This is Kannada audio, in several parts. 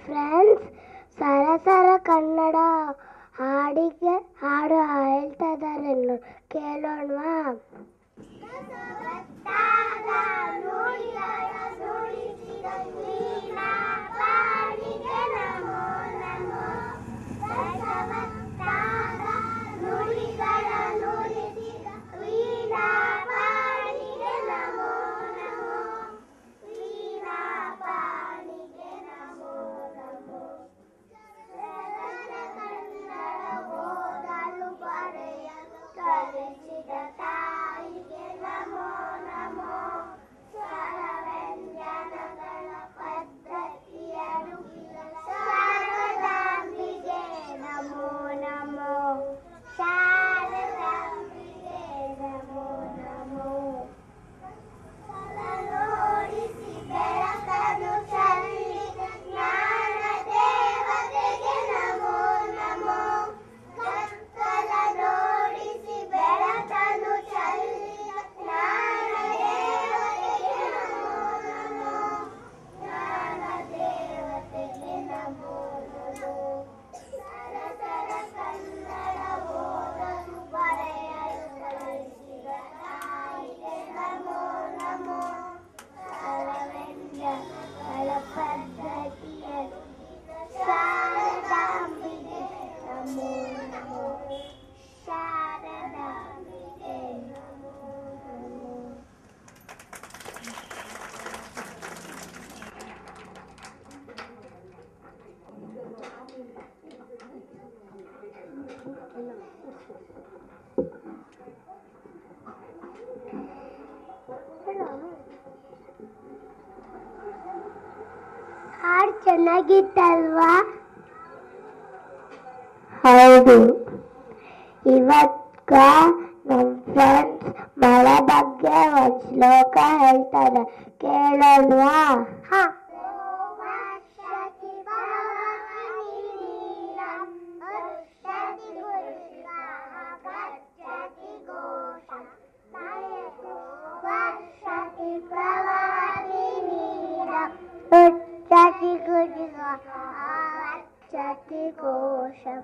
ಫ್ರೆಂಡ್ಸ್ ಸರಸರ ಕನ್ನಡ ಹಾಡಿಗೆ ಹಾಡು ಹೇಳ್ತಾ ಇದ್ದಾರೆ ಕೇಳೋಣವಾ ಹಾಡು ಚೆನ್ನಾಗಿತ್ತಲ್ವಾ ಹೌದು ಇವತ್ತ ನಮ್ಮ ಫ್ರೆಂಡ್ಸ್ ಮಳೆ ಬಗ್ಗೆ ಒಂದು ಶ್ಲೋಕ ಹೇಳ್ತಾರೆ ಕೇಳೋಣವಾ ಹಾ ఉచ్చతి గుడిగా ఆచ్చతి కోశం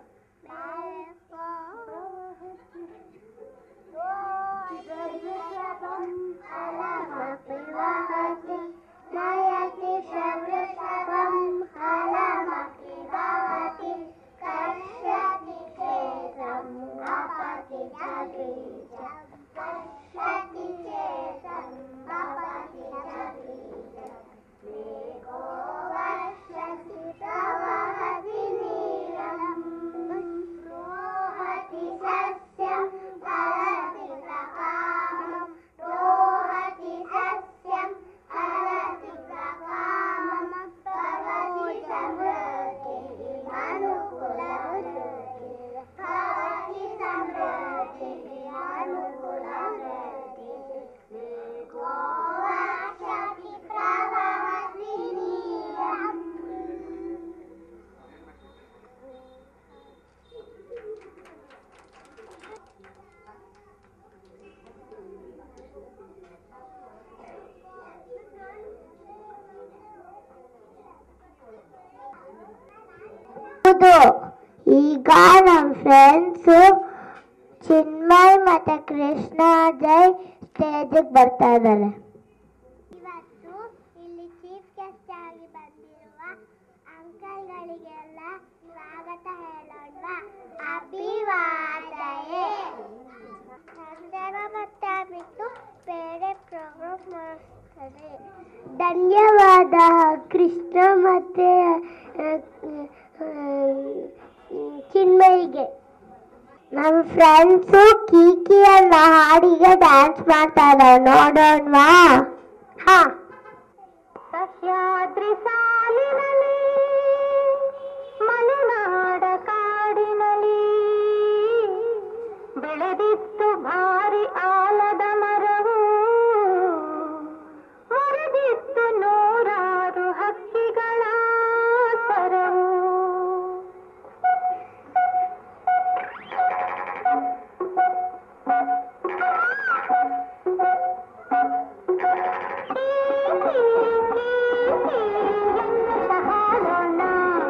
నయతి సవృషభం హలమపి భవతి కర్షతి చేతం అపతి జగీజం కర్షతి చేతం అపతి జగీజం మేఘో వర్షతి ప్రవహతి నీలం రోహతి సస్యం హరతి ప్రకామం రోహతి సస్యం హరతి ప్రకామం భవతి సమృద్ధి అనుకుల వృద్ధి భవతి సమృద్ధి అనుకుల వృద్ధి మేఘో వర్షతి ప్రవహతి నీలం ಹೌದು ಈಗ ನಮ್ಮ ಫ್ರೆಂಡ್ಸು ಚಿನ್ಮಯ್ ಮತ್ತೆ ಕೃಷ್ಣ ಜೈ ಸ್ಟೇಜಿಗೆ ಬರ್ತಾ ಇದ್ದಾರೆ ಇವತ್ತು ಇಲ್ಲಿ ಚೀಫ್ ಗೆಸ್ಟ್ ಆಗಿ ಬಂದಿರುವ ಅಂಕಲ್ಗಳಿಗೆಲ್ಲ ಸ್ವಾಗತ ಹೇಳೋಣ ಅಭಿವಾದಯೇ ಕನ್ನಡ ಮತ್ತೆ ಅಮಿತು ಬೇರೆ ಪ್ರೋಗ್ರಾಮ್ ಮಾಡಿಸ್ತಾರೆ ಧನ್ಯವಾದ ಕೃಷ್ಣ ಮತ್ತೆ ಆ, ಆ, ಚಿನ್ಮಯಿಗೆ ನಮ್ಮ ಫ್ರೆಂಡ್ಸು ಕೀಕಿ ಅನ್ನೋ ಹಾಡಿಗೆ ಡ್ಯಾನ್ಸ್ ಮಾಡ್ತಾ ಇದ್ದಾರೆ ನೋಡೋಣವಾ ಹಾ ಸಹ್ಯಾದ್ರಿ ಸಾಲಿನಲ್ಲಿ ಮಲೆನಾಡ ಕಾಡಿನಲ್ಲಿ ಬೆಳೆದಿತ್ತು ಭಾರಿ ಆಲದ ಮರವು ಮರದಿತ್ತು ನೂರಾರು ಹಕ್ಕಿಗಳ ಸರವು ಹಾಡೋಣ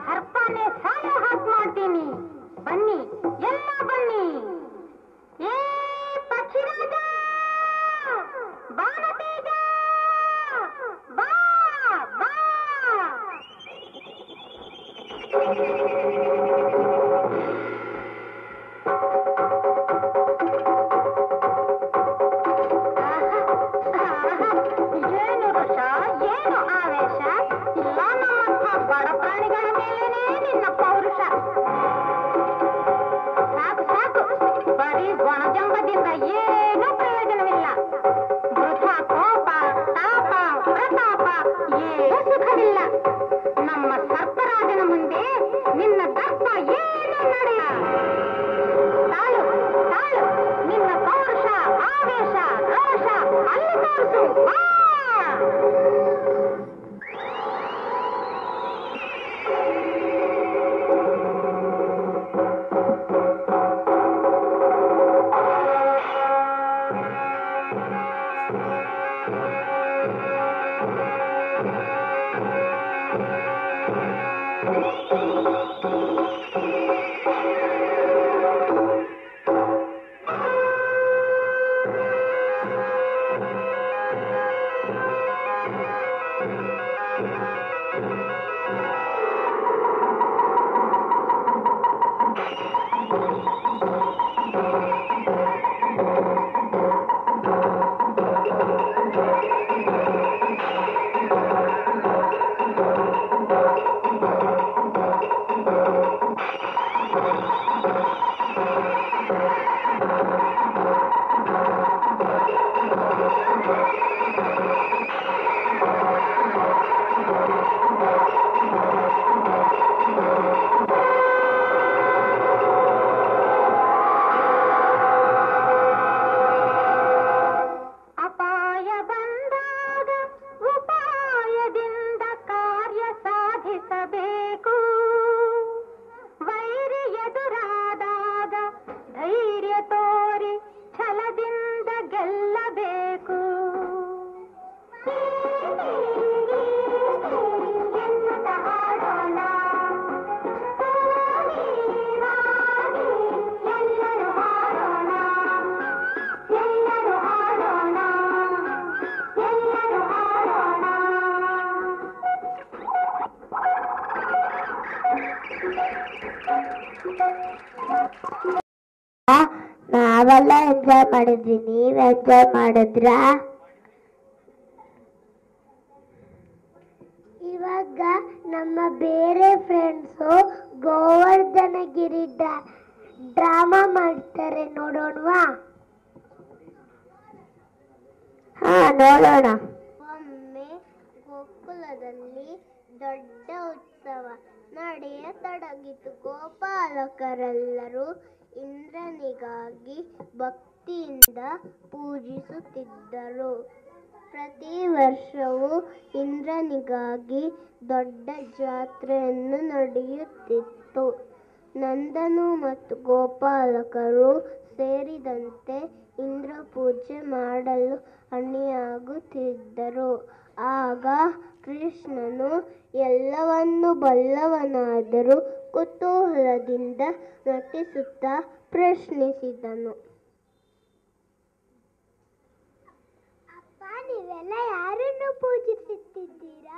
ಸರ್ಪನೆ ಸಾಯ ಹಾಕ್ ಮಾಡ್ತೀನಿ ಬನ್ನಿ ಎಲ್ಲ ಬನ್ನಿ ಏ ಪಕ್ಷಿರಾಜ ಬಾಣತೇಜ ಬಾ ಬಾ ಏನು ಋಷ ಏನು ಆವೇಶ ಇಲ್ಲ ನಮ್ಮಂಥ ಬಡ ಪ್ರಾಣಿಗಳ ಮೇಲೇನೆ ನಿನ್ನ ಪೌರುಷ ಸಾಕು ಸಾಕು ಬರೀ ಗೊಣಜಂಬದಿಂದ ಏನೂ ಪ್ರಯೋಜನವಿಲ್ಲ ವೃಥ ಕೋಪ ತಾಪ ಪ್ರತಾಪ ಏನೂ ಸುಖವಿಲ್ಲ ನಮ್ಮ ಸರ್ಪರಾಜನ ಮುಂದೆ ನಿನ್ನ ದರ್ಪ ಏನು ನಡೆಯ ತಾಳು ತಾಳು ನಿನ್ನ ಪೌರುಷ ಆವೇಶ ರೋಷ ಅಲ್ಲಿ ತೋರಿಸು ಬಾ ಅಪಾಯ ಬಂದಾಗ ಉಪಾಯದಿಂದ ಕಾರ್ಯ ಸಾಧಿಸಬೇಕು ವೈರಿ ಎದುರಾದಾಗ ಧೈರ್ಯ ತೋರಿ ಛಲದಿಂದ ಗೆಲ್ಲಬೇಕು ಎನ್ನುತ್ತ ಹಾಡೋಣ. ಎಲ್ಲರೂ ಹಾಡೋಣ ಎಲ್ಲರೂ ಹಾಡೋಣ ಎಲ್ಲರೂ ಹಾಡೋಣ ನಾವೆಲ್ಲ ಎಂಜಾಯ್ ಮಾಡಿದ್ವಿ ನೀವ್ ಎಂಜಾಯ್ ಮಾಡಿದ್ರಾ ಇವಾಗ ನಮ್ಮ ಬೇರೆ ಫ್ರೆಂಡ್ಸು ಗೋವರ್ಧನಗಿರಿ ಡ್ರಾಮಾ ಮಾಡ್ತಾರೆ ನೋಡೋಣವಾ ಹಾ ನೋಡೋಣ ಒಮ್ಮೆ ಗೋಕುಲದಲ್ಲಿ ದೊಡ್ಡ ಉತ್ಸವ ನಡೆಯತೊಡಗಿತು ಗೋಪಾಲಕರೆಲ್ಲರೂ ಇಂದ್ರನಿಗಾಗಿ ಭಕ್ತಿಯಿಂದ ಪೂಜಿಸುತ್ತಿದ್ದರು ಪ್ರತಿ ವರ್ಷವೂ ಇಂದ್ರನಿಗಾಗಿ ದೊಡ್ಡ ಜಾತ್ರೆಯನ್ನು ನಡೆಯುತ್ತಿತ್ತು ನಂದನು ಮತ್ತು ಗೋಪಾಲಕರು ಸೇರಿದಂತೆ ಇಂದ್ರ ಪೂಜೆ ಮಾಡಲು ಅಣಿಯಾಗುತ್ತಿದ್ದರು ಆಗ ಕೃಷ್ಣನು ಎಲ್ಲವನ್ನು ಬಲ್ಲವನಾದರೂ ಕುತೂಹಲದಿಂದ ನಟಿಸುತ್ತಾ ಪ್ರಶ್ನಿಸಿದನು ಅಪ್ಪ ನೀವೆಲ್ಲ ಯಾರನ್ನು ಪೂಜಿಸುತ್ತಿದ್ದೀರಾ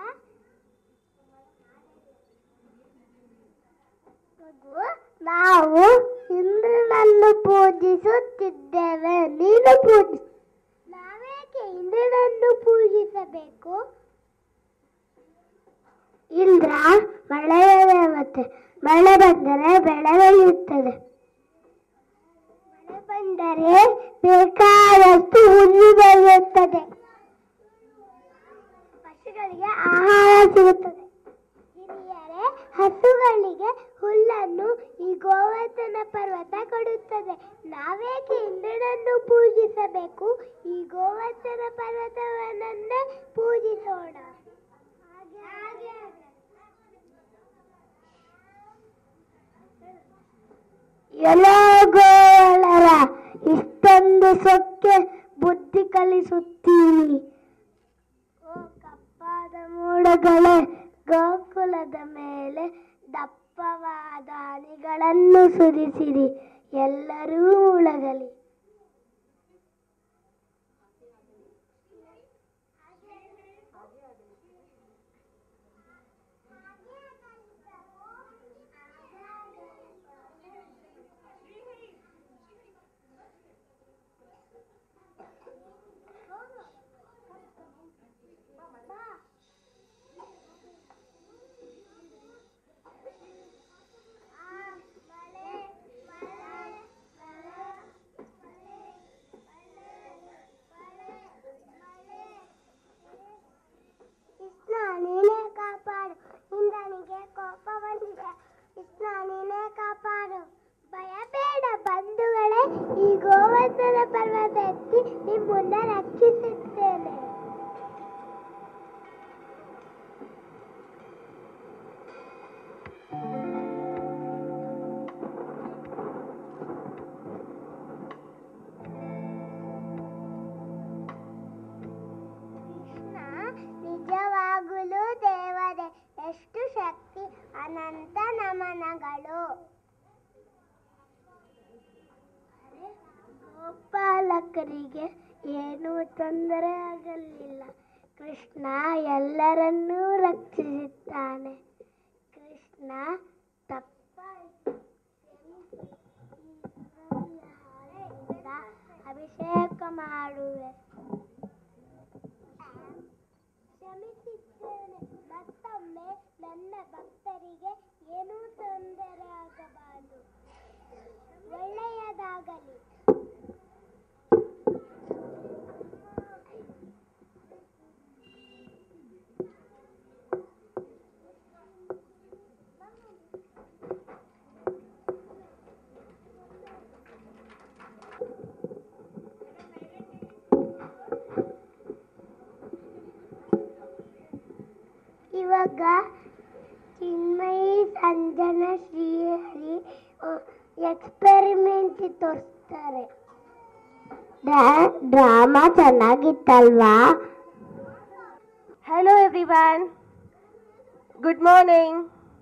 ನಾವು ಇಂದ್ರನನ್ನು ಪೂಜಿಸುತ್ತಿದ್ದೇವೆ ನೀನು ಪೂಜಿ ನಾವೇಕೆ ಇಂದ್ರನನ್ನು ಪೂಜಿಸಬೇಕು ಇಂದ್ರ ಮಳೆಯ ದೇವತೆ ಮಳೆ ಬಂದರೆ ಬೆಳೆ ಬೆಳೆಯುತ್ತದೆ ಮಳೆ ಬಂದರೆ ಬೇಕಾದಷ್ಟು ಹುಲ್ಲು ಬೆಳೆಯುತ್ತದೆ ಪಶುಗಳಿಗೆ ಆಹಾರ ಸಿಗುತ್ತದೆ ಹಿರಿಯರೇ ಹಸುಗಳಿಗೆ ಹುಲ್ಲನ್ನು ಈ ಗೋವರ್ಧನ ಪರ್ವತ ಕೊಡುತ್ತದೆ ನಾವೇಕೆ ಇಂದ್ರನನ್ನು ಪೂಜಿಸಬೇಕು ಈ ಗೋವರ್ಧನ ಪರ್ವತವನ್ನೇ ಪೂಜಿಸೋಣ ಎಲ್ಲ ಗೋಳರ ಇಷ್ಟೊಂದು ಸೊಕ್ಕೆ ಬುದ್ಧಿ ಕಲಿಸುತ್ತೀನಿ ಓ ಕಪ್ಪಾದ ಮೋಡಗಳೇ ಗೋಕುಲದ ಮೇಲೆ ದಪ್ಪ ಹನಿಗಳನ್ನು ಸುರಿಸಿರಿ ಎಲ್ಲರೂ ಮುಳಗಲಿ ಕೃಷ್ಣ ನೀನೇ ಕಾಪಾಡು ಇಂದ್ರನಿಗೆ ಕೋಪ ಬಂದಿದೆ ಕೃಷ್ಣ ನೀನೇ ಕಾಪಾಡು ಭಯ ಬೇಡ ಬಂಧುಗಳೇ ಈ ಗೋವರ್ಧನ ಪರ್ವತ ಎತ್ತಿ ನಿಮ್ಮನ್ನ ರಕ್ಷಿಸುತ್ತೇನೆ ಕೃಷ್ಣ ನಿಜವಾಗಲೂ ದೇವರೇ ಎಷ್ಟು ಶಕ್ತಿ ಅನಂತ ನಮನಗಳು ಗೋಪಾಲಕರಿಗೆ ಏನೂ ತೊಂದರೆ ಆಗಲಿಲ್ಲ ಕೃಷ್ಣ ಎಲ್ಲರನ್ನೂ ರಕ್ಷಿಸುತ್ತಾನೆ ಕೃಷ್ಣ ತಪ್ಪಾಯಿತು ಅಭಿಷೇಕ ಮಾಡುವೆ ಕ್ಷಮಿಸಿದ್ದೇನೆ ಮತ್ತೊಮ್ಮೆ ನನ್ನ ಭಕ್ತರಿಗೆ ಏನೂ ತೊಂದರೆ ಆಗಬಾರದು ಒಳ್ಳೆಯದಾಗಲಿ ಇವಾಗ ಚಿನ್ಮಯಿ ಸಂಜನ ಶ್ರೀಹರಿ ಎಕ್ಸ್ಪೆರಿಮೆಂಟ್ ತೋರಿಸ್ತಾರೆ ಡ್ರಾಮಾ ಚೆನ್ನಾಗಿತ್ತಲ್ವಾ ಹಲೋ ಎವ್ರಿವನ್ ಗುಡ್ ಮಾರ್ನಿಂಗ್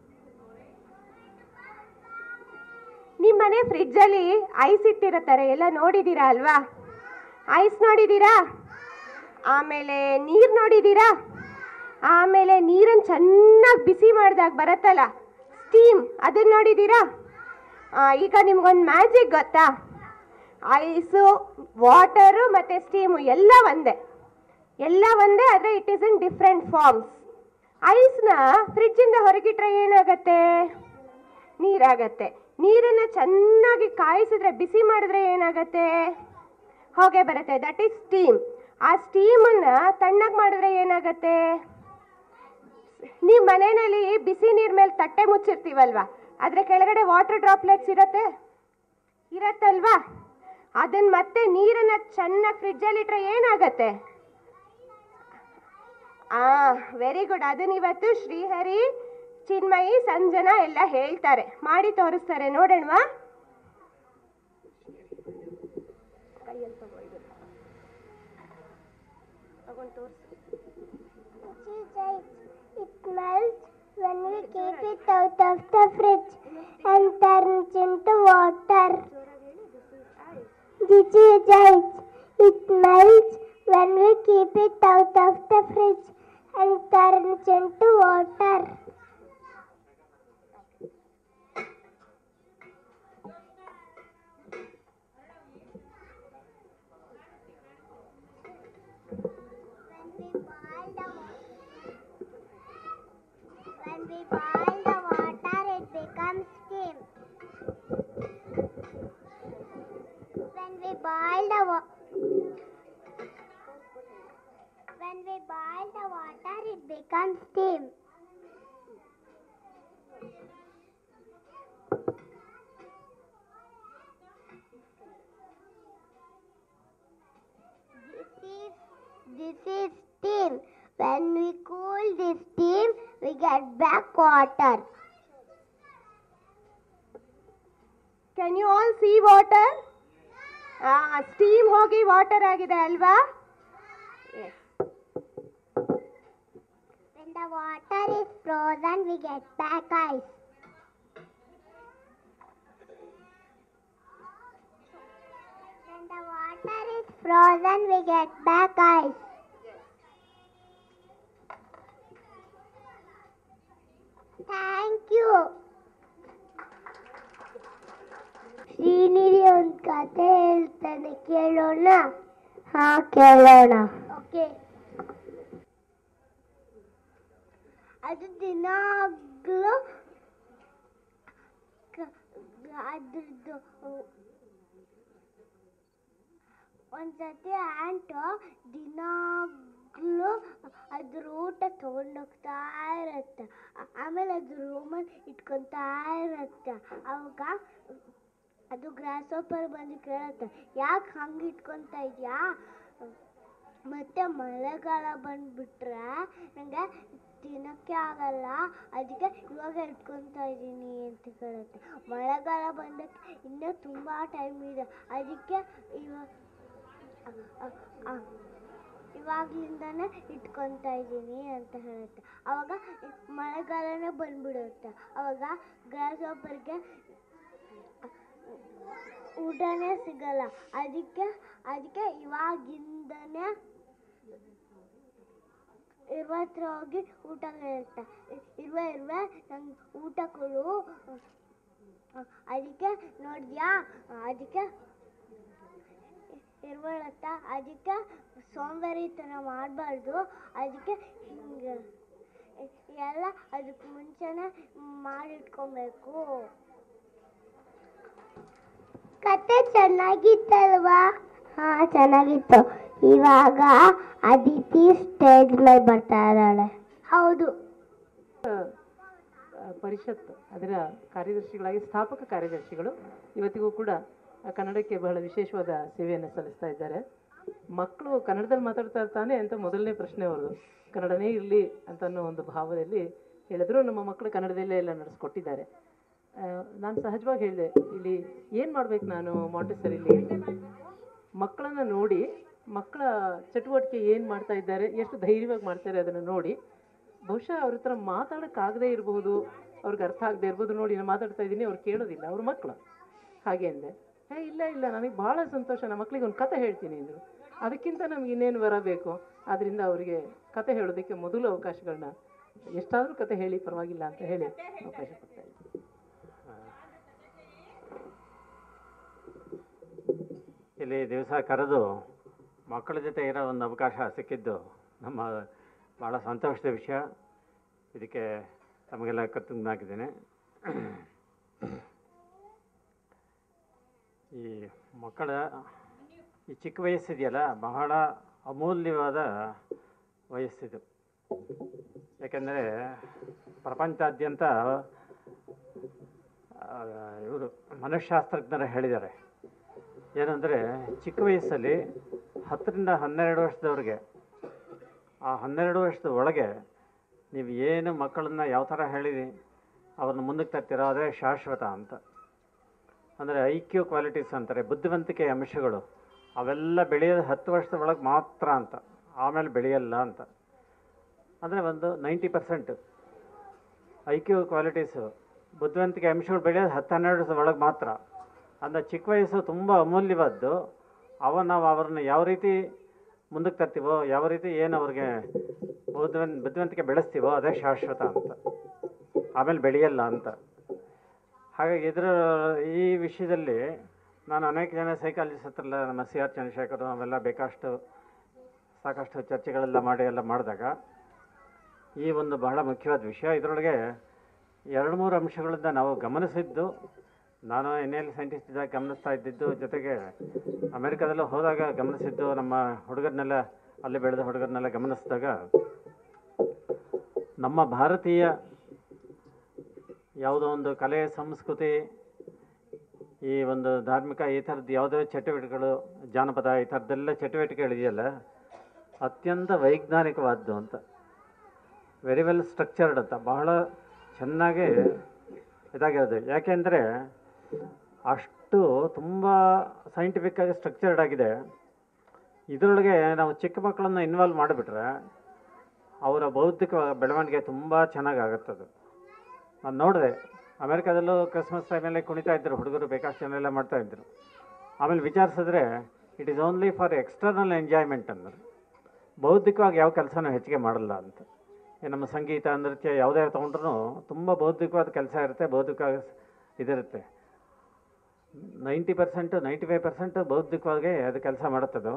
ನಿಮ್ಮ ಮನೆ ಫ್ರಿಡ್ಜಲ್ಲಿ ಐಸ್ ಇಟ್ಟಿರತ್ತಾರೆ ಎಲ್ಲ ನೋಡಿದ್ದೀರಾ ಅಲ್ವಾ ಐಸ್ ನೋಡಿದ್ದೀರಾ ಆಮೇಲೆ ನೀರು ನೋಡಿದ್ದೀರಾ ಆಮೇಲೆ ನೀರನ್ನು ಚೆನ್ನಾಗಿ ಬಿಸಿ ಮಾಡಿದಾಗ ಬರುತ್ತಲ್ಲ ಸ್ಟೀಮ್ ಅದನ್ನು ನೋಡಿದ್ದೀರಾ ಆ, ಈಗ ನಿಮ್ಗೊಂದು ಮ್ಯಾಜಿಕ್ ಗೊತ್ತಾ ಐಸು ವಾಟರು ಮತ್ತು ಸ್ಟೀಮು ಎಲ್ಲ ಒಂದೇ ಎಲ್ಲ ಒಂದೇ ಆದರೆ it is in different forms ಐಸ್ನ ಫ್ರಿಡ್ಜಿಂದ ಹೊರಗಿಟ್ರೆ ಏನಾಗತ್ತೆ ನೀರಾಗತ್ತೆ ನೀರನ್ನು ಚೆನ್ನಾಗಿ ಕಾಯಿಸಿದ್ರೆ ಬಿಸಿ ಮಾಡಿದ್ರೆ ಏನಾಗತ್ತೆ ಹೊಗೆ ಬರುತ್ತೆ ದಟ್ ಈಸ್ ಸ್ಟೀಮ್ ಆ ಸ್ಟೀಮನ್ನು ತಣ್ಣಗೆ ಮಾಡಿದ್ರೆ ಏನಾಗತ್ತೆ ನೀವು ಮನೆಯಲ್ಲಿ ಬಿಸಿ ನೀರ್ ಮೇಲೆ ತಟ್ಟೆ ಮುಚ್ಚಿರ್ತೀವಲ್ವಾ ಅದ್ರ ಕೆಳಗಡೆ ವಾಟರ್ ಡ್ರಾಪ್ಲೆಟ್ಸ್ ಇರತ್ತೆ ಇರತ್ತಲ್ವಾ ಅದನ್ನ ಮತ್ತೆ ನೀರನ್ನ ಚೆನ್ನಾಗಿ ಫ್ರಿಡ್ಜಲ್ಲಿ ಇಟ್ರೆ ಏನಾಗತ್ತೆ ಆ ವೆರಿ ಗುಡ್ ಅದನ್ನ ಇವತ್ತು ಶ್ರೀಹರಿ ಚಿನ್ಮಯಿ ಸಂಜನಾ ಎಲ್ಲ ಹೇಳ್ತಾರೆ ಮಾಡಿ ತೋರಿಸ್ತಾರೆ ನೋಡೋಣವಾ ಕೈಯಲ್ಲಿ ತಗೋ ಇದನ್ನ. ತಗೊಂಡ್ ತೋರ್ಸು It melts when we keep it out of the fridge and turns into water. This is ice. It melts when we keep it out of the fridge and turns into water. When we boil the water, it becomes steam. When we boil the wa- when we boil the water, it becomes steam. This is this is steam. When we cool this steam, we get back water. Can you all see water steam ಹೋಗಿ ವಾಟರ್ ಆಗಿದೆ ಅಲ್ವಾ When the water is frozen, we get back ice. Frozen, we get back ice. Thank you. Srinidhi ಒಂದು ಕತೆ ಹೇಳ್ತಾನೆ ಕೇಳೋಣ ಹಾ ಕೇಳೋಣ ಓಕೆ ಅದು ದಿನಾಗ್ಲೂ ಕ- ಅದ್ರದ್ದು ಒಂದ್ಸತಿ ಆಂಟು ದಿನಾಗ್ಲೂ ಅದ್ರ ಊಟ ತಗೊಂಡೋಗ್ತಾ ಇರತ್ತೆ ಆ- ಆಮೇಲೆ ಅದು ರೂಮಲ್ಲಿ ಇಟ್ಕೊತಾ ಇರತ್ತೆ ಅವಾಗ ಅದು ಗ್ರಾಸ್ ಹೋಪರ್ ಬಂದು ಕೇಳತ್ತೆ ಯಾಕೆ ಹಂಗೆ ಇಟ್ಕೊತಾ ಇದೆಯಾ ಮತ್ತೆ ಮಳೆಗಾಲ ಬಂದ್ಬಿಟ್ರೆ ನನಗೆ ತಿನ್ನೋಕ್ಕೆ ಆಗಲ್ಲ ಅದಕ್ಕೆ ಇವಾಗ ಇಟ್ಕೊತಾ ಇದ್ದೀನಿ ಅಂತ ಕೇಳುತ್ತೆ ಮಳೆಗಾಲ ಬಂದಕ್ಕೆ ಇನ್ನೂ ತುಂಬ ಟೈಮ್ ಇದೆ ಅದಕ್ಕೆ ಇವಾಗ ಇವಾಗ್ಲಿಂದಾನೇ ಇಟ್ಕೊತಾ ಇದ್ದೀನಿ ಅಂತ ಹೇಳುತ್ತೆ ಅವಾಗ ಮಳೆಗಾಲನೇ ಬಂದ್ಬಿಡುತ್ತೆ ಅವಾಗ ಗ್ರಾಸ್ ಹೋಪರ್ಗೆ ಊಟನೇ ಸಿಗಲ್ಲ ಅದಕ್ಕೆ ಅದಕ್ಕೆ ಇವಾಗಿಂದನೇ ಇರುವ ಹತ್ರ ಹೋಗಿ ಊಟ ಕೇಳುತ್ತೆ ಇರುವೆ ಇರುವೆ ನಂಗೆ ಊಟ ಕೊಡು ಅದಕ್ಕೆ ನೋಡಿದ್ಯಾ ಅದಕ್ಕೆ ಇರುವಳತ್ತ ಅದಕ್ಕೆ ಸೋಂಬೇರಿತನ ಮಾಡಬಾರ್ದು ಅದಕ್ಕೆ ಹಿಂಗೆ ಎಲ್ಲ ಅದಕ್ಕೆ ಮುಂಚೆನೇ ಮಾಡಿಟ್ಕೊಬೇಕು ಕತೆ ಚೆನ್ನಾಗಿತ್ತಲ್ವಾ ಹಾ ಚೆನ್ನಾಗಿತ್ತು ಇವಾಗ ಅದಿತಿ ಸ್ಟೇಜ್ ಮೇಲೆ ಬರ್ತಾ ಇದ್ದಾಳೆ ಹೌದು ಆ, ಪರಿಷತ್ ಅದರ ಕಾರ್ಯದರ್ಶಿಗಳಾಗಿ ಸ್ಥಾಪಕ ಕಾರ್ಯದರ್ಶಿಗಳು ಇವತ್ತಿಗೂ ಕೂಡ ಆ ಕನ್ನಡಕ್ಕೆ ಬಹಳ ವಿಶೇಷವಾದ ಸೇವೆಯನ್ನು ಸಲ್ಲಿಸ್ತಾ ಇದ್ದಾರೆ ಮಕ್ಕಳು ಕನ್ನಡದಲ್ಲಿ ಮಾತಾಡ್ತಾ ಇರ್ತಾನೆ ಅಂತ ಮೊದಲನೇ ಪ್ರಶ್ನೆ ಅವ್ರದ್ದು ಕನ್ನಡನೇ ಇರಲಿ ಅಂತ ಅನ್ನೋ ಒಂದು ಭಾವದಲ್ಲಿ ಹೇಳಿದ್ರು ನಮ್ಮ ಮಕ್ಕಳು ಕನ್ನಡದಲ್ಲೇ ಎಲ್ಲ ನಡೆಸ್ಕೊಟ್ಟಿದ್ದಾರೆ ನಾನು ಸಹಜವಾಗಿ ಹೇಳಿದೆ ಇಲ್ಲಿ ಏನು ಮಾಡ್ಬೇಕು ನಾನು ಮಾಂಟೆಸರಿಲಿ ಮಕ್ಕಳನ್ನ ನೋಡಿ ಮಕ್ಕಳ ಚಟುವಟಿಕೆ ಏನು ಮಾಡ್ತಾ ಇದ್ದಾರೆ ಎಷ್ಟು ಧೈರ್ಯವಾಗಿ ಮಾಡ್ತಾರೆ ಅದನ್ನು ನೋಡಿ ಬಹುಶಃ ಅವ್ರ ಹತ್ರ ಮಾತಾಡೋಕ್ಕಾಗದೇ ಇರಬಹುದು ಅವ್ರಿಗೆ ಅರ್ಥ ಆಗದೆ ಇರ್ಬೋದು ನೋಡಿ ನಾನು ಮಾತಾಡ್ತಾ ಇದ್ದೀನಿ ಅವ್ರು ಕೇಳೋದಿಲ್ಲ ಅವ್ರ ಮಕ್ಕಳು ಹಾಗೆ ಅಂದೆ ಹೇ ಇಲ್ಲ ಇಲ್ಲ ನನಗೆ ಭಾಳ ಸಂತೋಷ ನಮ್ಮ ಮಕ್ಕಳಿಗೆ ಒಂದು ಕತೆ ಹೇಳ್ತೀನಿ ಅಂದರು ಅದಕ್ಕಿಂತ ನಮ್ಗೆ ಇನ್ನೇನು ಬರಬೇಕು ಆದ್ದರಿಂದ ಅವರಿಗೆ ಕತೆ ಹೇಳೋದಕ್ಕೆ ಮೊದಲು ಅವಕಾಶಗಳನ್ನ ಎಷ್ಟಾದರೂ ಕತೆ ಹೇಳಿ ಪರವಾಗಿಲ್ಲ ಅಂತ ಹೇಳಿ ಅವಕಾಶ ಕೊಡ್ತಾ ಇದ್ದೀನಿ ಇಲ್ಲಿ ದಿವಸ ಕರೆದು ಮಕ್ಕಳ ಜೊತೆ ಇರೋ ಒಂದು ಅವಕಾಶ ಸಿಕ್ಕಿದ್ದು ನಮ್ಮ ಭಾಳ ಸಂತೋಷದ ವಿಷಯ ಇದಕ್ಕೆ ತಮಗೆಲ್ಲ ಕೃತಜ್ಞನಾಗಿದ್ದೇನೆ ಈ ಮಕ್ಕಳ ಈ ಚಿಕ್ಕ ವಯಸ್ಸಿದೆಯಲ್ಲ ಬಹಳ ಅಮೂಲ್ಯವಾದ ವಯಸ್ಸಿದು ಯಾಕೆಂದರೆ ಪ್ರಪಂಚಾದ್ಯಂತ ಇವರು ಮನಃಶಾಸ್ತ್ರಜ್ಞರು ಹೇಳಿದ್ದಾರೆ ಏನಂದರೆ ಚಿಕ್ಕ ವಯಸ್ಸಲ್ಲಿ ಹತ್ತರಿಂದ ಹನ್ನೆರಡು ವರ್ಷದವ್ರಿಗೆ ಆ ಹನ್ನೆರಡು ವರ್ಷದ ಒಳಗೆ ನೀವು ಏನು ಮಕ್ಕಳನ್ನ ಯಾವ ಥರ ಹೇಳಿರಿ ಅವ್ರನ್ನ ಮುಂದಕ್ಕೆ ತರ್ತೀರೋ ಅದೇ ಶಾಶ್ವತ ಅಂತ ಅಂದರೆ ಐ ಕ್ಯೂ ಕ್ವಾಲಿಟೀಸ್ ಅಂತಾರೆ ಬುದ್ಧಿವಂತಿಕೆ ಅಂಶಗಳು ಅವೆಲ್ಲ ಬೆಳೆಯೋದು ಹತ್ತು ವರ್ಷದ ಒಳಗೆ ಮಾತ್ರ ಅಂತ ಆಮೇಲೆ ಬೆಳೆಯಲ್ಲ ಅಂತ ಅಂದರೆ ಒಂದು ninety percent I Q qualities ಬುದ್ಧಿವಂತಿಕೆ ಅಂಶಗಳು ಬೆಳೆಯೋದು ಹತ್ತು ಹನ್ನೆರಡು ವರ್ಷದ ಒಳಗೆ ಮಾತ್ರ ಅಂದರೆ ಚಿಕ್ಕ ವಯಸ್ಸು ತುಂಬ ಅಮೂಲ್ಯವಾದ್ದು ಅವ ನಾವು ಅವ್ರನ್ನ ಯಾವ ರೀತಿ ಮುಂದಕ್ಕೆ ತರ್ತೀವೋ ಯಾವ ರೀತಿ ಏನು ಅವ್ರಿಗೆ ಬುದ್ಧಿವನ್ ಬುದ್ಧಿವಂತಿಕೆ ಬೆಳೆಸ್ತೀವೋ ಅದೇ ಶಾಶ್ವತ ಅಂತ ಆಮೇಲೆ ಬೆಳೆಯಲ್ಲ ಅಂತ ಹಾಗಾಗಿ ಇದರ ಈ ವಿಷಯದಲ್ಲಿ ನಾನು ಅನೇಕ ಜನ ಸೈಕಾಲಜಿಸ್ಟ್ ಹತ್ರ ಎಲ್ಲ ನಮ್ಮ ಸಿ ಆರ್ ಚಂದ್ರಶೇಖರ್ ಅವೆಲ್ಲ ಬೇಕಷ್ಟು ಸಾಕಷ್ಟು ಚರ್ಚೆಗಳೆಲ್ಲ ಮಾಡಿ ಎಲ್ಲ ಮಾಡಿದಾಗ ಈ ಒಂದು ಬಹಳ ಮುಖ್ಯವಾದ ವಿಷಯ ಇದರೊಳಗೆ ಎರಡು ಮೂರು ಅಂಶಗಳಿಂದ ನಾವು ಗಮನಿಸಿದ್ದು ನಾನು ಎನ್ ಎಲ್ ಸೈಂಟಿಸ್ಟ್ ಇದ್ದಾಗ ಗಮನಿಸ್ತಾ ಇದ್ದಿದ್ದು ಜೊತೆಗೆ ಅಮೆರಿಕದಲ್ಲೂ ಹೋದಾಗ ಗಮನಿಸಿದ್ದು ನಮ್ಮ ಹುಡುಗರನ್ನೆಲ್ಲ ಅಲ್ಲಿ ಬೆಳೆದ ಹುಡುಗರನ್ನೆಲ್ಲ ಗಮನಿಸಿದಾಗ ನಮ್ಮ ಭಾರತೀಯ ಯಾವುದೋ ಒಂದು ಕಲೆ ಸಂಸ್ಕೃತಿ ಈ ಒಂದು ಧಾರ್ಮಿಕ ಈ ಥರದ್ದು ಯಾವುದೇ ಚಟುವಟಿಕೆಗಳು ಜಾನಪದ ಈ ಥರದ್ದೆಲ್ಲ ಚಟುವಟಿಕೆಗಳಿದೆಯಲ್ಲ ಅತ್ಯಂತ ವೈಜ್ಞಾನಿಕವಾದ್ದು ಅಂತ ವೆರಿ ವೆಲ್ ಸ್ಟ್ರಕ್ಚರ್ಡ್ ಅಂತ ಬಹಳ ಚೆನ್ನಾಗಿ ಇದಾಗಿರೋದು ಯಾಕೆಂದರೆ ಅಷ್ಟು ತುಂಬ ಸೈಂಟಿಫಿಕ್ ಆಗಿ ಸ್ಟ್ರಕ್ಚರ್ಡ್ ಆಗಿದೆ ಇದರೊಳಗೆ ನಾವು ಚಿಕ್ಕ ಮಕ್ಕಳನ್ನ ಇನ್ವಾಲ್ವ್ ಮಾಡಿಬಿಟ್ರೆ ಅವರ ಬೌದ್ಧಿಕ ಬೆಳವಣಿಗೆ ತುಂಬ ಚೆನ್ನಾಗಿ ಆಗುತ್ತದು ನಾನು ನೋಡಿದೆ ಅಮೆರಿಕಾದಲ್ಲೂ ಕ್ರಿಸ್ಮಸ್ ಟೈಮಲ್ಲಿ ಕುಣಿತಾ ಇದ್ದರು ಹುಡುಗರು ಬೇಕಾಷ್ಟು ಜನ ಎಲ್ಲ ಮಾಡ್ತಾ ಇದ್ದರು ಆಮೇಲೆ ವಿಚಾರಿಸಿದ್ರೆ it is only for external enjoyment ಅಂದ್ರೆ ಬೌದ್ಧಿಕವಾಗಿ ಯಾವ ಕೆಲಸನೂ ಹೆಚ್ಚಿಗೆ ಮಾಡಲ್ಲ ಅಂತ ಈ ನಮ್ಮ ಸಂಗೀತ ನೃತ್ಯ ಯಾವುದೇ ತೊಗೊಂಡ್ರು ತುಂಬ ಬೌದ್ಧಿಕವಾದ ಕೆಲಸ ಇರುತ್ತೆ ಬೌದ್ಧಿಕ ಇದಿರುತ್ತೆ ninety percent ninety five percent ಬೌದ್ಧಿಕವಾಗಿ ಅದು ಕೆಲಸ ಮಾಡುತ್ತದು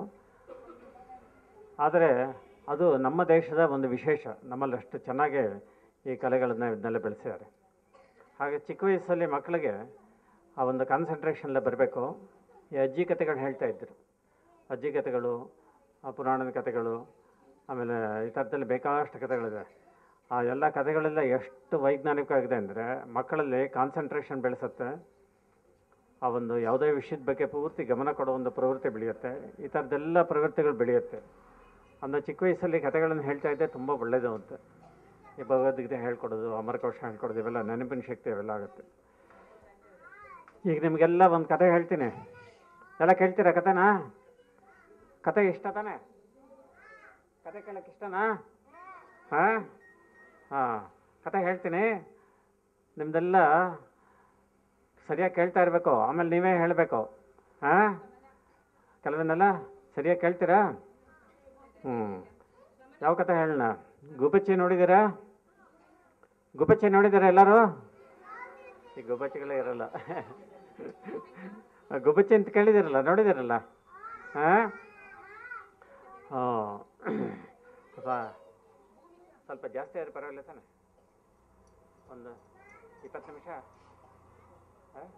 ಆದರೆ ಅದು ನಮ್ಮ ದೇಶದ ಒಂದು ವಿಶೇಷ ನಮ್ಮಲ್ಲಿ ಅಷ್ಟು ಚೆನ್ನಾಗಿ ಈ ಕಲೆಗಳನ್ನು ಇದನ್ನೆಲ್ಲ ಬೆಳೆಸಿದ್ದಾರೆ ಹಾಗೆ ಚಿಕ್ಕ ವಯಸ್ಸಲ್ಲಿ ಮಕ್ಕಳಿಗೆ ಆ ಒಂದು ಕಾನ್ಸಂಟ್ರೇಷನ್ಲ್ಲ ಬರಬೇಕು ಈ ಅಜ್ಜಿ ಕಥೆಗಳು ಹೇಳ್ತಾ ಇದ್ದರು ಅಜ್ಜಿ ಕಥೆಗಳು ಆ ಪುರಾಣದ ಕಥೆಗಳು ಆಮೇಲೆ ಈ ಥರದಲ್ಲಿ ಬೇಕಾದಷ್ಟು ಕಥೆಗಳಿದೆ ಆ ಎಲ್ಲ ಕಥೆಗಳೆಲ್ಲ ಎಷ್ಟು ವೈಜ್ಞಾನಿಕವಾಗಿದೆ ಅಂದರೆ ಮಕ್ಕಳಲ್ಲಿ ಕಾನ್ಸಂಟ್ರೇಷನ್ ಬೆಳೆಸುತ್ತೆ ಆ ಒಂದು ಯಾವುದೇ ವಿಷಯದ ಬಗ್ಗೆ ಪೂರ್ತಿ ಗಮನ ಕೊಡೋ ಒಂದು ಪ್ರವೃತ್ತಿ ಬೆಳೆಯುತ್ತೆ ಈ ಥರದ್ದೆಲ್ಲ ಪ್ರವೃತ್ತಿಗಳು ಬೆಳೆಯುತ್ತೆ ಅಂದರೆ ಚಿಕ್ಕ ವಯಸ್ಸಲ್ಲಿ ಕಥೆಗಳನ್ನು ಹೇಳ್ತಾ ಇದ್ದೆ ತುಂಬ ಒಳ್ಳೆಯದು ಅಂತ ಈ ಭಗವದ್ಗೀತೆ ಹೇಳ್ಕೊಡೋದು ಅಮರಕೋಶ ಹೇಳ್ಕೊಡೋದು ಇವೆಲ್ಲ ನೆನಪಿನ ಶಕ್ತಿ ಇವೆಲ್ಲ ಆಗುತ್ತೆ ಈಗ ನಿಮಗೆಲ್ಲ ಒಂದು ಕತೆ ಹೇಳ್ತೀನಿ ಎಲ್ಲ ಕೇಳ್ತೀರಾ ಕತೆನಾ ಕತೆ ಇಷ್ಟ ತಾನೆ ಕತೆ ಕೇಳಕ್ಕೆ ಇಷ್ಟನಾ ಹಾಂ ಹಾಂ ಕತೆ ಹೇಳ್ತೀನಿ ನಿಮ್ದೆಲ್ಲ ಸರಿಯಾಗಿ ಕೇಳ್ತಾ ಇರಬೇಕು ಆಮೇಲೆ ನೀವೇ ಹೇಳಬೇಕು ಹಾಂ ಕೆಲವನ್ನೆಲ್ಲ ಸರಿಯಾಗಿ ಕೇಳ್ತೀರಾ ಹ್ಞೂ ಯಾವ ಕತೆ ಹೇಳೋಣ ಗುಬ್ಬಚ್ಚಿ ನೋಡಿದ್ದೀರಾ ಗುಬ್ಬಚ್ಚಿ ನೋಡಿದ್ದೀರಾ ಎಲ್ಲರೂ ಈ ಗುಬ್ಬಚ್ಚಿಗಳೇ ಇರಲ್ಲ ಗುಬ್ಬಚ್ಚಿ ಅಂತ ಕೇಳಿದಿರಲ್ಲ ನೋಡಿದಿರಲ್ಲ ಹಾಂ ಹಾಂ ಸ್ವಲ್ಪ ಜಾಸ್ತಿ ಆದ್ರೆ ಪರವಾಗಿಲ್ಲ ತಾನೆ ಒಂದು ಇಪ್ಪತ್ತು ನಿಮಿಷ ಹಾಂ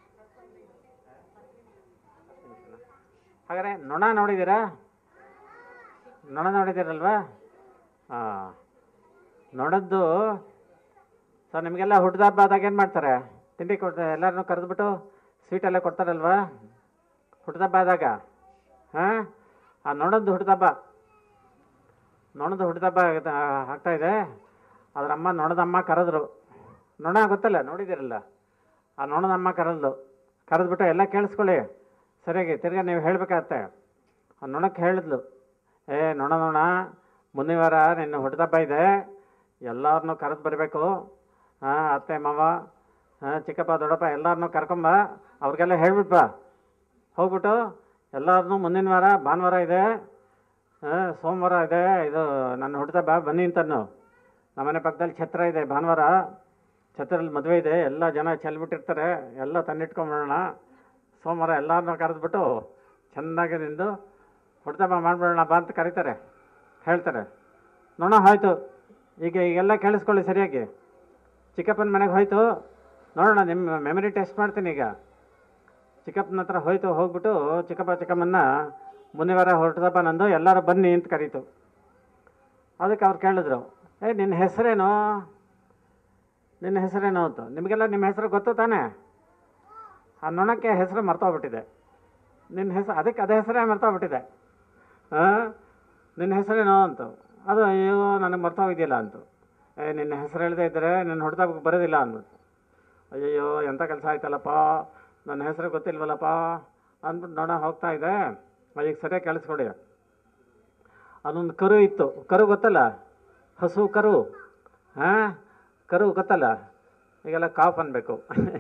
ಹಾಗಾದ್ರೆ ನೊಣ ನೋಡಿದ್ದೀರಾ ನೊಣ ನೋಡಿದ್ದೀರಲ್ವಾ ಹಾಂ ನೊಣದ್ದು ಸೊ ನಿಮಗೆಲ್ಲ ಹುಟ್ಟಿದ ಹಬ್ಬ ಆದಾಗ ಏನು ಮಾಡ್ತಾರೆ ತಿಂಡಿ ಕೊಡ್ತಾರೆ ಎಲ್ಲರನ್ನೂ ಕರೆದ್ಬಿಟ್ಟು ಸ್ವೀಟ್ ಎಲ್ಲ ಕೊಡ್ತಾರಲ್ವಾ ಹುಟ್ಟಿದ ಹಬ್ಬ ಆದಾಗ ಹಾಂ ಆ ನೊಣದ್ದು ಹುಟ್ಟಿದ ಹಬ್ಬ ನೊಣದ ಹುಟ್ಟಿದ ಹಬ್ಬ ಆಗತ್ತ- ಆಗ್ತಾ ಇದೆ ಅದ್ರ ಅಮ್ಮ ನೊಣದಮ್ಮ ಕರೆದ್ರು ನೊಣ ಗೊತ್ತಲ್ಲ ನೋಡಿದ್ದೀರಲ್ಲ ಆ ನೊಣದಮ್ಮ ಕರೆದ್ಲು ಕರೆದ್ಬಿಟ್ಟು ಎಲ್ಲ ಕೇಳಿಸ್ಕೊಳ್ಳಿ ಸರಿಯಾಗಿ ತಿರ್ಗಾ ನೀವು ಹೇಳಬೇಕಾಗತ್ತೆ ಆ ನೊಣಕ್ಕೆ ಹೇಳಿದ್ಲು ಏ ನೊಣ ನೊಣ ಮುಂದಿನ ವಾರ ನಿನ್ನ ಹುಟ್ಟಿದಬ್ಬ ಇದೆ ಎಲ್ಲರನ್ನೂ ಕರೆದು ಬರಬೇಕು ಹಾಂ ಅತ್ತೆ ಮಾವ ಹಾಂ ಚಿಕ್ಕಪ್ಪ ದೊಡ್ಡಪ್ಪ ಎಲ್ಲರನ್ನೂ ಕರ್ಕೊಂಬ ಅವ್ರಿಗೆಲ್ಲ ಹೇಳ್ಬಿಟ್ಟು ಬಾ ಹೋಗ್ಬಿಟ್ಟು ಎಲ್ಲರನ್ನೂ ಮುಂದಿನ ವಾರ ಭಾನುವಾರ ಇದೆ ಹಾಂ ಸೋಮವಾರ ಇದೆ ಇದು ನನ್ನ ಹುಟ್ಟಿದಬ್ಬ ಬನ್ನಿ ಅಂತನು ನಮ್ಮನೆ ಪಕ್ಕದಲ್ಲಿ ಛತ್ರ ಇದೆ ಭಾನುವಾರ ಛತ್ರಲ್ಲಿ ಮದುವೆ ಇದೆ ಎಲ್ಲ ಜನ ಚೆಲ್ಬಿಟ್ಟಿರ್ತಾರೆ ಎಲ್ಲ ತಂದಿಟ್ಕೊಂಬಿಡೋಣ ಸೋಮವಾರ ಎಲ್ಲರನ್ನೂ ಕರೆದ್ಬಿಟ್ಟು ಚೆನ್ನಾಗಿ ನಿಂದು ಹುಡ್ತಬ್ಬ ಮಾಡ್ಬಿಡೋಣ ಬಾ ಅಂತ ಕರೀತಾರೆ ಹೇಳ್ತಾರೆ ನೋಣ ಹೋಯ್ತು ಈಗ ಈಗೆಲ್ಲ ಕೇಳಿಸ್ಕೊಳ್ಳಿ ಸರಿಯಾಗಿ ಚಿಕ್ಕಪ್ಪನ ಮನೆಗೆ ಹೋಯ್ತು ನೋಡೋಣ ನಿಮ್ಮ ಮೆಮರಿ ಟೆಸ್ಟ್ ಮಾಡ್ತೀನಿ ಈಗ ಚಿಕ್ಕಪ್ಪನ ಹತ್ರ ಹೋಯ್ತು ಹೋಗ್ಬಿಟ್ಟು ಚಿಕ್ಕಪ್ಪ ಚಿಕ್ಕಮ್ಮನ್ನ ಮುಂದಿನ ವಾರ ಹೊರಟದಪ್ಪ ನಂದು ಎಲ್ಲರೂ ಬನ್ನಿ ಅಂತ ಕರೀತು ಅದಕ್ಕೆ ಅವ್ರು ಕೇಳಿದ್ರು ಏ ನಿನ್ನ ಹೆಸರೇನು ನಿನ್ನ ಹೆಸರೇನು ಅಂತ ನಿಮಗೆಲ್ಲ ನಿಮ್ಮ ಹೆಸರು ಗೊತ್ತು ತಾನೇ ಆ ನೊಣಕ್ಕೆ ಹೆಸರು ಮರ್ತೋಗ್ಬಿಟ್ಟಿದೆ ನಿನ್ನ ಹೆಸರು ಅದಕ್ಕೆ ಅದೇ ಹೆಸರೇ ಮರ್ತೋಗ್ಬಿಟ್ಟಿದೆ ಹಾಂ ನಿನ್ನ ಹೆಸರೇನೋ ಅಂತ ಅದು ಅಯ್ಯೋ ನನಗೆ ಮರ್ತೋಗಿದ್ದಿಲ್ಲ ಅಂತು ಏ ನಿನ್ನ ಹೆಸರು ಹೇಳ್ದೇ ಇದ್ದರೆ ನಿನ್ನ ಹುಡ್ತಾಗ ಬರೋದಿಲ್ಲ ಅಂದ್ಬಿಟ್ಟು ಅಯ್ಯಯ್ಯೋ ಎಂಥ ಕೆಲಸ ಆಯ್ತಲ್ಲಪ್ಪ ನನ್ನ ಹೆಸರು ಗೊತ್ತಿಲ್ವಲ್ಲಪ್ಪ ಅಂದ್ಬಿಟ್ಟು ನೋಡ ಹೋಗ್ತಾ ಇದೆ ಈಗ ಸರಿಯಾಗಿ ಕೇಳಿಸ್ಕೊಡಿ ಅದೊಂದು ಕರು ಇತ್ತು ಕರು ಗೊತ್ತಲ್ಲ ಹಸು ಕರು ಹಾಂ ಕರು ಗೊತ್ತಲ್ಲ ಈಗೆಲ್ಲ ಕಾಫ್ ಅನ್ಬೇಕು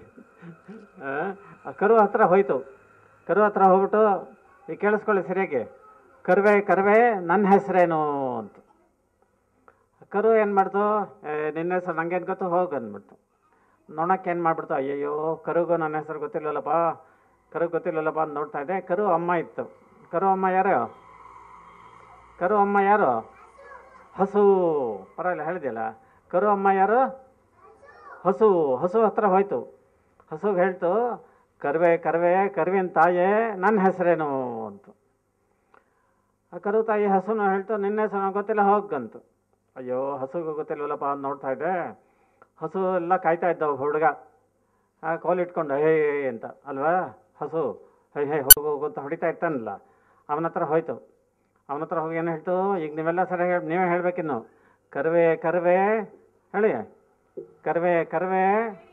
ಆ ಕರು ಹತ್ರ ಹೋಯ್ತು ಕರು ಹತ್ರ ಹೋಗ್ಬಿಟ್ಟು ಈಗ ಕೇಳಿಸ್ಕೊಳ್ಳಿ ಸರಿಯಾಗಿ ಕರುವೆ ಕರುವೆ ನನ್ನ ಹೆಸರೇನು ಅಂತ ಕರು ಏನು ಮಾಡ್ತು ಏ, ನಿನ್ನ ಹೆಸರು ನಂಗೇನು ಗೊತ್ತು ಹೋಗು ಅಂದ್ಬಿಡ್ತು ನೋಡಕ್ಕೆ ಏನು ಮಾಡ್ಬಿಡ್ತು ಅಯ್ಯಯ್ಯೋ ಕರುಗೂ ನನ್ನ ಹೆಸರು ಗೊತ್ತಿಲ್ಲಲ್ಲಪ್ಪ ಕರು ಗೊತ್ತಿಲ್ಲಲ್ಲಪ್ಪ ಅಂತ ನೋಡ್ತಾ ಇದ್ದೆ ಕರು ಅಮ್ಮ ಇತ್ತು ಕರು ಅಮ್ಮ ಯಾರು ಕರು ಅಮ್ಮ ಯಾರು ಹಸು ಪರವಾಗಿಲ್ಲ ಹೇಳಿದೆಯಲ್ಲ ಕರು ಅಮ್ಮ ಯಾರು ಹಸು ಹಸು ಹತ್ರ ಹೋಯ್ತು ಹಸುಗೆ ಹೇಳ್ತು ಕರುವೆ ಕರುವೆ ಕರುವಿನ ತಾಯೇ ನನ್ನ ಹೆಸರೇನು ಅಂತ ಆ ಕರು ತಾಯಿ ಹಸುನು ಹೇಳ್ತು ನಿನ್ನ ಹೆಸರು ನಂಗೆ ಗೊತ್ತಿಲ್ಲ ಹೋಗಂತು ಅಯ್ಯೋ ಹಸುಗೂ ಗೊತ್ತಿಲ್ವಲ್ಲಪ್ಪ ಅಂತ ನೋಡ್ತಾ ಇದ್ದೆ ಹಸು ಎಲ್ಲ ಕಾಯ್ತಾ ಇದ್ದವು ಹುಡುಗ ಆ ಕೋಲ್ ಇಟ್ಕೊಂಡು ಹೇ ಹೇ ಅಂತ ಅಲ್ವಾ ಹಸು ಹೇ ಹೇ ಹೋಗು ಹೋಗು ಅಂತ ಹೊಡಿತಾ ಇರ್ತಾನಲ್ಲ ಅವನ ಹತ್ರ ಹೋಯ್ತು ಅವನ ಹತ್ರ ಹೋಗಿ ಏನು ಹೇಳ್ತು ಈಗ ನೀವೆಲ್ಲ ಸರಿ ಹೇಳಿ ನೀವೇ ಹೇಳ್ಬೇಕಿನ್ನು ಕರುವೆ ಕರುವೆ ಹೇಳಿ ಕರುವೆ ಕರುವೆ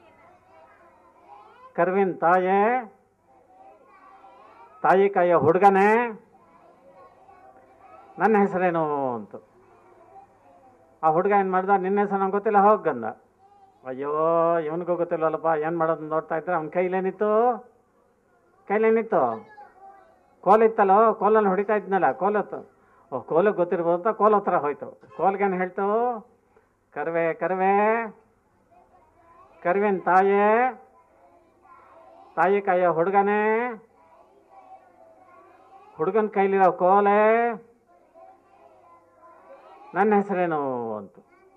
ಕರುವಿನ ತಾಯೇ ತಾಯಿ ಕಾಯಿಯ ಹುಡುಗನೇ ನನ್ನ ಹೆಸರೇನು ಅಂತ ಆ ಹುಡುಗ ಏನು ಮಾಡ್ದ ನಿನ್ನ ಹೆಸರು ನಂಗೆ ಗೊತ್ತಿಲ್ಲ ಹೋಗಂದ ಅಯ್ಯೋ ಇವನಿಗೂ ಗೊತ್ತಿಲ್ಲವಲ್ಲಪ್ಪ ಏನು ಮಾಡೋದು ನೋಡ್ತಾ ಇದ್ರೆ ಅವ್ನ ಕೈಲೇನಿತ್ತು ಕೈಲೇನಿತ್ತು ಕೋಲ್ ಇತ್ತಲ್ಲೋ ಕೋಲಲ್ಲಿ ಹೊಡಿತಾ ಇದ್ನಲ್ಲ ಕೋಲತ್ತು ಓ ಕೋಲಿಗೆ ಗೊತ್ತಿರ್ಬೋದು ಅಂತ ಕೋಲ್ ಹತ್ರ ಹೋಯ್ತು ಕೋಲ್ಗೇನು ಹೇಳ್ತು ಕರ್ವೆ ಕರ್ವೆ ಕರ್ವಿನ ತಾಯೇ ತಾಯಿ ಕಾಯ ಹುಡುಗನೇ ಹುಡುಗನ ಕೈಲಿರೋ ಕೋಲೆ ನನ್ನ ಹೆಸರೇನು ಅಂತ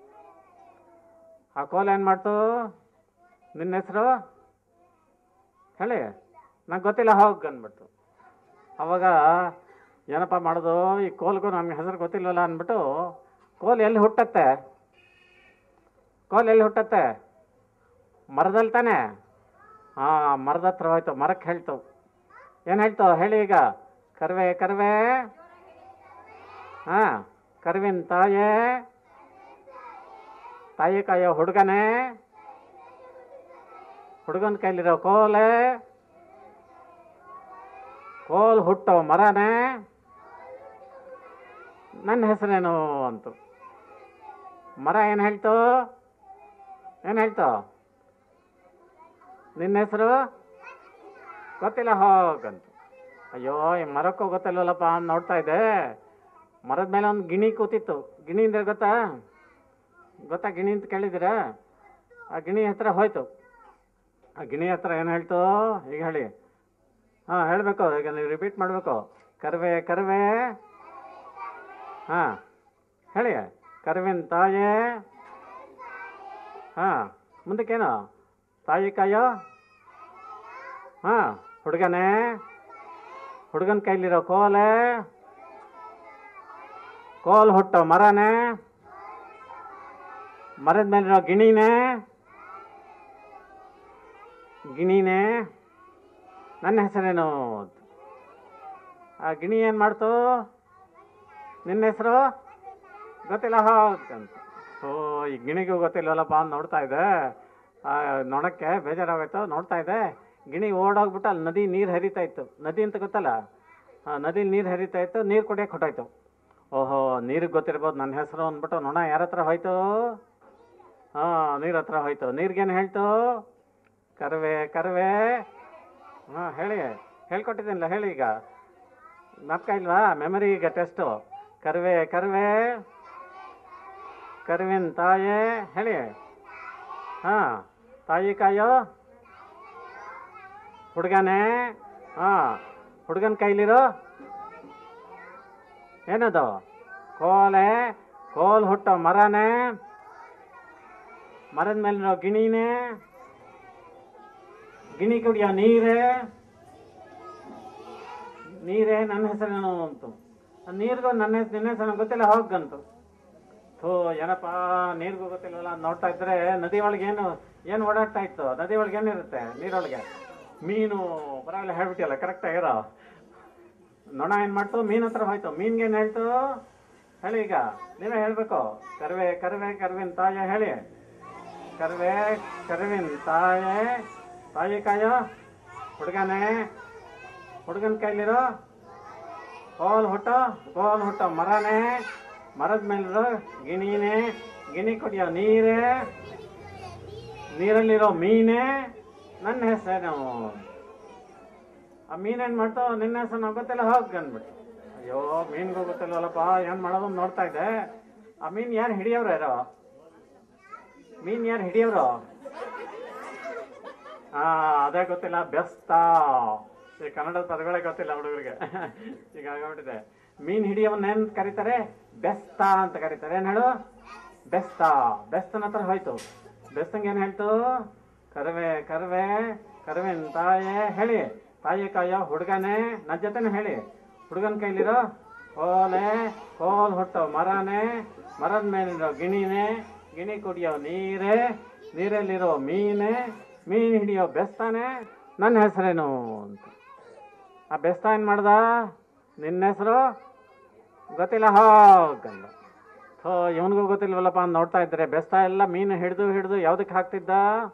ಆ ಕೋಲ್ ಏನು ಮಾಡ್ತು ನಿನ್ನ ಹೆಸರು ಹೇಳಿ ನಂಗೆ ಗೊತ್ತಿಲ್ಲ ಹೋಗಿ ಅಂದ್ಬಿಟ್ಟು ಅವಾಗ ಏನಪ್ಪ ಮಾಡೋದು ಈ ಕೋಲ್ಗೂ ನನ್ನ ಹೆಸರು ಗೊತ್ತಿಲ್ವಲ್ಲ ಅಂದ್ಬಿಟ್ಟು ಕೋಲ್ ಎಲ್ಲಿ ಹುಟ್ಟತ್ತೆ ಕೋಲ್ ಎಲ್ಲಿ ಹುಟ್ಟತ್ತೆ ಮರದಲ್ಲಿ ತಾನೆ ಹಾಂ ಮರದ ಹತ್ರ ಹೋಯ್ತು ಮರಕ್ಕೆ ಹೇಳ್ತು ಏನು ಹೇಳ್ತು ಹೇಳಿ ಈಗ ಕರ್ವೆ ಕರ್ವೆ ಹಾಂ ಕರ್ವಿನ ತಾಯೇ ತಾಯಿ ಕಾಯೋ ಹುಡುಗನೇ ಹುಡುಗನ ಕೈಲಿರೋ ಕೋಲೆ ಕೋಲ್ ಹುಟ್ಟೋ ಮರನೇ ನನ್ನ ಹೆಸರೇನು ಅಂತು ಮರ ಏನು ಹೇಳ್ತು ಏನು ಹೇಳ್ತು ನಿನ್ನ ಹೆಸರು ಗೊತ್ತಿಲ್ಲ ಹೋಗಂತ ಅಯ್ಯೋ ಈ ಮರಕ್ಕೂ ಗೊತ್ತಿಲ್ವಲ್ಲಪ್ಪ ಅಂತ ನೋಡ್ತಾ ಇದ್ದೆ ಮರದ ಮೇಲೆ ಒಂದು ಗಿಣಿ ಕೂತಿತ್ತು ಗಿಣಿ ಅಂದ್ರೆ ಗೊತ್ತಾ ಗೊತ್ತಾ ಗಿಣಿ ಅಂತ ಕೇಳಿದ್ದೀರಾ ಆ ಗಿಣಿ ಹತ್ರ ಹೋಯ್ತು ಆ ಗಿಣಿ ಹತ್ರ ಏನು ಹೇಳ್ತು ಈಗ ಹೇಳಿ ಹಾಂ ಹೇಳಬೇಕು ಈಗ ನೀವು ರಿಪೀಟ್ ಮಾಡಬೇಕು ಕರ್ವೆ ಕರ್ವೆ ಹಾಂ ಹೇಳಿ ಕರ್ವಿನ ತಾಯೇ ಹಾಂ ಮುಂದಕ್ಕೇನು ತಾಯಿ ಕಾಯೋ ಹಾಂ ಹುಡುಗನೇ ಹುಡುಗನ ಕೈಲಿರೋ ಕೋಲೆ ಕೋಲ್ ಹುಟ್ಟೋ ಮರನೇ ಮರದ ಮೇಲಿರೋ ಗಿಣಿನೇ ಗಿಣಿನೇ ನನ್ನ ಹೆಸರೇನು ಅಂತ. ಆ ಗಿಣಿ ಏನು ಮಾಡ್ತು ನಿನ್ನ ಹೆಸರು ಗೊತ್ತಿಲ್ಲ ಹೋಗಂತ ಓ ಈ ಗಿಣಿಗೂ ಗೊತ್ತಿಲ್ವಲ್ಲಪ್ಪ ಅಂತ ನೋಡ್ತಾ ಇದ್ದೆ ಆ ನೊಣಕ್ಕೆ ಬೇಜಾರಾಗೋಯ್ತು ನೋಡ್ತಾ ಇದ್ದೆ ಗಿಣಿ ಓಡೋಗ್ಬಿಟ್ಟು ಅಲ್ಲಿ ನದಿ ನೀರು ಹರಿತಾ ಇತ್ತು ನದಿ ಅಂತ ಗೊತ್ತಲ್ಲ ಆ ನದಿ ನೀರು ಹರಿತಾ ಇತ್ತು ನೀರು ಕುಡಿಯೋಕೆ ಹೊಟ್ಟೋಯ್ತು ಓಹೋ ನೀರಿಗೆ ಗೊತ್ತಿರ್ಬೋದು ನನ್ನ ಹೆಸರು ಅಂದ್ಬಿಟ್ಟು ನೊಣ ಯಾರ ಹತ್ರ ಹೋಯ್ತು ಹಾಂ ನೀರ ಹತ್ರ ಹೋಯ್ತು ನೀರಿಗೇನು ಹೇಳ್ತು ಕರ್ವೆ ಕರ್ವೆ ಹಾಂ ಹೇಳಿ ಹೇಳ್ಕೊಟ್ಟಿದ್ದೀನಲ್ಲ ಹೇಳಿ ಈಗ ಜ್ಞಾಪಕ ಇಲ್ವಾ ಮೆಮರಿ ಈಗ ಟೆಸ್ಟು ಕರ್ವೆ ಕರ್ವೆ ಕರ್ವಿನ ತಾಯೇ ಹೇಳಿ ಹಾಂ ತಾಯಿ ಕಾಯೋ ಹುಡುಗನೇ ಹಾಂ ಹುಡುಗನ ಕೈಲಿರೋ ಏನದು ಕೋಲೆ ಕೋಲ್ ಹುಟ್ಟೋ ಮರನೇ ಮರದ ಮೇಲಿರೋ ಗಿಣಿನೇ ಗಿಣಿ ಕುಡಿಯೋ ನೀರೇ ನೀರೇ ನನ್ನ ಹೆಸರೇನು ಅಂತು ಆ ನೀರಿಗೂ ನನ್ನ ಹೆಸರು ನಿನ್ನ ಹೆಸರು ಗೊತ್ತಿಲ್ಲ ಹೋಗಂತು ಥೋ ಏನಪ್ಪ ನೀರಿಗೂ ಗೊತ್ತಿಲ್ಲವಲ್ಲ ಅದ್ ನೋಡ್ತಾ ಇದ್ರೆ ನದಿ ಒಳಗೆ ಏನು ಏನು ಓಡಾಡ್ತಾ ಇತ್ತು ನದಿ ಒಳಗೆ ಏನಿರುತ್ತೆ ನೀರೊಳಗೆ ಮೀನು ಪರವಾಗಿಲ್ಲ ಹೇಳ್ಬಿಟ್ಟಿಯಲ್ಲ ಕರೆಕ್ಟ್ ಆಗಿರೋ ನೊಣ ಏನು ಮಾಡ್ತು ಮೀನ್ ಹತ್ರ ಹೋಯ್ತು ಮೀನ್ಗೆ ಏನು ಹೇಳ್ತು ಹೇಳಿ ಈಗ ನೀವೇ ಹೇಳ್ಬೇಕು ಕರ್ವೆ ಕರ್ವೆ ಕರ್ವಿನ ತಾಯ ಹೇಳಿ ಕರ್ವೆ ಕರ್ವಿನ ತಾಯೇ ತಾಯಿ ಕಾಯೋ ಹುಡುಗನೇ ಹುಡುಗನ ಕೈಲಿರೋ ಕೋಲ್ ಹುಟ್ಟೋ ಕೋಲ್ ಹುಟ್ಟೋ ಮರನೇ ಮರದ ಮೇಲಿರೋ ಗಿಣಿನೇ ಗಿಣಿ ಕುಡಿಯೋ ನೀರೇ ನೀರಲ್ಲಿರೋ ಮೀನೇ ನನ್ನ ಹೆಸರೇನು ಆ ಮೀನೇನು ಮಾಡ್ತು ನಿನ್ನ ಹೆಸರು ನಾವು ಗೊತ್ತಿಲ್ಲ ಹೋಗಿ ಅಂದ್ಬಿಟ್ಟು ಅಯ್ಯೋ ಮೀನ್ಗೂ ಗೊತ್ತಿಲ್ವಲ್ಲಪ್ಪ ಏನು ಮಾಡೋದು ಅಂತ ನೋಡ್ತಾ ಇದ್ದೆ ಆ ಮೀನ್ ಯಾರು ಹಿಡಿಯೋರು ಯಾರೋ ಮೀನ್ ಯಾರು ಹಿಡಿಯೋರು ಹಾ ಅದೇ ಗೊತ್ತಿಲ್ಲ ಬೆಸ್ತ ಈ ಕನ್ನಡದ ಪದಗಳೇ ಗೊತ್ತಿಲ್ಲ ಹುಡುಗರಿಗೆ ಈಗ ಆಗೋಗ್ಬಿಟ್ಟಿದೆ ಮೀನ್ ಹಿಡಿಯವನ್ನ ಏನ್ ಕರೀತಾರೆ ಬೆಸ್ತ ಅಂತ ಕರೀತಾರೆ ಏನ್ ಹೇಳು ಬೆಸ್ತ ಬೆಸ್ತನ ಹತ್ರ ಹೋಯ್ತು ಬೆಸ್ತಂಗೆ ಏನ್ ಹೇಳ್ತು ಕರವೆ ಕರವೆ ಕರವಿನ ತಾಯೇ ಹೇಳಿ ತಾಯಿ ಕಾಯೋ ಹುಡುಗನೇ ನನ್ನ ಜೊತೆನೆ ಹೇಳಿ ಹುಡುಗನ ಕೈಲಿರೋ ಕೋಲೆ ಕೋಲ್ ಹುಟ್ಟೋ ಮರನೇ ಮರದ ಮೇಲಿರೋ ಗಿಣಿನೇ ಗಿಣಿ ಕುಡಿಯೋ ನೀರೇ ನೀರಲ್ಲಿರೋ ಮೀನೇ ಮೀನು ಹಿಡಿಯೋ ಬೆಸ್ತಾನೆ ನನ್ನ ಹೆಸರೇನು ಅಂತ ಆ ಬೆಸ್ತ ಏನು ಮಾಡ್ದ ನಿನ್ನ ಹೆಸರು ಗೊತ್ತಿಲ್ಲ ಹೋಗಂದ ಥೋ ಇವನಿಗೂ ಗೊತ್ತಿಲ್ವಲ್ಲಪ್ಪ ಅಂತ ನೋಡ್ತಾ ಇದ್ರೆ ಬೆಸ್ತ ಎಲ್ಲ ಮೀನು ಹಿಡಿದು ಹಿಡಿದು ಯಾವುದಕ್ಕೆ ಹಾಕ್ತಿದ್ದ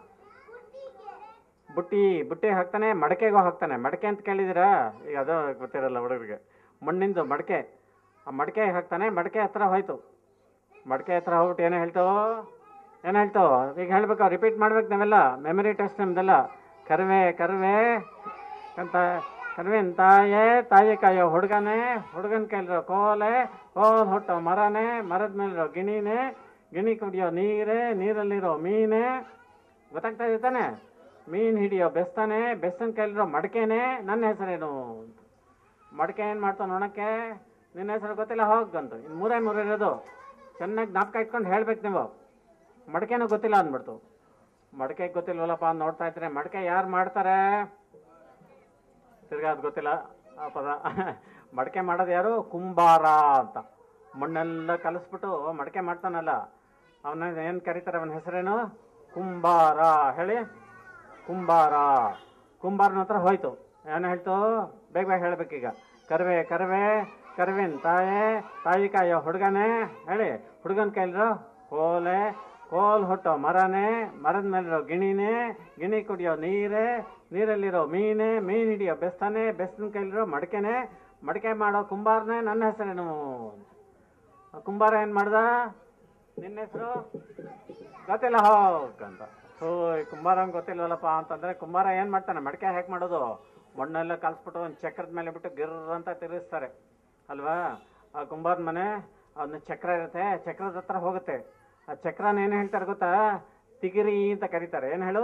ಬುಟ್ಟಿ ಬುಟ್ಟಿ ಹಾಕ್ತಾನೆ ಮಡಕೆಗೂ ಹಾಕ್ತಾನೆ ಮಡಕೆ ಅಂತ ಕೇಳಿದ್ದೀರಾ ಈಗ ಅದು ಗೊತ್ತಿರಲ್ಲ ಹುಡುಗರಿಗೆ ಮಣ್ಣಿಂದು ಮಡಕೆ ಆ ಮಡಕೆ ಹಾಕ್ತಾನೆ ಮಡಕೆ ಹತ್ರ ಹೋಯ್ತು ಮಡಕೆ ಹತ್ರ ಹೋಗ್ಬಿಟ್ಟು ಏನು ಹೇಳ್ತು ಏನು ಹೇಳ್ತು ಈಗ ಹೇಳ್ಬೇಕು ರಿಪೀಟ್ ಮಾಡ್ಬೇಕು ನಾವೆಲ್ಲ ಮೆಮರಿ ಟೆಸ್ಟ್ ನಮ್ದೆಲ್ಲ ಕರ್ವೆ ಕರ್ವೆ ಅಂತ ಕರ್ವಿನ ತಾಯೇ ತಾಯಿ ಕಾಯೋ ಹುಡುಗನೇ ಹುಡುಗನ ಕೈಲಿರೋ ಕೋಲೆ ಕೋಲ್ ಹೊಟ್ಟೋ ಮರನೇ ಮರದ ಮೇಲಿರೋ ಗಿಣಿನೇ ಗಿಣಿ ಕುಡಿಯೋ ನೀರೇ ನೀರಲ್ಲಿರೋ ಮೀನೇ ಗೊತ್ತಾಗ್ತಾ ಇದೆ ತಾನೆ ಮೀನ್ ಹಿಡಿಯೋ ಬೆಸ್ತಾನೆ ಬೆಸ್ತನ ಕೈಲಿರೋ ಮಡಕೆನೆ ನನ್ನ ಹೆಸರೇನು ಮಡಕೆ ಏನು ಮಾಡ್ತಾವ ನೋಡಕ್ಕೆ ನಿನ್ನ ಹೆಸರು ಗೊತ್ತಿಲ್ಲ ಹೋಗಂತು ಇನ್ನು ಮೂರೇ ಮೂರೇ ಇರೋದು ಚೆನ್ನಾಗಿ ಜ್ಞಾಪಕ ಇಟ್ಕೊಂಡು ಹೇಳ್ಬೇಕು ನೀವು ಮಡಕೆನೂ ಗೊತ್ತಿಲ್ಲ ಅಂದ್ಬಿಡ್ತು ಮಡಕೆ ಗೊತ್ತಿಲ್ವಲ್ಲಪ್ಪ ಅಂತ ನೋಡ್ತಾ ಇದ್ರೆ ಮಡಕೆ ಯಾರು ಮಾಡ್ತಾರೆ ತಿರ್ಗಾ ಅದು ಗೊತ್ತಿಲ್ಲ ಆ ಪದ ಮಡಕೆ ಮಾಡೋದು ಯಾರು ಕುಂಬಾರ ಅಂತ ಮಣ್ಣೆಲ್ಲ ಕಲಿಸ್ಬಿಟ್ಟು ಮಡಕೆ ಮಾಡ್ತಾನಲ್ಲ ಅವನ ಏನು ಕರೀತಾರೆ ಅವನ ಹೆಸರೇನು ಕುಂಬಾರ ಹೇಳಿ ಕುಂಬಾರ ಕುಂಬಾರನ ಹತ್ರ ಹೋಯ್ತು ಏನು ಹೇಳ್ತು ಬೇಗ ಬೇಗ ಹೇಳ್ಬೇಕೀಗ ಕರ್ವೆ ಕರ್ವೆ ಕರ್ವಿನ ತಾಯೇ ತಾಯಿ ಕಾಯೋ ಹುಡುಗನೇ ಹೇಳಿ ಹುಡುಗನ ಕೈಲಿರೋ ಕೋಲೆ ಕೋಲ್ ಹೊಟ್ಟೋ ಮರನೇ ಮರದ ಮೇಲಿರೋ ಗಿಣಿನೇ ಗಿಣಿ ಕುಡಿಯೋ ನೀರೇ ನೀರಲ್ಲಿರೋ ಮೀನೇ ಮೀನ್ ಹಿಡಿಯೋ ಬೆಸ್ತಾನೆ ಬೆಸ್ತನ ಕೈಲಿರೋ ಮಡಕೆನೆ ಮಡಕೆ ಮಾಡೋ ಕುಂಬಾರನೇ ನನ್ನ ಹೆಸರೇನು ಆ ಕುಂಬಾರ ಏನು ಮಾಡ್ದ ನಿನ್ನ ಹೆಸರು ಗೊತ್ತಿಲ್ಲ ಹೋಗಂತ ಹೋ ಈ ಕುಂಬಾರಂಗೆ ಗೊತ್ತಿಲ್ವಲ್ಲಪ್ಪ ಅಂತಂದ್ರೆ ಕುಂಬಾರ ಏನು ಮಾಡ್ತಾನೆ ಮಡಕೆ ಹೇಗೆ ಮಾಡೋದು ಮಣ್ಣೆಲ್ಲ ಕಲ್ಸ್ಬಿಟ್ಟು ಒಂದು ಚಕ್ರದ ಮೇಲೆ ಬಿಟ್ಟು ಗಿರ್ ಅಂತ ತಿರುಗಿಸ್ತಾರೆ ಅಲ್ವಾ ಆ ಕುಂಬಾರನ ಮನೆ ಅದನ್ನ ಚಕ್ರ ಇರುತ್ತೆ ಚಕ್ರದ ಹತ್ರ ಹೋಗುತ್ತೆ ಆ ಚಕ್ರನ ಏನು ಹೇಳ್ತಾರೆ ಗೊತ್ತಾ ತಿಗಿರಿ ಅಂತ ಕರೀತಾರೆ ಏನು ಹೇಳು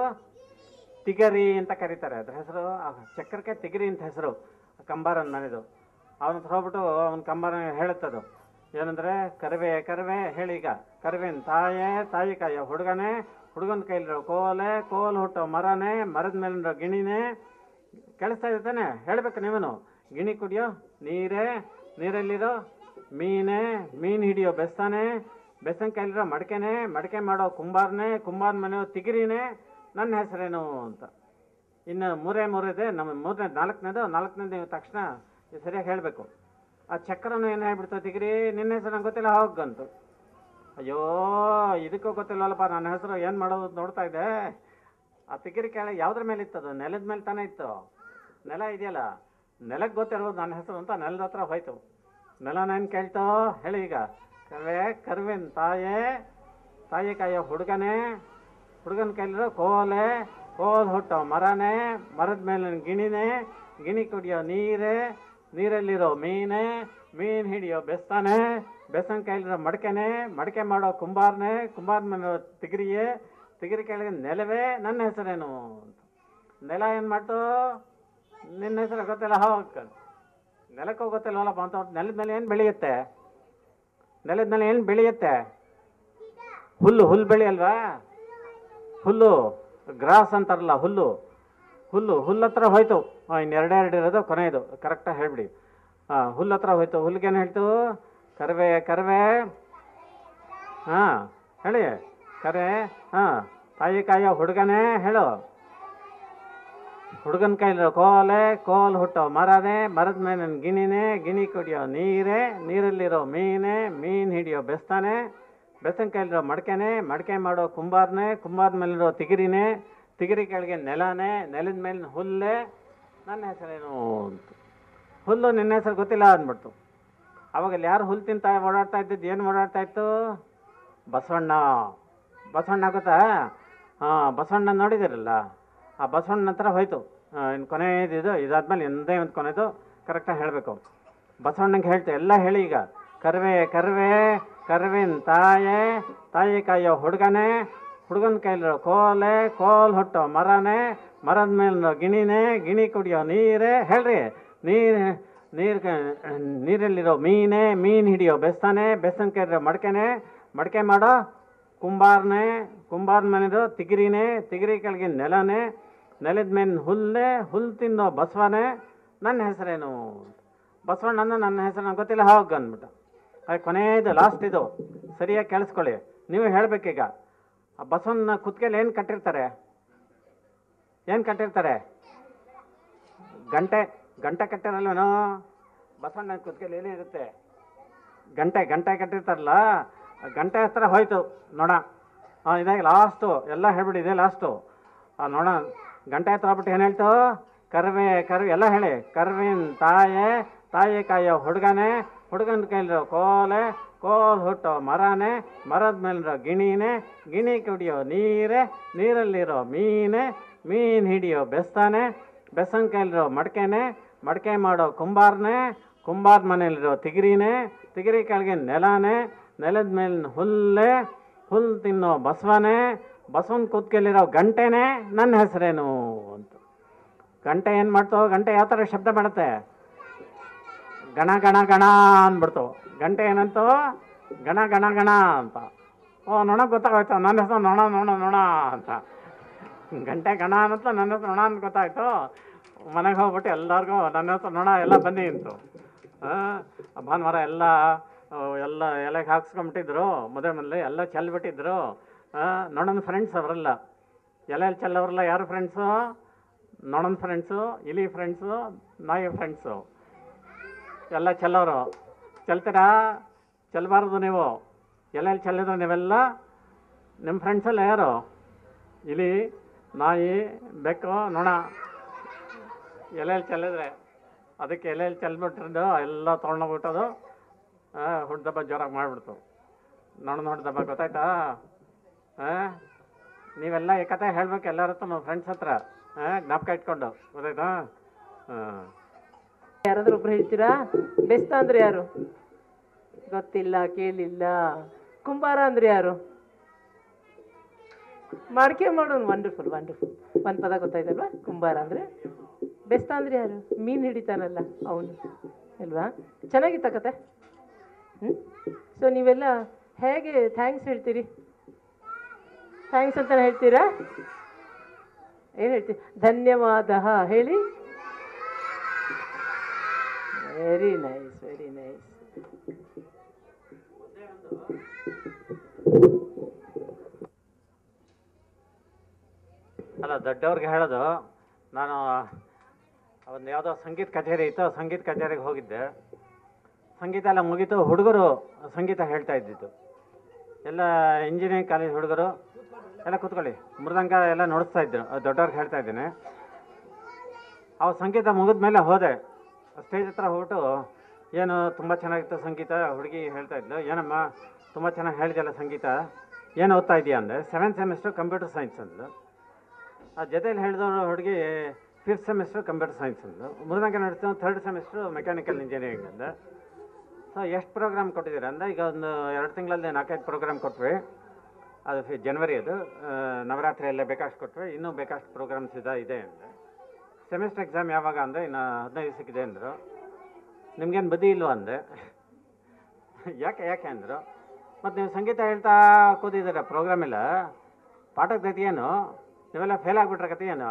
ತಿಗರಿ ಅಂತ ಕರೀತಾರೆ ಅದ್ರ ಹೆಸರು ಆ ಚಕ್ರಕ್ಕೆ ತಿಗಿರಿ ಅಂತ ಹೆಸರು ಕಂಬಾರನ್ ಮನೆದು ಅವನ ಹತ್ರ ಹೋಗ್ಬಿಟ್ಟು ಅವನ ಕಂಬಾರ ಹೇಳುತ್ತದು ಏನಂದ್ರೆ ಕರಿವೆ ಕರಿವೆ ಹೇಳೀಗ ಕರಿವಿನ ತಾಯೇ ತಾಯಿ ಕಾಯೋ ಹುಡುಗನೇ ಹುಡುಗನ ಕೈಲಿರೋ ಕೋಲೆ ಕೋಲ್ ಹುಟ್ಟೋ ಮರನೇ ಮರದ ಮೇಲಿರೋ ಗಿಣಿನೇ ಕೇಳಿಸ್ತಾ ಇದೆ ತಾನೆ ಹೇಳ್ಬೇಕು ನೀವನು ಗಿಣಿ ಕುಡಿಯೋ ನೀರೇ ನೀರಲ್ಲಿರೋ ಮೀನೇ ಮೀನ್ ಹಿಡಿಯೋ ಬೆಸ್ತಾನೆ ಬೆಸ್ತನ ಕೈಲಿರೋ ಮಡಕೆನೆ ಮಡಕೆ ಮಾಡೋ ಕುಂಬಾರನೇ ಕುಂಬಾರ ಮನೆಯೋ ತಿಗಿರಿನೇ ನನ್ನ ಹೆಸರೇನು ಅಂತ ಇನ್ನು ಮೂರೇ ಮೂರಿದೆ ನಮ್ಮ ಮೂರನೇ ನಾಲ್ಕನೇದು ನಾಲ್ಕನೇದು ನೀವು ತಕ್ಷಣ ಇದು ಸರಿಯಾಗಿ ಹೇಳಬೇಕು ಆ ಚಕ್ರನು ಏನು ಹೇಳ್ಬಿಡ್ತು ತಿಗಿರಿ ನಿನ್ನ ಹೆಸರು ನಂಗೆ ಗೊತ್ತಿಲ್ಲ ಹೋಗಂತು ಅಯ್ಯೋ ಇದಕ್ಕೂ ಗೊತ್ತಿಲ್ಲಲ್ಲಪ್ಪ ನನ್ನ ಹೆಸರು ಏನು ಮಾಡೋದು ಅಂತ ನೋಡ್ತಾ ಇದ್ದೆ ಆ ತಿಗಿರಿ ಕೆಳಗೆ ಯಾವ್ದ್ರ ಮೇಲೆ ಇತ್ತದು ನೆಲದ ಮೇಲೆ ತಾನೇ ಇತ್ತು ನೆಲ ಇದೆಯಲ್ಲ ನೆಲಕ್ಕೆ ಗೊತ್ತಿರೋದು ನನ್ನ ಹೆಸರು ಅಂತ ನೆಲದ ಹತ್ರ ಹೋಯ್ತು ನೆಲನೇನು ಕೇಳ್ತೋ ಹೇಳಿ ಈಗ ಕರ್ವೆ ಕರ್ವಿನ ತಾಯೇ ತಾಯಿ ಕಾಯೋ ಹುಡುಗನೇ ಹುಡುಗನ ಕೈಲಿರೋ ಕೋಲೆ ಕೋಲ್ ಹುಟ್ಟೋ ಮರನೇ ಮರದ ಮೇಲಿನ ಗಿಣಿನೇ ಗಿಣಿ ಕುಡಿಯೋ ನೀರೇ ನೀರಲ್ಲಿರೋ ಮೀನೇ ಮೀನ್ ಹಿಡಿಯೋ ಬೆಸ್ತಾನೆ ಬೆಸ್ತನ ಕೈಲಿರೋ ಮಡಕೆನೆ ಮಡಕೆ ಮಾಡೋ ಕುಂಬಾರನೇ ಕುಂಬಾರ ಮನೆ ತಿಗಿರಿಯೇ ತಿಗಿರಿ ಕೆಳಗೆ ನೆಲವೇ ನನ್ನ ಹೆಸರೇನು ಅಂತ ನೆಲ ಏನು ಮಾಡ್ತು ನಿನ್ನ ಹೆಸರು ಗೊತ್ತಿಲ್ಲ ಹೋಗ ನೆಲಕ್ಕೂ ಗೊತ್ತಿಲ್ಲವಲ್ಲಪ್ಪ ಅಂತ ನೆಲದ ಮೇಲೆ ಏನು ಬೆಳೆಯುತ್ತೆ ನೆಲದ ಮೇಲೆ ಏನು ಬೆಳೆಯುತ್ತೆ ಹುಲ್ಲು ಹುಲ್ಲು ಬೆಳೆಯಲ್ವಾ ಹುಲ್ಲು ಗ್ರಾಸ್ ಅಂತಾರಲ್ಲ ಹುಲ್ಲು ಹುಲ್ಲು ಹುಲ್ಲು ಹತ್ರ ಹೋಯ್ತು ಹಾಂ ಇನ್ನು ಎರಡೆರಡು ಇರೋದು ಕೊನೆಯದು ಕರೆಕ್ಟಾಗಿ ಹೇಳ್ಬಿಡಿ ಹಾಂ ಹುಲ್ಲು ಹತ್ರ ಹೋಯ್ತು ಹುಲ್ಗೇನು ಹೇಳ್ತು ಕರ್ವೆ ಕರ್ವೆ ಹಾಂ ಹೇಳಿ ಕರೆ ಹಾಂ ತಾಯಿ ಕಾಯೋ ಹುಡುಗನೇ ಹೇಳು ಹುಡುಗನ ಕೈಲಿರೋ ಕೋಲೆ ಕೋಲ್ ಹುಟ್ಟೋ ಮರನೇ ಮರದ ಮೇಲಿನ ಗಿಣಿನೇ ಗಿಣಿ ಕುಡಿಯೋ ನೀರೇ ನೀರಲ್ಲಿರೋ ಮೀನೇ ಮೀನ್ ಹಿಡಿಯೋ ಬೆಸ್ತಾನೆ ಬೆಸ್ತನ ಕೈಲಿರೋ ಮಡಕೆನೆ ಮಡಕೆ ಮಾಡೋ ಕುಂಬಾರನೇ ಕುಂಬಾರ ಮೇಲಿರೋ ತಿಗಿರಿನೇ ತಿಗಿರಿ ಕೆಳಗೆ ನೆಲನೇ ನೆಲದ ಮೇಲಿನ ಹುಲ್ಲೇ ನನ್ನ ಹೆಸರೇನು ಅಂತ ಹುಲ್ಲು ನಿನ್ನ ಹೆಸರು ಗೊತ್ತಿಲ್ಲ ಅಂದ್ಬಿಡ್ತು ಅವಾಗ ಅಲ್ಲಿ ಯಾರು ಹುಲ್ಲು ತಿಂತ ಓಡಾಡ್ತಾ ಇದ್ದಿದ್ದು ಏನು ಓಡಾಡ್ತಾ ಇತ್ತು ಬಸವಣ್ಣ ಬಸವಣ್ಣ ಗೊತ್ತಾ ಹಾಂ ಬಸವಣ್ಣ ನೋಡಿದಿರಲ್ಲ ಆ ಬಸವಣ್ಣನ ಹತ್ರ ಹೋಯ್ತು ಇನ್ನು ಕೊನೆಯದು ಇದು ಇದಾದ್ಮೇಲೆ ಎಂದೇ ಒಂದು ಕೊನೆದು ಕರೆಕ್ಟಾಗಿ ಹೇಳಬೇಕು ಬಸವಣ್ಣಂಗೆ ಹೇಳ್ತೆ ಎಲ್ಲ ಹೇಳಿ ಈಗ ಕರ್ವೆ ಕರ್ವೆ ಕರ್ವಿನ ತಾಯೇ ತಾಯಿ ಕಾಯೋ ಹುಡುಗನೇ ಹುಡುಗನ ಕೈಲಿರೋ ಕೋಲೆ ಕೋಲ್ ಹೊಟ್ಟೋ ಮರನೇ ಮರದ ಮೇಲಿರೋ ಗಿಣಿನೇ ಗಿಣಿ ಕುಡಿಯೋ ನೀರೇ ಹೇಳ್ರಿ ನೀರು ನೀರು ನೀರಲ್ಲಿರೋ ಮೀನೇ ಮೀನು ಹಿಡಿಯೋ ಬೆಸ್ತಾನೆ ಬೆಸ್ತನ ಕೈಲಿರೋ ಮಡಕೆನೆ ಮಡಕೆ ಮಾಡೋ ಕುಂಬಾರನೇ ಕುಂಬಾರ ಮನೆದು ತಿಗಿರಿನೇ ತಿಗಿರಿ ಕೆಳಗಿನ ನೆಲನೇ ನೆಲದ ಮೇಲಿನ ಹುಲ್ಲೇ ಹುಲ್ಲು ತಿನ್ನೋ ಬಸವನೇ ನನ್ನ ಹೆಸರೇನು ಬಸವಣ್ಣನ ನನ್ನ ಹೆಸರು ನಂಗೆ ಗೊತ್ತಿಲ್ಲ ಹೋಗ್ ಅಂದ್ಬಿಟ್ಟು ಅದು ಕೊನೆಯದು ಲಾಸ್ಟ್ ಇದು ಸರಿಯಾಗಿ ಕೇಳಿಸ್ಕೊಳ್ಳಿ ನೀವು ಹೇಳ್ಬೇಕೀಗ ಆ ಬಸವನ ಕುತ್ತಿಗೆಲಿ ಏನು ಕಟ್ಟಿರ್ತಾರೆ ಏನು ಕಟ್ಟಿರ್ತಾರೆ ಗಂಟೆ ಗಂಟೆ ಕಟ್ಟಿರಲ್ವೇನೋ ಬಸವಣ್ಣನ ಕುತ್ತಿಗೆಲಿ ಏನಿರುತ್ತೆ ಗಂಟೆ ಗಂಟೆ ಕಟ್ಟಿರ್ತಾರಲ್ಲ ಆ ಗಂಟೆ ಹತ್ರ ಹೋಯ್ತು ನೋಡ ಹಾಂ ಇದಾಗಿ ಲಾಸ್ಟು ಎಲ್ಲ ಹೇಳ್ಬಿಡಿ ಇದೆ ಲಾಸ್ಟು ಆ ನೋಡ ಗಂಟೆ ಹತ್ರ ಹೋಗ್ಬಿಟ್ಟು ಏನು ಹೇಳ್ತು ಕರ್ವೆ ಕರ್ವೆ ಎಲ್ಲ ಹೇಳಿ ಕರ್ವಿನ ತಾಯೇ ತಾಯಿ ಕಾಯೋ ಹುಡುಗನೇ ಹುಡುಗನ ಕೈಲಿರೋ ಕೋಲೆ ಕೋಲ್ ಹುಟ್ಟೋ ಮರನೇ ಮರದ ಮೇಲಿರೋ ಗಿಣಿನೇ ಗಿಣಿ ಕುಡಿಯೋ ನೀರೇ ನೀರಲ್ಲಿರೋ ಮೀನೇ ಮೀನ್ ಹಿಡಿಯೋ ಬೆಸ್ತಾನೆ ಬೆಸನ್ ಕೈಲಿರೋ ಮಡಕೆನೆ ಮಡಕೆ ಮಾಡೋ ಕುಂಬಾರನೇ ಕುಂಬಾರ ಮನೇಲಿರೋ ತಿಗಿರಿನೇ ತಿಗಿರಿ ಕೆಳಗೆ ನೆಲನೇ ನೆಲದ ಮೇಲಿನ ಹುಲ್ಲೇ ಹುಲ್ಲು ತಿನ್ನೋ ಬಸವನೇ ಬಸವನ ಕೂತ್ಕೆಲಿರೋ ಗಂಟೆನೇ ನನ್ನ ಹೆಸರೇನು ಅಂತ ಗಂಟೆ ಏನು ಮಾಡ್ತೋ ಗಂಟೆ ಯಾವ ಥರ ಶಬ್ದ ಮಾಡುತ್ತೆ ಗಣ ಗಣ ಗಣ ಅಂದ್ಬಿಡ್ತು ಗಂಟೆ ಏನಂತು ಗಣ ಗಣ ಗಣ ಅಂತ ಓ ನೊಣ ಗೊತ್ತಾಗೋಯ್ತು ನನ್ನ ಹೆಸರು ನೊಣ ನೊಣ ನೊಣ ಅಂತ ಗಂಟೆ ಗಣ ಅನ್ನತ್ತ ನನ್ನ ಹೆಸರು ನೊಣ ಅಂತ ಗೊತ್ತಾಯ್ತು ಮನೆಗೆ ಹೋಗ್ಬಿಟ್ಟು ಎಲ್ಲರಿಗೂ ನನ್ನ ಹೆಸರು ನೊಣ ಎಲ್ಲ ಬನ್ನಿ ಅಂತು ಹಾಂ ಭಾನುವಾರ ಎಲ್ಲ ಆ, ಎಲ್ಲ ಎಲೆಗೆ ಹಾಕ್ಸ್ಕೊಂಬಿಟ್ಟಿದ್ರು ಮದುವೆ ಮನೇಲಿ ಎಲ್ಲ ಚೆಲ್ಬಿಟ್ಟಿದ್ರು ನೊಣನ ಫ್ರೆಂಡ್ಸ್ ಅವರೆಲ್ಲ ಎಲೆಯಲ್ಲಿ ಚೆಲ್ಲವ್ರಲ್ಲ ಯಾರು ಫ್ರೆಂಡ್ಸು ನೊಣನ ಫ್ರೆಂಡ್ಸು ಇಲಿ ಫ್ರೆಂಡ್ಸು ನಾಯಿ ಫ್ರೆಂಡ್ಸು ಎಲ್ಲ ಚೆಲ್ಲೋರು ಚೆಲ್ತೀರಾ ಚೆಲ್ಲಬಾರ್ದು ನೀವು ಎಲ್ಲೆಲ್ಲಿ ಚೆಲ್ಲಿದ್ರು ನೀವೆಲ್ಲ ನಿಮ್ಮ ಫ್ರೆಂಡ್ಸೆಲ್ಲ ಯಾರು ಇಲಿ ನಾಯಿ ಬೆಕ್ಕು ನೊಣ ಎಲೆಯಲ್ಲಿ ಚೆಲ್ಲಿದ್ರೆ ಅದಕ್ಕೆ ಎಲೆಯಲ್ಲಿ ಚೆಲ್ಬಿಟ್ಟಿರೋದು ಎಲ್ಲ ತೊಗೊಂಡೋಗ್ಬಿಟ್ಟದು ಹುಡ್ದಬ್ಬ ಜೋರಾಗಿ ಮಾಡಿಬಿಡ್ತು ನೊಣನ ಹುಡ್ದಬ್ಬ ಗೊತ್ತಾಯ್ತಾ ಹಾಂ ನೀವೆಲ್ಲ ಈ ಕತೆ ಹೇಳ್ಬೇಕು ಎಲ್ಲರ ಹತ್ರ ಫ್ರೆಂಡ್ಸ್ ಹತ್ರ ಹಾಂ ಜ್ಞಾಪಕ ಇಟ್ಕೊಂಡು ಗೊತ್ತಾಯ್ತಾ ಹಾಂ ಯಾರಾದ್ರೂ ಒಬ್ರು ಹೇಳ್ತೀರಾ ಬೆಸ್ತ ಅಂದ್ರೆ ಯಾರು ಗೊತ್ತಿಲ್ಲ ಕೇಳಿಲ್ಲ ಕುಂಬಾರ ಅಂದ್ರೆ ಯಾರು ಮಾಡ್ಕೆ ಮಾಡೋನು ವಂಡರ್ಫುಲ್ ವಂಡರ್ಫುಲ್ ಒಂದು ಪದ ಗೊತ್ತಾಯ್ತಲ್ವಾ ಕುಂಬಾರ ಅಂದ್ರೆ ಬೆಸ್ತ ಅಂದ್ರೆ ಯಾರು ಮೀನು ಹಿಡಿತಾನಲ್ಲ ಅವನು ಅಲ್ವಾ ಚೆನ್ನಾಗಿತ್ತ ಕತೆ ಹ್ಞೂ ಸೊ ನೀವೆಲ್ಲ ಹೇಗೆ ಥ್ಯಾಂಕ್ಸ್ ಹೇಳ್ತೀರಿ ಥ್ಯಾಂಕ್ಸ್ ಅಂತ ಹೇಳ್ತೀರಾ ಏನು ಹೇಳ್ತೀರಿ ಧನ್ಯವಾದ ಹೇಳಿ ವೆರಿ ನೈಸ್ ವೆರಿ ನೈಸ್ ಅಲ್ಲ ದೊಡ್ಡವ್ರಿಗೆ ಹೇಳೋದು ನಾನು ಒಂದು ಯಾವುದೋ ಸಂಗೀತ ಕಚೇರಿ ಇತ್ತು ಸಂಗೀತ ಕಚೇರಿಗೆ ಹೋಗಿದ್ದೆ ಸಂಗೀತ ಎಲ್ಲ ಮುಗೀತು ಹುಡುಗರು ಸಂಗೀತ ಹೇಳ್ತಾ ಇದ್ದಿದ್ದು ಎಲ್ಲ ಇಂಜಿನಿಯರಿಂಗ್ ಕಾಲೇಜ್ ಹುಡುಗರು ಎಲ್ಲ ಕೂತ್ಕೊಳ್ಳಿ ಮೃದಂಗ ಎಲ್ಲ ನೋಡಿಸ್ತಾ ಇದ್ರು ಅದು ದೊಡ್ಡವ್ರಿಗೆ ಹೇಳ್ತಾ ಇದ್ದೀನಿ ಅವು ಸಂಗೀತ ಮುಗಿದ ಮೇಲೆ ಹೋದೆ ಸ್ಟೇಜ್ ಹತ್ರ ಹೋಗ್ಬಿಟ್ಟು ಏನು ತುಂಬ ಚೆನ್ನಾಗಿತ್ತು ಸಂಗೀತ ಹುಡುಗಿ ಹೇಳ್ತಾ ಇದ್ಲು ಏನಮ್ಮ ತುಂಬ ಚೆನ್ನಾಗಿ ಹೇಳಿದೆಲ್ಲ ಸಂಗೀತ ಏನು ಓದ್ತಾ ಇದೆಯಾ ಅಂದೆ ಸೆವೆಂತ್ ಸೆಮಿಸ್ಟರ್ ಕಂಪ್ಯೂಟರ್ ಸೈನ್ಸ್ ಅಂದ್ಲು ಆ ಜೊತೆಲಿ ಹೇಳಿದವರು ಹುಡುಗಿ ಫಿಫ್ತ್ ಸೆಮಿಸ್ಟರ್ ಕಂಪ್ಯೂಟರ್ ಸೈನ್ಸ್ ಅಂದ್ಲು ಮೃದಂಗ ನಡೆಸ್ತು ಥರ್ಡ್ ಸೆಮಿಸ್ಟ್ರು ಮೆಕ್ಯಾನಿಕಲ್ ಇಂಜಿನಿಯರಿಂಗ್ ಅಂದೆ ಸೊ ಎಷ್ಟು ಪ್ರೋಗ್ರಾಮ್ ಕೊಟ್ಟಿದ್ದೀರಾ ಅಂದ ಈಗ ಒಂದು ಎರಡು ತಿಂಗಳಲ್ಲಿ ನಾಲ್ಕೈದು ಪ್ರೋಗ್ರಾಮ್ ಕೊಟ್ವಿ ಅದು ಫಿ- ಜನವರಿ ಅದು ಆ, ನವರಾತ್ರಿಯಲ್ಲೇ ಬೇಕಷ್ಟು ಕೊಟ್ವಿ ಇನ್ನೂ ಬೇಕಷ್ಟು ಪ್ರೋಗ್ರಾಮ್ಸ್ ಇದೆ ಇದೆ ಅಂದೆ ಸೆಮಿಸ್ಟರ್ ಎಕ್ಸಾಮ್ ಯಾವಾಗ ಅಂದರೆ ಇನ್ನು ಹದಿನೈದು ದಿವಸಕ್ಕಿದೆ ಅಂದರು ನಿಮ್ಗೇನು ಬುದ್ಧಿ ಇಲ್ವಾ ಅಂದೆ ಯಾಕೆ ಯಾಕೆ ಅಂದರು ಮತ್ತು ನೀವು ಸಂಗೀತ ಹೇಳ್ತಾ ಕೂತಿದ್ದೀರ ಪ್ರೋಗ್ರಾಮ್ ಇಲ್ಲ ಪಾಠದ ಗತಿ ಏನು ನೀವೆಲ್ಲ ಫೇಲ್ ಆಗಿಬಿಟ್ರೆ ಕತೆ ಏನು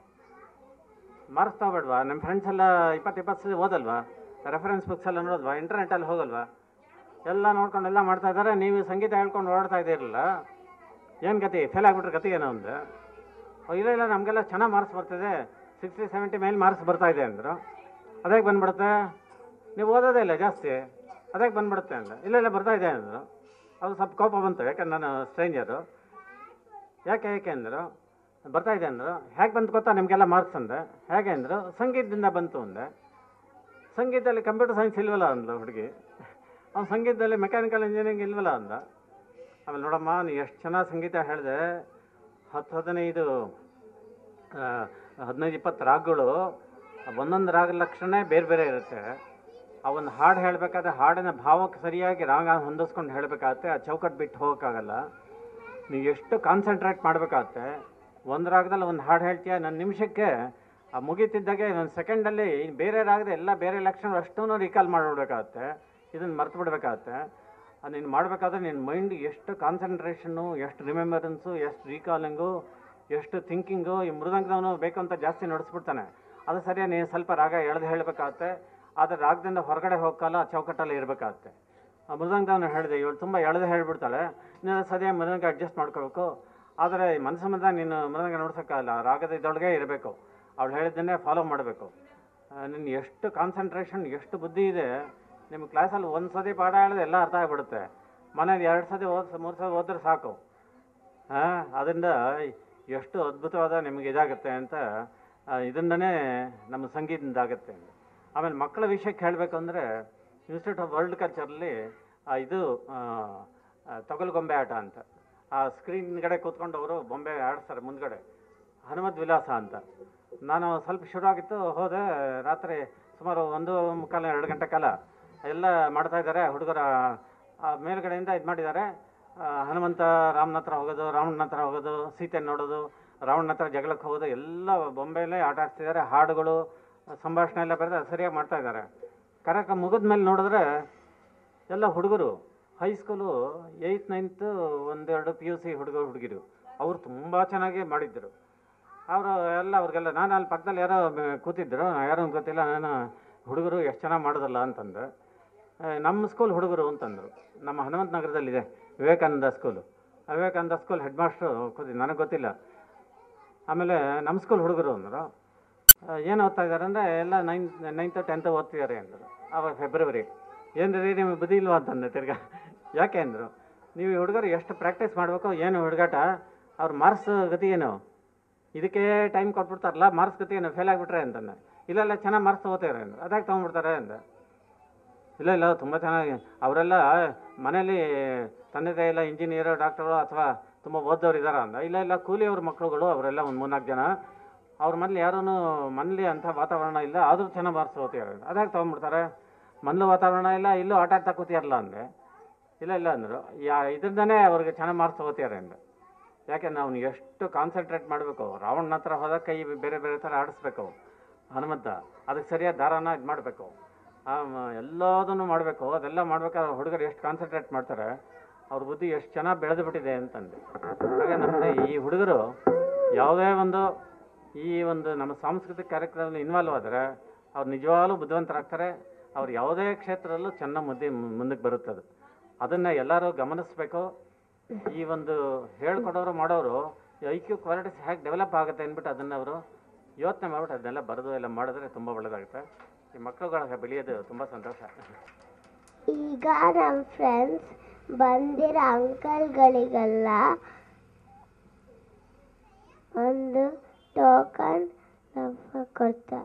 ಮಾರ್ಕ್ಸ್ ತಗೋಬೇಡ್ವಾ ನಿಮ್ಮ ಫ್ರೆಂಡ್ಸ್ ಎಲ್ಲ ಇಪ್ಪತ್ತು ಇಪ್ಪತ್ತು ಸಲ ಓದಲ್ವಾ ರೆಫರೆನ್ಸ್ ಬುಕ್ಸ್ ಎಲ್ಲ ನೋಡೋದ್ವಾ ಇಂಟರ್ನೆಟ್ಟಲ್ಲಿ ಹೋಗಲ್ವಾ ಎಲ್ಲ ನೋಡ್ಕೊಂಡು ಎಲ್ಲ ಮಾಡ್ತಾ ಇದ್ದಾರೆ ನೀವು ಸಂಗೀತ ಹೇಳ್ಕೊಂಡು ಓಡ್ತಾ ಇದ್ದೀರಲ್ಲ ಏನು ಗತಿ ಫೇಲ್ ಆಗಿಬಿಟ್ರೆ ಗತಿ ಏನು ಅಂದೆ ಓ, ಇಲ್ಲ ಇಲ್ಲ ನಮಗೆಲ್ಲ ಚೆನ್ನಾಗಿ ಮಾರ್ಕ್ಸ್ ಬರ್ತಿದೆ ಸಿಕ್ಸ್ಟಿ ಸೆವೆಂಟಿ ಮೇಲೆ ಮಾರ್ಕ್ಸ್ ಬರ್ತಾ ಇದೆ ಅಂದರು ಅದೇಗೆ ಬಂದ್ಬಿಡುತ್ತೆ ನೀವು ಓದೋದೇ ಇಲ್ಲ ಜಾಸ್ತಿ ಅದೇಗೆ ಬಂದ್ಬಿಡುತ್ತೆ ಅಂದ ಇಲ್ಲ ಇಲ್ಲ ಬರ್ತಾ ಇದೆ ಅಂದರು ಅದು ಸ್ವಲ್ಪ ಕೋಪ ಬಂತು ಯಾಕಂದ್ರೆ ನಾನು ಸ್ಟ್ರೇಂಜರು ಯಾಕೆ ಯಾಕೆ ಅಂದರು ಬರ್ತಾ ಇದೆ ಅಂದರು ಹೇಗೆ ಬಂತು ಗೊತ್ತಾ ನಿಮಗೆಲ್ಲ ಮಾರ್ಕ್ಸ್ ಅಂದೆ ಹೇಗೆ ಅಂದರು ಸಂಗೀತದಿಂದ ಬಂತು ಅಂದೆ ಸಂಗೀತದಲ್ಲಿ ಕಂಪ್ಯೂಟರ್ ಸೈನ್ಸ್ ಇಲ್ವಲ್ಲ ಅಂದ್ಲು ಹುಡುಗಿ ಅವ್ನು ಸಂಗೀತದಲ್ಲಿ ಮೆಕ್ಯಾನಿಕಲ್ ಇಂಜಿನಿಯರಿಂಗ್ ಇಲ್ವಲ್ಲ ಅಂದ ಆಮೇಲೆ ನೋಡಮ್ಮ ನೀ ಎಷ್ಟು ಚೆನ್ನಾಗಿ ಸಂಗೀತ ಹೇಳಿದೆ ಹತ್ತು ಹದಿನೈದು ಆ, ಹದಿನೈದು ಇಪ್ಪತ್ತು ರಾಗಗಳು ಒಂದೊಂದು ರಾಗ ಲಕ್ಷಣ ಬೇರೆ ಬೇರೆ ಇರುತ್ತೆ ಆ ಒಂದು ಹಾಡು ಹೇಳಬೇಕಾದ್ರೆ ಹಾಡಿನ ಭಾವಕ್ಕೆ ಸರಿಯಾಗಿ ರಾಗ ಹೊಂದಿಸ್ಕೊಂಡು ಹೇಳಬೇಕಾಗತ್ತೆ ಆ ಚೌಕಟ್ಟು ಬಿಟ್ಟು ಹೋಗೋಕ್ಕಾಗಲ್ಲ ನೀವು ಎಷ್ಟು ಕಾನ್ಸಂಟ್ರೇಟ್ ಮಾಡಬೇಕಾಗತ್ತೆ ಒಂದು ರಾಗದಲ್ಲಿ ಒಂದು ಹಾಡು ಹೇಳ್ತೀಯ ನನ್ನ ನಿಮಿಷಕ್ಕೆ ಆ ಮುಗೀತಿದ್ದಾಗೆ ಒಂದು ಸೆಕೆಂಡಲ್ಲಿ ಬೇರೆ ರಾಗದ ಎಲ್ಲ ಬೇರೆ ಲಕ್ಷಣ ಅಷ್ಟೂ ರಿಕಾಲ್ ಮಾಡಿಬಿಡ್ಬೇಕಾಗತ್ತೆ ಇದನ್ನು ಮರ್ತು ಬಿಡಬೇಕಾಗತ್ತೆ ಅದು ನೀನು ಮಾಡಬೇಕಾದ್ರೆ ನಿನ್ನ ಮೈಂಡ್ ಎಷ್ಟು ಕಾನ್ಸಂಟ್ರೇಷನ್ನು ಎಷ್ಟು ರಿಮೆಂಬರೆನ್ಸು ಎಷ್ಟು ರೀಕಾಲಿಂಗು ಎಷ್ಟು ಥಿಂಕಿಂಗು ಈ ಮೃದಂಗದವನು ಬೇಕು ಅಂತ ಜಾಸ್ತಿ ನಡೆಸ್ಬಿಡ್ತಾನೆ ಅದು ಸರಿಯಾಗಿ ನೀನು ಸ್ವಲ್ಪ ರಾಗ ಎಳೆದು ಹೇಳಬೇಕಾಗತ್ತೆ ಆದರೆ ರಾಗದಿಂದ ಹೊರಗಡೆ ಹೋಗಲ್ಲ ಚೌಕಟ್ಟಲ್ಲಿ ಇರಬೇಕಾಗತ್ತೆ ಆ ಮೃದಂಗದವನು ಹೇಳಿದೆ ಇವಳು ತುಂಬ ಎಳೆದು ಹೇಳ್ಬಿಡ್ತಾಳೆ ನೀನು ಸರಿಯಾಗಿ ಮೃದಂಗ ಅಡ್ಜಸ್ಟ್ ಮಾಡ್ಕೋಬೇಕು ಆದರೆ ಮನಸ್ಸು ಮಂದ ನೀನು ಮೃದಂಗ ನೋಡ್ಸೋಕ್ಕಾಗಲ್ಲ ರಾಗದ ಇದರೊಳಗೆ ಇರಬೇಕು ಅವಳು ಹೇಳಿದ್ದನ್ನೇ ಫಾಲೋ ಮಾಡಬೇಕು ನಿನ್ನ ಎಷ್ಟು ಕಾನ್ಸಂಟ್ರೇಷನ್ ಎಷ್ಟು ಬುದ್ಧಿ ಇದೆ ನಿಮ್ಮ ಕ್ಲಾಸಲ್ಲಿ ಒಂದು ಸತಿ ಪಾಠ ಹೇಳಿದ್ರೆ ಎಲ್ಲ ಅರ್ಥ ಆಗಿಬಿಡುತ್ತೆ ಮನೇಲಿ ಎರಡು ಸತಿ ಓದ್ ಮೂರು ಸತಿ ಓದಿದ್ರೆ ಸಾಕು ಹಾಂ ಅದರಿಂದ ಎಷ್ಟು ಅದ್ಭುತವಾದ ನಿಮಗೆ ಇದಾಗುತ್ತೆ ಅಂತ ಆ, ಇದರಿಂದನೇ ನಮ್ಮ ಸಂಗೀತದಿಂದಾಗುತ್ತೆ ಆಮೇಲೆ ಮಕ್ಕಳ ವಿಷಯಕ್ಕೆ ಹೇಳಬೇಕು ಅಂದರೆ ಇನ್ಸ್ಟಿಟ್ಯೂಟ್ ಆಫ್ ವರ್ಲ್ಡ್ ಕಲ್ಚರಲ್ಲಿ ಇದು ಆ, ಆ, ತೊಗಲುಗೊಂಬೆ ಆಟ ಅಂತ ಆ ಸ್ಕ್ರೀನ್ ಕಡೆ ಕೂತ್ಕೊಂಡು ಅವರು ಬೊಂಬೆ ಆಡಿಸ್ತಾರೆ ಮುಂದ್ಗಡೆ ಹನುಮದ್ ವಿಲಾಸ ಅಂತ ನಾನು ಸ್ವಲ್ಪ ಶುರು ಆಗಿತ್ತು ಹೋದೆ ರಾತ್ರಿ ಸುಮಾರು ಒಂದು ಮುಕ್ಕಾಲು ಎರಡು ಗಂಟೆ ಕಾಲ ಎಲ್ಲ ಮಾಡ್ತಾ ಇದ್ದಾರೆ ಹುಡುಗರ ಆ ಮೇಲ್ಗಡೆಯಿಂದ ಇದು ಮಾಡಿದ್ದಾರೆ ಆ, ಹನುಮಂತ ರಾಮನ ಹತ್ರ ಹೋಗೋದು ರಾವಣನ ಹತ್ರ ಹೋಗೋದು ಸೀತೆ ನೋಡೋದು ರಾವಣನ ಹತ್ರ ಜಗಳಕ್ಕೆ ಹೋಗೋದು ಎಲ್ಲ ಬೊಂಬೆಯಲ್ಲೇ ಆಟ ಆಡ್ತಿದ್ದಾರೆ ಹಾಡುಗಳು ಸಂಭಾಷಣೆ ಎಲ್ಲ ಬರೆದು ಸರಿಯಾಗಿ ಮಾಡ್ತಾ ಇದ್ದಾರೆ ಕಾರ್ಯಕ್ರಮ ಮುಗಿದ ಮೇಲೆ ನೋಡಿದ್ರೆ ಎಲ್ಲ ಹುಡುಗರು ಹೈಸ್ಕೂಲು ಏಯ್ತ್ ನೈನ್ತ್ ಒಂದೆರಡು ಪಿ ಯು ಸಿ ಹುಡುಗರು ಹುಡುಗಿರು ಅವರು ತುಂಬ ಚೆನ್ನಾಗಿ ಮಾಡಿದ್ದರು ಅವರು ಎಲ್ಲ ಅವ್ರಿಗೆಲ್ಲ ನಾನು ಅಲ್ಲಿ ಪಕ್ಕದಲ್ಲಿ ಯಾರೋ ಬ- ಕೂತಿದ್ರು ಯಾರೋ ಗೊತ್ತಿಲ್ಲ ನಾನು ಹುಡುಗರು ಎಷ್ಟು ಚೆನ್ನಾಗಿ ಮಾಡೋದಲ್ಲ ಅಂತಂದೆ ಆ, ನಮ್ಮ ಸ್ಕೂಲ್ ಹುಡುಗರು ಅಂತಂದರು ನಮ್ಮ ಹನುಮಂತ ನಗರದಲ್ಲಿದೆ ವಿವೇಕಾನಂದ ಸ್ಕೂಲು ಆ ವಿವೇಕಾನಂದ ಸ್ಕೂಲ್ ಹೆಡ್ ಮಾಸ್ಟ್ರು ಕೂತಿ ನನಗೆ ಗೊತ್ತಿಲ್ಲ ಆಮೇಲೆ ನಮ್ಮ ಸ್ಕೂಲ್ ಹುಡುಗರು ಅಂದರು ಏನು ಓದ್ತಾ ಇದ್ದಾರೆ ಅಂದರೆ ಎಲ್ಲ ನೈನ್ತ್ ನೈನ್ತ್ ಟೆಂತ್ ಓದ್ತಿದ್ದಾರೆ ಅಂದರು ಆವಾಗ ಫೆಬ್ರವರಿ ಏನು ರೀ ನಿಮಗೆ ಬುದ್ಧಿ ಇಲ್ವಾ ಅಂತಂದೆ ತಿರ್ಗಾ ಯಾಕೆ ಅಂದರು ನೀವು ಈ ಹುಡುಗರು ಎಷ್ಟು ಪ್ರಾಕ್ಟೀಸ್ ಮಾಡಬೇಕು ಏನು ಹುಡುಗಾಟ ಅವ್ರ ಮಾರ್ಕ್ಸ್ ಗತಿ ಏನು ಇದಕ್ಕೆ ಟೈಮ್ ಕೊಟ್ಬಿಡ್ತಾರಲ್ಲ ಮಾರ್ಕ್ಸ್ ಗತಿ ಏನು ಫೇಲ್ ಆಗಿಬಿಟ್ರೆ ಅಂತಂದೆ ಇಲ್ಲ ಇಲ್ಲ ಚೆನ್ನಾಗಿ ಮಾರ್ಕ್ಸ್ ತೊಗೋತಾರೆ ಅಂದರು ಅದಾಗಿ ತೊಗೊಂಡ್ಬಿಡ್ತಾರೆ ಅಂದೆ ಇಲ್ಲ ಇಲ್ಲ ತುಂಬ ಚೆನ್ನಾಗಿ ಅವರೆಲ್ಲ ಮನೇಲಿ ತಂದೆ ತಾಯಿ ಎಲ್ಲ ಇಂಜಿನಿಯರು ಡಾಕ್ಟರು ಅಥವಾ ತುಂಬ ಓದೋರು ಇದ್ದಾರ ಅಂದ ಇಲ್ಲ ಇಲ್ಲ ಕೂಲಿಯವ್ರ ಮಕ್ಕಳುಗಳು ಅವರೆಲ್ಲ ಒಂದು ಮೂರ್ನಾಲ್ಕು ಜನ ಅವ್ರ ಮನೇಲಿ ಯಾರೂ ಮನೇಲಿ ಅಂಥ ವಾತಾವರಣ ಇಲ್ಲ ಆದರೂ ಚೆನ್ನಾಗಿ ಮಾರ್ಕ್ಸ್ ಓದ್ತಿದ್ದಾರೆ ಅದಾಗಿ ತೊಗೊಂಡ್ಬಿಡ್ತಾರೆ ಮನೇಲು ವಾತಾವರಣ ಇಲ್ಲ ಇಲ್ಲೂ ಆಟ ಆಡ್ತಾ ಕೂತಿರಲ್ಲ ಅಂದೆ ಇಲ್ಲ ಇಲ್ಲ ಅಂದರು ಯಾ ಇದ್ರದೇ ಅವ್ರಿಗೆ ಚೆನ್ನಾಗಿ ಮಾರ್ಕ್ಸ್ ತೊಗೋತಿದ್ದಾರೆ ಅಂದೆ ಯಾಕೆಂದ್ರೆ ಅವ್ನು ಎಷ್ಟು ಕಾನ್ಸಂಟ್ರೇಟ್ ಮಾಡಬೇಕು ರಾವಣನ ಹತ್ರ ಹೋದಾಗ ಕೈ ಬೇರೆ ಬೇರೆ ಥರ ಆಡಿಸ್ಬೇಕು ಹನುಮಂತ ಅದಕ್ಕೆ ಸರಿಯಾದ ದಾರಾನ ಇದು ಮಾಡಬೇಕು ಎಲ್ಲದನ್ನು ಮಾಡಬೇಕು ಅದೆಲ್ಲ ಮಾಡ್ಬೇಕಾದ್ರೆ ಹುಡುಗರು ಎಷ್ಟು ಕಾನ್ಸಂಟ್ರೇಟ್ ಮಾಡ್ತಾರೆ ಅವ್ರ ಬುದ್ಧಿ ಎಷ್ಟು ಚೆನ್ನಾಗಿ ಬೆಳೆದು ಬಿಟ್ಟಿದೆ ಅಂತಂದು ಹಾಗೆ ನಮ್ಮದು ಈ ಹುಡುಗರು ಯಾವುದೇ ಒಂದು ಈ ಒಂದು ನಮ್ಮ ಸಾಂಸ್ಕೃತಿಕ ಕಾರ್ಯಕ್ರಮದಲ್ಲಿ ಇನ್ವಾಲ್ವ್ ಆದರೆ ಅವ್ರು ನಿಜವಾಗ್ಲೂ ಬುದ್ಧಿವಂತರಾಗ್ತಾರೆ ಅವ್ರು ಯಾವುದೇ ಕ್ಷೇತ್ರದಲ್ಲೂ ಚೆನ್ನಾಗಿ ಮುದ್ದೆ ಮುಂದಕ್ಕೆ ಬರುತ್ತದು ಅದನ್ನು ಎಲ್ಲರೂ ಗಮನಿಸಬೇಕು ಈ ಒಂದು ಹೇಳ್ಕೊಡೋರು ಮಾಡೋರು ಐ ಕ್ಯೂ ಕ್ವಾಲಿಟೀಸ್ ಹೇಗೆ ಡೆವಲಪ್ ಆಗುತ್ತೆ ಅಂದ್ಬಿಟ್ಟು ಅದನ್ನು ಅವರು ಯೋಚನೆ ಮಾಡ್ಬಿಟ್ಟು ಅದನ್ನೆಲ್ಲ ಬರೆದು ಎಲ್ಲ ಮಾಡಿದ್ರೆ ತುಂಬ ಒಳ್ಳೆಯದಾಗುತ್ತೆ ಈ ಮಕ್ಕಳುಗಳ ಬೆಳೆಯೋದು ತುಂಬ ಸಂತೋಷ ಈಗ ನಮ್ಮ ಫ್ರೆಂಡ್ಸ್ ಬಂದಿರೋ ಅಂಕಲ್ಗಳಿಗೆಲ್ಲ ಒಂದು ಟೋಕನ್ ಕೊಡ್ತಾರೆ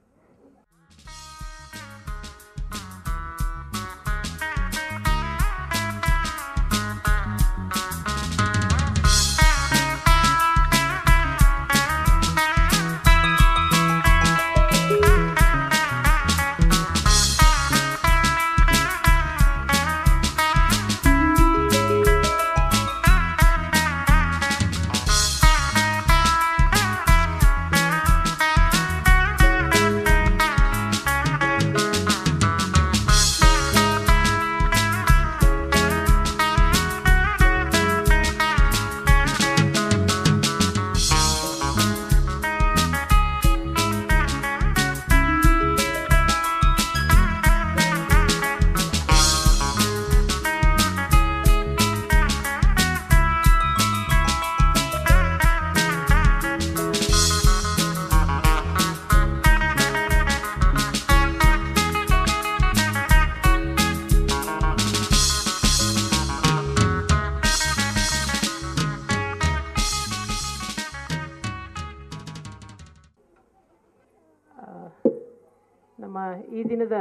ನಮ್ಮ ಈ ದಿನದ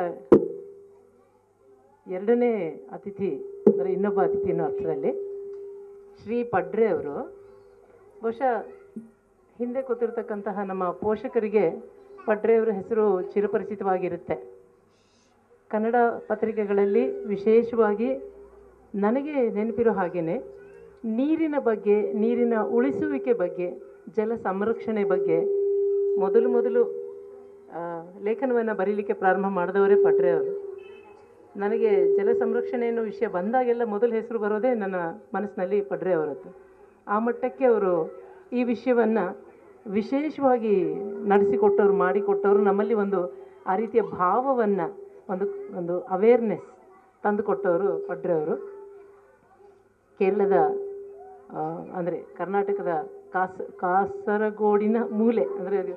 ಎರಡನೇ ಅತಿಥಿ ಅಂದರೆ ಇನ್ನೊಬ್ಬ ಅತಿಥಿ ಅನ್ನೋ ಅರ್ಥದಲ್ಲಿ ಶ್ರೀ ಪಡ್ರೆ ಅವರು ಬಹುಶಃ ಹಿಂದೆ ಕೂತಿರ್ತಕ್ಕಂತಹ ನಮ್ಮ ಪೋಷಕರಿಗೆ ಪಡ್ರೆ ಅವರ ಹೆಸರು ಚಿರಪರಿಚಿತವಾಗಿರುತ್ತೆ ಕನ್ನಡ ಪತ್ರಿಕೆಗಳಲ್ಲಿ ವಿಶೇಷವಾಗಿ ನನಗೆ ನೆನಪಿರೋ ಹಾಗೆಯೇ ನೀರಿನ ಬಗ್ಗೆ ನೀರಿನ ಉಳಿಸುವಿಕೆ ಬಗ್ಗೆ ಜಲ ಸಂರಕ್ಷಣೆ ಬಗ್ಗೆ ಮೊದಲು ಮೊದಲು ಲೇಖನವನ್ನು ಬರೀಲಿಕ್ಕೆ ಪ್ರಾರಂಭ ಮಾಡಿದವರೇ ಪಡ್ರೆ ಅವರು ನನಗೆ ಜಲ ಸಂರಕ್ಷಣೆ ಅನ್ನೋ ವಿಷಯ ಬಂದಾಗೆಲ್ಲ ಮೊದಲು ಹೆಸರು ಬರೋದೇ ನನ್ನ ಮನಸ್ಸಿನಲ್ಲಿ ಪಡ್ರೆ ಅವರದ್ದು ಆ ಮಟ್ಟಕ್ಕೆ ಅವರು ಈ ವಿಷಯವನ್ನು ವಿಶೇಷವಾಗಿ ನಡೆಸಿಕೊಟ್ಟವ್ರು ಮಾಡಿಕೊಟ್ಟವರು ನಮ್ಮಲ್ಲಿ ಒಂದು ಆ ರೀತಿಯ ಭಾವವನ್ನು ಒಂದು ಒಂದು ಅವೇರ್ನೆಸ್ ತಂದುಕೊಟ್ಟವರು ಪಡ್ರೆ ಅವರು ಕೇರಳದ ಅಂದರೆ ಕರ್ನಾಟಕದ ಕಾಸ ಕಾಸರಗೋಡಿನ ಮೂಲೆ ಅಂದರೆ ಅದು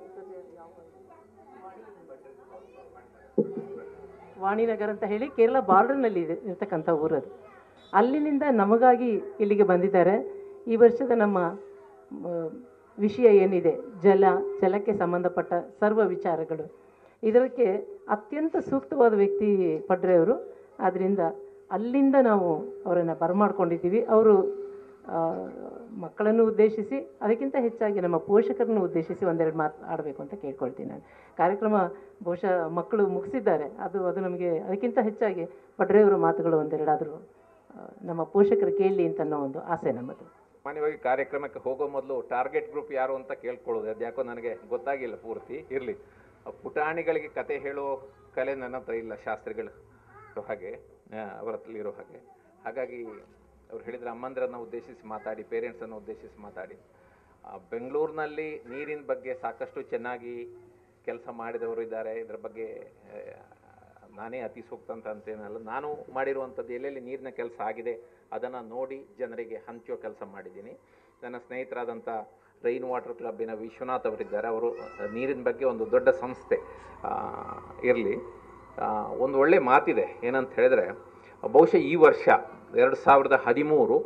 ವಾಣಿನಗರ್ ಅಂತ ಹೇಳಿ ಕೇರಳ ಬಾರ್ಡರ್ನಲ್ಲಿ ಇದೆ ಇರ್ತಕ್ಕಂಥ ಊರದು ಅಲ್ಲಿನಿಂದ ನಮಗಾಗಿ ಇಲ್ಲಿಗೆ ಬಂದಿದ್ದಾರೆ ಈ ವರ್ಷದ ನಮ್ಮ ಮ, ವಿಷಯ ಏನಿದೆ ಜಲ ಜಲಕ್ಕೆ ಸಂಬಂಧಪಟ್ಟ ಸರ್ವ ವಿಚಾರಗಳು ಇದಕ್ಕೆ ಅತ್ಯಂತ ಸೂಕ್ತವಾದ ವ್ಯಕ್ತಿ ಪಡ್ರೆ ಅವರು ಆದ್ದರಿಂದ ಅಲ್ಲಿಂದ ನಾವು ಅವರನ್ನು ಬರಮಾಡ್ಕೊಂಡಿದ್ದೀವಿ ಅವರು ಆ, ಮಕ್ಕಳನ್ನು ಉದ್ದೇಶಿಸಿ ಅದಕ್ಕಿಂತ ಹೆಚ್ಚಾಗಿ ನಮ್ಮ ಪೋಷಕರನ್ನು ಉದ್ದೇಶಿಸಿ ಒಂದೆರಡು ಮಾತು ಆಡಬೇಕು ಅಂತ ಕೇಳ್ಕೊಳ್ತೀನಿ ನಾನು ಕಾರ್ಯಕ್ರಮ ಬಹುಶಃ ಮಕ್ಕಳು ಮುಗಿಸಿದ್ದಾರೆ ಅದು ಅದು ನಮಗೆ ಅದಕ್ಕಿಂತ ಹೆಚ್ಚಾಗಿ ಪಡ್ರೆಯವರ ಮಾತುಗಳು ಒಂದೆರಡಾದರೂ ಆ, ನಮ್ಮ ಪೋಷಕರು ಕೇಳಲಿ ಅಂತ ಅನ್ನೋ ಒಂದು ಆಸೆ ನಮ್ಮದು ಸಾಮಾನ್ಯವಾಗಿ ಕಾರ್ಯಕ್ರಮಕ್ಕೆ ಹೋಗೋ ಮೊದಲು ಟಾರ್ಗೆಟ್ ಗ್ರೂಪ್ ಯಾರು ಅಂತ ಕೇಳ್ಕೊಳ್ಳೋದು ಅದು ಯಾಕೋ ನನಗೆ ಗೊತ್ತಾಗಿಲ್ಲ ಪೂರ್ತಿ ಇರಲಿ ಪುಟಾಣಿಗಳಿಗೆ ಕತೆ ಹೇಳೋ ಕಲೆ ನನ್ನ ಹತ್ರ ಇಲ್ಲ ಶಾಸ್ತ್ರಿಗಳು ಇರೋ ಹಾಗೆ ಆ, ಅವರ ಹತ್ರ ಇರೋ ಹಾಗೆ ಹಾಗಾಗಿ ಅವ್ರು ಹೇಳಿದ್ರೆ ಅಮ್ಮಂದಿರನ್ನು ಉದ್ದೇಶಿಸಿ ಮಾತಾಡಿ ಪೇರೆಂಟ್ಸನ್ನು ಉದ್ದೇಶಿಸಿ ಮಾತಾಡಿ ಆ, ಬೆಂಗಳೂರಿನಲ್ಲಿ ನೀರಿನ ಬಗ್ಗೆ ಸಾಕಷ್ಟು ಚೆನ್ನಾಗಿ ಕೆಲಸ ಮಾಡಿದವರು ಇದ್ದಾರೆ ಇದರ ಬಗ್ಗೆ ಆ, ನಾನೇ ಅತಿ ಸೂಕ್ತ ಅಂತ ಅಂತೇನಲ್ಲ ನಾನು ಮಾಡಿರುವಂಥದ್ದು ಎಲ್ಲೆಲ್ಲಿ ನೀರಿನ ಕೆಲಸ ಆಗಿದೆ ಅದನ್ನು ನೋಡಿ ಜನರಿಗೆ ಹಂಚುವ ಕೆಲಸ ಮಾಡಿದ್ದೀನಿ ನನ್ನ ಸ್ನೇಹಿತರಾದಂಥ ರೈನ್ ವಾಟರ್ ಕ್ಲಬ್ಬಿನ ವಿಶ್ವನಾಥ್ ಅವರಿದ್ದಾರೆ ಅವರು ನೀರಿನ ಬಗ್ಗೆ ಒಂದು ದೊಡ್ಡ ಸಂಸ್ಥೆ ಇರಲಿ ಒಂದು ಒಳ್ಳೆ ಮಾತಿದೆ ಏನಂತ ಹೇಳಿದ್ರೆ ಬಹುಶಃ ಈ ವರ್ಷ ಎರಡು ಸಾವಿರದ ಹದಿಮೂರು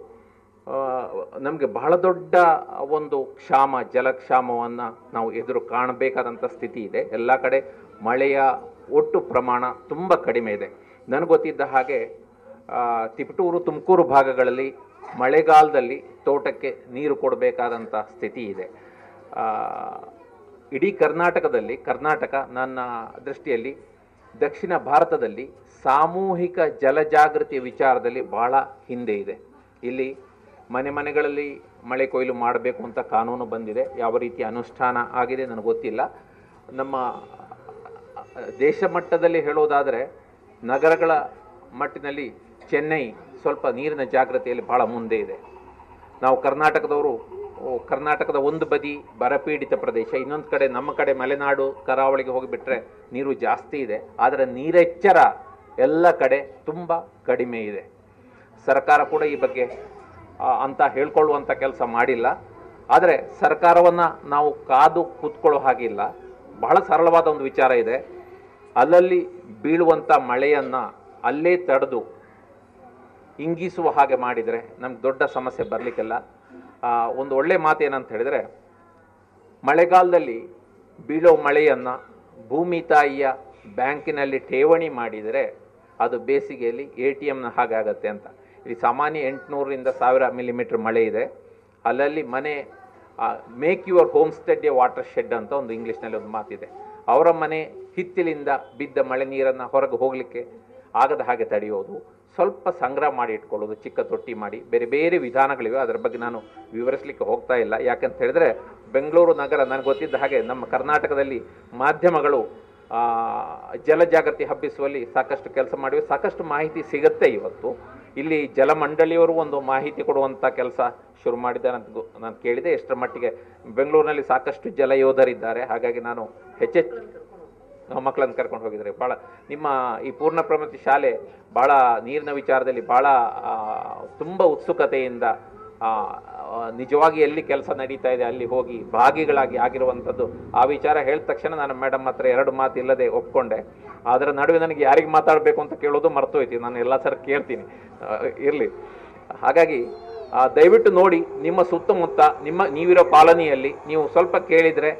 ನಮಗೆ ಬಹಳ ದೊಡ್ಡ ಒಂದು ಕ್ಷಾಮ ಜಲಕ್ಷಾಮವನ್ನು ನಾವು ಎದುರು ಕಾಣಬೇಕಾದಂಥ ಸ್ಥಿತಿ ಇದೆ ಎಲ್ಲ ಕಡೆ ಮಳೆಯ ಒಟ್ಟು ಪ್ರಮಾಣ ತುಂಬ ಕಡಿಮೆ ಇದೆ ನನಗೆ ಗೊತ್ತಿದ್ದ ಹಾಗೆ ಆ, ತಿಪಟೂರು ತುಮಕೂರು ಭಾಗಗಳಲ್ಲಿ ಮಳೆಗಾಲದಲ್ಲಿ ತೋಟಕ್ಕೆ ನೀರು ಕೊಡಬೇಕಾದಂಥ ಸ್ಥಿತಿ ಇದೆ ಆ, ಇಡೀ ಕರ್ನಾಟಕದಲ್ಲಿ ಕರ್ನಾಟಕ ನನ್ನ ದೃಷ್ಟಿಯಲ್ಲಿ ದಕ್ಷಿಣ ಭಾರತದಲ್ಲಿ ಸಾಮೂಹಿಕ ಜಲಜಾಗೃತಿ ವಿಚಾರದಲ್ಲಿ ಬಹಳ ಹಿಂದೆ ಇದೆ ಇಲ್ಲಿ ಮನೆ ಮನೆಗಳಲ್ಲಿ ಮಳೆ ಕೊಯ್ಲು ಮಾಡಬೇಕು ಅಂತ ಕಾನೂನು ಬಂದಿದೆ ಯಾವ ರೀತಿ ಅನುಷ್ಠಾನ ಆಗಿದೆ ನನಗೆ ಗೊತ್ತಿಲ್ಲ ನಮ್ಮ ದೇಶ ಮಟ್ಟದಲ್ಲಿ ಹೇಳೋದಾದರೆ ನಗರಗಳ ಮಟ್ಟಿನಲ್ಲಿ ಚೆನ್ನೈ ಸ್ವಲ್ಪ ನೀರಿನ ಜಾಗೃತಿಯಲ್ಲಿ ಬಹಳ ಮುಂದೆ ಇದೆ ನಾವು ಕರ್ನಾಟಕದವರು ಓ, ಕರ್ನಾಟಕದ ಒಂದು ಬದಿ ಬರಪೀಡಿತ ಪ್ರದೇಶ ಇನ್ನೊಂದು ಕಡೆ ನಮ್ಮ ಕಡೆ ಮಲೆನಾಡು ಕರಾವಳಿಗೆ ಹೋಗಿಬಿಟ್ರೆ ನೀರು ಜಾಸ್ತಿ ಇದೆ ಆದರೆ ನೀರೆಚ್ಚರ ಎಲ್ಲ ಕಡೆ ತುಂಬ ಕಡಿಮೆ ಇದೆ ಸರ್ಕಾರ ಕೂಡ ಈ ಬಗ್ಗೆ ಆ, ಅಂತ ಹೇಳ್ಕೊಳ್ಳುವಂಥ ಕೆಲಸ ಮಾಡಿಲ್ಲ ಆದರೆ ಸರ್ಕಾರವನ್ನು ನಾವು ಕಾದು ಕೂತ್ಕೊಳ್ಳೋ ಹಾಗಿಲ್ಲ ಬಹಳ ಸರಳವಾದ ಒಂದು ವಿಚಾರ ಇದೆ ಅಲ್ಲಲ್ಲಿ ಬೀಳುವಂಥ ಮಳೆಯನ್ನು ಅಲ್ಲೇ ತಡೆದು ಇಂಗಿಸುವ ಹಾಗೆ ಮಾಡಿದರೆ ನಮ್ಗೆ ದೊಡ್ಡ ಸಮಸ್ಯೆ ಬರಲಿಕ್ಕಿಲ್ಲ ಒಂದು ಒಳ್ಳೆ ಮಾತು ಏನಂತ ಹೇಳಿದರೆ ಮಳೆಗಾಲದಲ್ಲಿ ಬೀಳೋ ಮಳೆಯನ್ನು ಭೂಮಿ ತಾಯಿಯ ಬ್ಯಾಂಕಿನಲ್ಲಿ ಠೇವಣಿ ಮಾಡಿದರೆ ಅದು ಬೇಸಿಗೆಯಲ್ಲಿ ಎ ಟಿ ಎಮ್ನ ಹಾಗೆ ಆಗತ್ತೆ ಅಂತ ಇಲ್ಲಿ ಸಾಮಾನ್ಯ ಎಂಟುನೂರರಿಂದ ಸಾವಿರ ಮಿಲಿಮೀಟ್ರ್ ಮಳೆ ಇದೆ ಅಲ್ಲಲ್ಲಿ ಮನೆ make your homestead a watershed ಅಂತ ಒಂದು ಇಂಗ್ಲೀಷ್ನಲ್ಲಿ ಒಂದು ಮಾತಿದೆ ಅವರ ಮನೆ ಹಿತ್ತಿಲಿಂದ ಬಿದ್ದ ಮಳೆ ನೀರನ್ನು ಹೊರಗೆ ಹೋಗಲಿಕ್ಕೆ ಆಗದ ಹಾಗೆ ತಡೆಯೋದು ಸ್ವಲ್ಪ ಸಂಗ್ರಹ ಮಾಡಿ ಇಟ್ಕೊಳ್ಳೋದು ಚಿಕ್ಕ ತೊಟ್ಟಿ ಮಾಡಿ ಬೇರೆ ಬೇರೆ ವಿಧಾನಗಳಿವೆ ಅದರ ಬಗ್ಗೆ ನಾನು ವಿವರಿಸಲಿಕ್ಕೆ ಹೋಗ್ತಾ ಇಲ್ಲ ಯಾಕಂತ ಹೇಳಿದ್ರೆ ಬೆಂಗಳೂರು ನಗರ ನನಗೆ ಗೊತ್ತಿದ್ದ ಹಾಗೆ ನಮ್ಮ ಕರ್ನಾಟಕದಲ್ಲಿ ಮಾಧ್ಯಮಗಳು ಆ, ಜಲಜಾಗೃತಿ ಹಬ್ಬಿಸುವಲ್ಲಿ ಸಾಕಷ್ಟು ಕೆಲಸ ಮಾಡಿವೆ ಸಾಕಷ್ಟು ಮಾಹಿತಿ ಸಿಗುತ್ತೆ ಇವತ್ತು ಇಲ್ಲಿ ಜಲಮಂಡಳಿಯವರು ಒಂದು ಮಾಹಿತಿ ಕೊಡುವಂಥ ಕೆಲಸ ಶುರು ಮಾಡಿದ್ದಾರೆ ಅಂತ ಗೊ- ನಾನು ಕೇಳಿದೆ ಎಷ್ಟರ ಮಟ್ಟಿಗೆ ಬೆಂಗಳೂರಿನಲ್ಲಿ ಸಾಕಷ್ಟು ಜಲಯೋಧರಿದ್ದಾರೆ ಹಾಗಾಗಿ ನಾನು ಹೆಚ್ಚೆಚ್ಚು ನಾವು ಮಕ್ಕಳನ್ನು ಕರ್ಕೊಂಡು ಹೋಗಿದ್ದಾರೆ ಭಾಳ ನಿಮ್ಮ ಈ ಪೂರ್ಣ ಪ್ರಮಿತಿ ಶಾಲೆ ಭಾಳ ನೀರಿನ ವಿಚಾರದಲ್ಲಿ ಭಾಳ ಆ, ತುಂಬ ಉತ್ಸುಕತೆಯಿಂದ ಆ, ಆ, ನಿಜವಾಗಿ ಎಲ್ಲಿ ಕೆಲಸ ನಡೀತಾ ಇದೆ ಅಲ್ಲಿ ಹೋಗಿ ಭಾಗಿಗಳಾಗಿ ಆಗಿರುವಂಥದ್ದು ಆ ವಿಚಾರ ಹೇಳಿದ ತಕ್ಷಣ ನಾನು ಮೇಡಮ್ ಹತ್ರ ಎರಡು ಮಾತು ಇಲ್ಲದೆ ಒಪ್ಕೊಂಡೆ ಅದರ ನಡುವೆ ನನಗೆ ಯಾರಿಗೆ ಮಾತಾಡಬೇಕು ಅಂತ ಕೇಳೋದು ಮರ್ತೋಯ್ತು ನಾನು ಎಲ್ಲ ಸರ್ ಕೇಳ್ತೀನಿ ಇರಲಿ ಹಾಗಾಗಿ ಆ, ದಯವಿಟ್ಟು ನೋಡಿ ನಿಮ್ಮ ಸುತ್ತಮುತ್ತ ನಿಮ್ಮ ನೀವಿರೋ ಕಾಲೋನಿಯಲ್ಲಿ ನೀವು ಸ್ವಲ್ಪ ಕೇಳಿದರೆ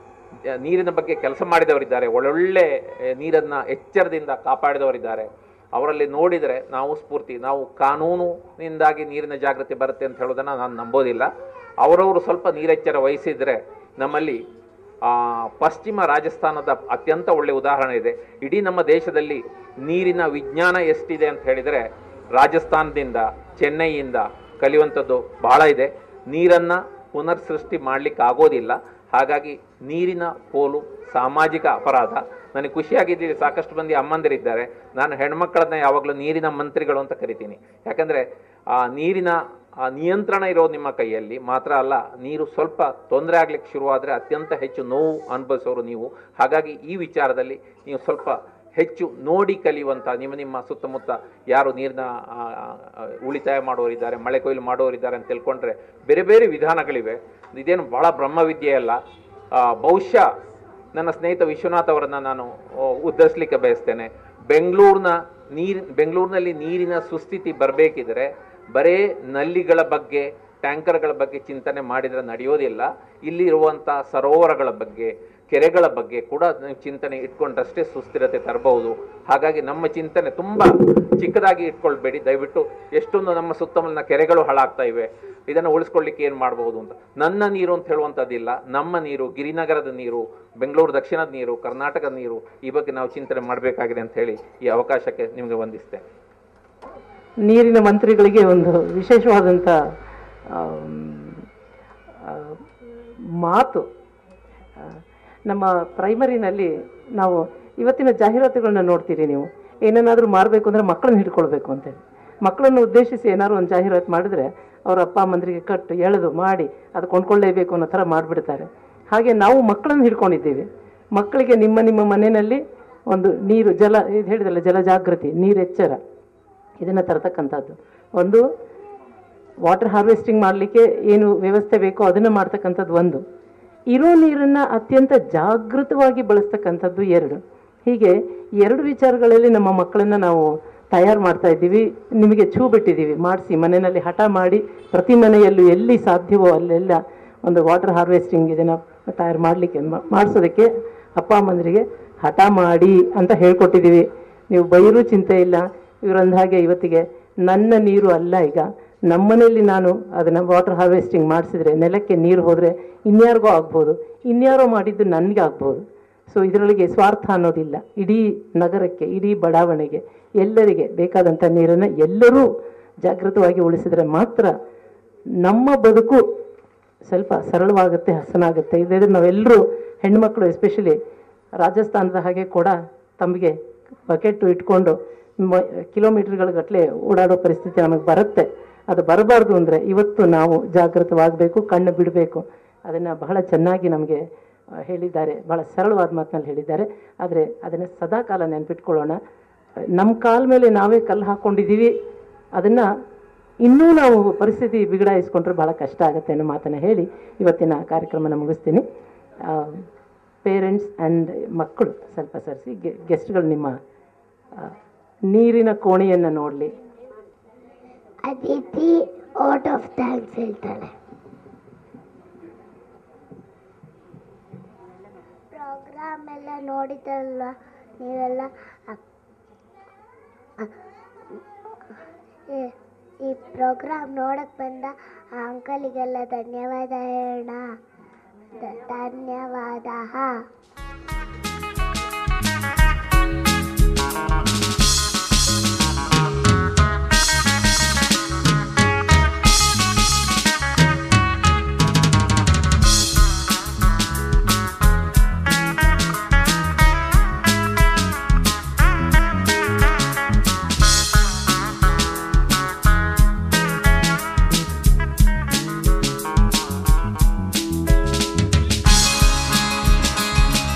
ಜ- ನೀರಿನ ಬಗ್ಗೆ ಕೆಲಸ ಮಾಡಿದವರಿದ್ದಾರೆ ಒಳ್ಳೊಳ್ಳೆ ಎ, ನೀರನ್ನ ಎಚ್ಚರದಿಂದ ಕಾಪಾಡಿದವರಿದ್ದಾರೆ ಅವರಲ್ಲಿ ನೋಡಿದರೆ ನಾವು ಸ್ಫೂರ್ತಿ ನಾವು ಕಾನೂನಿನಿಂದಾಗಿ ನೀರಿನ ಜಾಗೃತಿ ಬರುತ್ತೆ ಅಂತ ಹೇಳೋದನ್ನು ನಾನು ನಂಬೋದಿಲ್ಲ ಅವರವರು ಸ್ವಲ್ಪ ನೀರೆಚ್ಚರ ವಹಿಸಿದರೆ ನಮ್ಮಲ್ಲಿ ಆ, ಪಶ್ಚಿಮ ರಾಜಸ್ಥಾನದ ಅತ್ಯಂತ ಒಳ್ಳೆಯ ಉದಾಹರಣೆ ಇದೆ ಇಡೀ ನಮ್ಮ ದೇಶದಲ್ಲಿ ನೀರಿನ ವಿಜ್ಞಾನ ಎಷ್ಟಿದೆ ಅಂತ ಹೇಳಿದರೆ ರಾಜಸ್ಥಾನದಿಂದ ಚೆನ್ನೈಯಿಂದ ಕಲಿಯುವಂಥದ್ದು ಬಹಳ ಇದೆ ನೀರನ್ನು ಪುನರ್ ಸೃಷ್ಟಿ ಮಾಡಲಿಕ್ಕೆ ಆಗೋದಿಲ್ಲ ಹಾಗಾಗಿ ನೀರಿನ ಪೋಲು ಸಾಮಾಜಿಕ ಅಪರಾಧ ನನಗೆ ಖುಷಿಯಾಗಿದ್ದೀರಿ ಸಾಕಷ್ಟು ಮಂದಿ ಅಮ್ಮಂದಿರಿದ್ದಾರೆ ನಾನು ಹೆಣ್ಮಕ್ಕಳನ್ನ ಯಾವಾಗಲೂ ನೀರಿನ ಮಂತ್ರಿಗಳು ಅಂತ ಕರಿತೀನಿ ಯಾಕಂದರೆ ಆ ನೀರಿನ ಆ ನಿಯಂತ್ರಣ ಇರೋದು ನಿಮ್ಮ ಕೈಯಲ್ಲಿ ಮಾತ್ರ ಅಲ್ಲ ನೀರು ಸ್ವಲ್ಪ ತೊಂದರೆ ಆಗ್ಲಿಕ್ಕೆ ಶುರುವಾದರೆ ಅತ್ಯಂತ ಹೆಚ್ಚು ನೋವು ಅನುಭವಿಸೋರು ನೀವು ಹಾಗಾಗಿ ಈ ವಿಚಾರದಲ್ಲಿ ನೀವು ಸ್ವಲ್ಪ ಹೆಚ್ಚು ನೋಡಿ ಕಲಿಯುವಂಥ ನಿಮ್ಮ ನಿಮ್ಮ ಸುತ್ತಮುತ್ತ ಯಾರು ನೀರಿನ ಆ, ಆ, ಉಳಿತಾಯ ಮಾಡೋರಿದ್ದಾರೆ ಮಳೆ ಕೊಯ್ಲು ಮಾಡೋರಿದ್ದಾರೆ ಅಂತ ತಿಳ್ಕೊಂಡ್ರೆ ಬೇರೆ ಬೇರೆ ವಿಧಾನಗಳಿವೆ ಇದೇನು ಬಹಳ ಬ್ರಹ್ಮವಿದ್ಯೆ ಅಲ್ಲ ಆ, ಬಹುಶಃ ನನ್ನ ಸ್ನೇಹಿತ ವಿಶ್ವನಾಥ್ ಅವರನ್ನು ನಾನು ಆ, ಉದ್ಧರಿಸಲಿಕ್ಕೆ ಬಯಸ್ತೇನೆ ಬೆಂಗಳೂರಿನ ನೀರು ಬೆಂಗಳೂರಿನಲ್ಲಿ ನೀರಿನ ಸುಸ್ಥಿತಿ ಬರಬೇಕಿದ್ರೆ ಬರೇ ನಲ್ಲಿಗಳ ಬಗ್ಗೆ ಟ್ಯಾಂಕರ್ಗಳ ಬಗ್ಗೆ ಚಿಂತನೆ ಮಾಡಿದರೆ ನಡೆಯೋದಿಲ್ಲ ಇಲ್ಲಿ ಇರುವಂಥ ಸರೋವರಗಳ ಬಗ್ಗೆ ಕೆರೆಗಳ ಬಗ್ಗೆ ಕೂಡ ನೀವು ಚಿಂತನೆ ಇಟ್ಕೊಂಡಷ್ಟೇ ಸುಸ್ಥಿರತೆ ತರಬಹುದು ಹಾಗಾಗಿ ನಮ್ಮ ಚಿಂತನೆ ತುಂಬ ಚಿಕ್ಕದಾಗಿ ಇಟ್ಕೊಳ್ಬೇಡಿ ದಯವಿಟ್ಟು ಎಷ್ಟೊಂದು ನಮ್ಮ ಸುತ್ತಮುತ್ತಲಿನ ಕೆರೆಗಳು ಹಾಳಾಗ್ತಾ ಇವೆ ಇದನ್ನು ಉಳಿಸ್ಕೊಳ್ಳಿಕ್ಕೆ ಏನು ಮಾಡಬಹುದು ಅಂತ ನನ್ನ ನೀರು ಅಂತ ಹೇಳುವಂಥದ್ದಿಲ್ಲ ನಮ್ಮ ನೀರು ಗಿರಿನಗರದ ನೀರು ಬೆಂಗಳೂರು ದಕ್ಷಿಣದ ನೀರು ಕರ್ನಾಟಕದ ನೀರು ಈ ಬಗ್ಗೆ ನಾವು ಚಿಂತನೆ ಮಾಡಬೇಕಾಗಿದೆ ಅಂತ ಹೇಳಿ ಈ ಅವಕಾಶಕ್ಕೆ ನಿಮಗೆ ವಂದಿಸ್ತೇನೆ ನೀರಿನ ಮಂತ್ರಿಗಳಿಗೆ ಒಂದು ವಿಶೇಷವಾದಂಥ ಆಮ್, ಆ, ಮಾತು ಆ, ನಮ್ಮ ಪ್ರೈಮರಿನಲ್ಲಿ ನಾವು ಇವತ್ತಿನ ಜಾಹೀರಾತುಗಳನ್ನ ನೋಡ್ತೀರಿ ನೀವು ಏನನ್ನಾದರೂ ಮಾಡಬೇಕು ಅಂದರೆ ಮಕ್ಕಳನ್ನ ಹಿಡ್ಕೊಳ್ಬೇಕು ಅಂತೇಳಿ ಮಕ್ಕಳನ್ನು ಉದ್ದೇಶಿಸಿ ಏನಾದ್ರು ಒಂದು ಜಾಹೀರಾತು ಮಾಡಿದ್ರೆ ಅವ್ರ ಅಪ್ಪ ಅಮ್ಮಂದ್ರಿಗೆ ಕಟ್ಟು ಎಳೆದು ಮಾಡಿ ಅದು ಕೊಂಡ್ಕೊಳ್ಳೇಬೇಕು ಅನ್ನೋ ಥರ ಮಾಡಿಬಿಡ್ತಾರೆ ಹಾಗೆ ನಾವು ಮಕ್ಕಳನ್ನು ಹಿಡ್ಕೊಂಡಿದ್ದೀವಿ ಮಕ್ಕಳಿಗೆ ನಿಮ್ಮ ನಿಮ್ಮ ಮನೆಯಲ್ಲಿ ಒಂದು ನೀರು ಜಲ ಇದು ಹೇಳಿದಲ್ಲ ಜಲ ಜಾಗೃತಿ ನೀರು ಎಚ್ಚರ ಇದನ್ನು ತರತಕ್ಕಂಥದ್ದು ಒಂದು ವಾಟರ್ ಹಾರ್ವೆಸ್ಟಿಂಗ್ ಮಾಡಲಿಕ್ಕೆ ಏನು ವ್ಯವಸ್ಥೆ ಬೇಕೋ ಅದನ್ನು ಮಾಡ್ತಕ್ಕಂಥದ್ದು ಒಂದು ಇರೋ ನೀರನ್ನು ಅತ್ಯಂತ ಜಾಗೃತವಾಗಿ ಬಳಸ್ತಕ್ಕಂಥದ್ದು ಎರಡು ಹೀಗೆ ಎರಡು ವಿಚಾರಗಳಲ್ಲಿ ನಮ್ಮ ಮಕ್ಕಳನ್ನು ನಾವು ತಯಾರು ಮಾಡ್ತಾ ಇದ್ದೀವಿ ನಿಮಗೆ ಛೂ ಬಿಟ್ಟಿದ್ದೀವಿ ಮಾಡಿಸಿ ಮನೆಯಲ್ಲಿ ಹಠ ಮಾಡಿ ಪ್ರತಿ ಮನೆಯಲ್ಲೂ ಎಲ್ಲಿ ಸಾಧ್ಯವೋ ಅಲ್ಲೆಲ್ಲ ಒಂದು ವಾಟರ್ ಹಾರ್ವೆಸ್ಟಿಂಗ್ ಇದನ್ನು ತಯಾರು ಮಾಡಲಿಕ್ಕೆ ಮಾಡಿಸೋದಕ್ಕೆ ಅಪ್ಪ ಅಮ್ಮಂದರಿಗೆ ಹಠ ಮಾಡಿ ಅಂತ ಹೇಳ್ಕೊಟ್ಟಿದ್ದೀವಿ ನೀವು ಬೈರೂ ಚಿಂತೆ ಇಲ್ಲ ಇವರಂದ ಹಾಗೆ ಇವತ್ತಿಗೆ ನನ್ನ ನೀರು ಅಲ್ಲ ಈಗ ನಮ್ಮನೇಲಿ ನಾನು ಅದನ್ನು ವಾಟರ್ ಹಾರ್ವೆಸ್ಟಿಂಗ್ ಮಾಡಿಸಿದ್ರೆ ನೆಲಕ್ಕೆ ನೀರು ಹೋದರೆ ಇನ್ಯಾರಿಗೋ ಆಗ್ಬೋದು ಇನ್ಯಾರೋ ಮಾಡಿದ್ದು ನನಗೆ ಆಗ್ಬೋದು ಸೊ ಇದರೊಳಗೆ ಸ್ವಾರ್ಥ ಅನ್ನೋದಿಲ್ಲ ಇಡೀ ನಗರಕ್ಕೆ ಇಡೀ ಬಡಾವಣೆಗೆ ಎಲ್ಲರಿಗೆ ಬೇಕಾದಂಥ ನೀರನ್ನು ಎಲ್ಲರೂ ಜಾಗೃತವಾಗಿ ಉಳಿಸಿದರೆ ಮಾತ್ರ ನಮ್ಮ ಬದುಕು ಸ್ವಲ್ಪ ಸರಳವಾಗುತ್ತೆ ಹಸನಾಗುತ್ತೆ ಇಲ್ಲದ್ರೆ ನಾವೆಲ್ಲರೂ ಹೆಣ್ಮಕ್ಳು ಎಸ್ಪೆಷಲಿ ರಾಜಸ್ಥಾನದ ಹಾಗೆ ಕೂಡ ತಮಗೆ ಬಕೆಟ್ಟು ಇಟ್ಕೊಂಡು ಮ ಕಿಲೋಮೀಟರ್ಗಳ ಗಟ್ಟಲೆ ಓಡಾಡೋ ಪರಿಸ್ಥಿತಿ ನಮಗೆ ಬರುತ್ತೆ ಅದು ಬರಬಾರ್ದು ಅಂದರೆ ಇವತ್ತು ನಾವು ಜಾಗೃತವಾಗಬೇಕು ಕಣ್ಣು ಬಿಡಬೇಕು ಅದನ್ನು ಬಹಳ ಚೆನ್ನಾಗಿ ನಮಗೆ ಆ, ಹೇಳಿದ್ದಾರೆ ಬಹಳ ಸರಳವಾದ ಮಾತಿನಲ್ಲಿ ಹೇಳಿದ್ದಾರೆ ಆದರೆ ಅದನ್ನು ಸದಾಕಾಲ ನೆನಪಿಟ್ಕೊಳ್ಳೋಣ ನಮ್ಮ ಕಾಲ ಮೇಲೆ ನಾವೇ ಕಲ್ಲು ಹಾಕ್ಕೊಂಡಿದ್ದೀವಿ ಅದನ್ನು ಇನ್ನೂ ನಾವು ಪರಿಸ್ಥಿತಿ ಬಿಗಡಾಯಿಸ್ಕೊಂಡ್ರೆ ಭಾಳ ಕಷ್ಟ ಆಗುತ್ತೆ ಅನ್ನೋ ಮಾತನ್ನು ಹೇಳಿ ಇವತ್ತಿನ ಕಾರ್ಯಕ್ರಮನ ಮುಗಿಸ್ತೀನಿ ಪೇರೆಂಟ್ಸ್ ಆ್ಯಂಡ್ ಮಕ್ಕಳು ಸ್ವಲ್ಪ ಸರಿಸಿ ಗೆಸ್ಟ್ಗಳು ನಿಮ್ಮ ಆ, ನೀರಿನ ಕೋಣೆಯನ್ನು ನೋಡಲಿ ಅದಿತಿ ಔಟ್ ಆಫ್ ಥ್ಯಾಂಕ್ಸ್ ಹೇಳ್ತಾಳೆ ಪ್ರೋಗ್ರಾಮ್ ಎಲ್ಲ ನೋಡಿದಲ್ವ ನೀವೆಲ್ಲ ಅಕ್- ಅ- ಈ- ಈ ಪ್ರೋಗ್ರಾಮ್ ನೋಡಕ್ ಬಂದ ಆ ಅಂಕಲಿಗೆಲ್ಲ ಧನ್ಯವಾದ ಹೇಳೋಣ ಧ- ಧನ್ಯವಾದ ಠಠಠಠ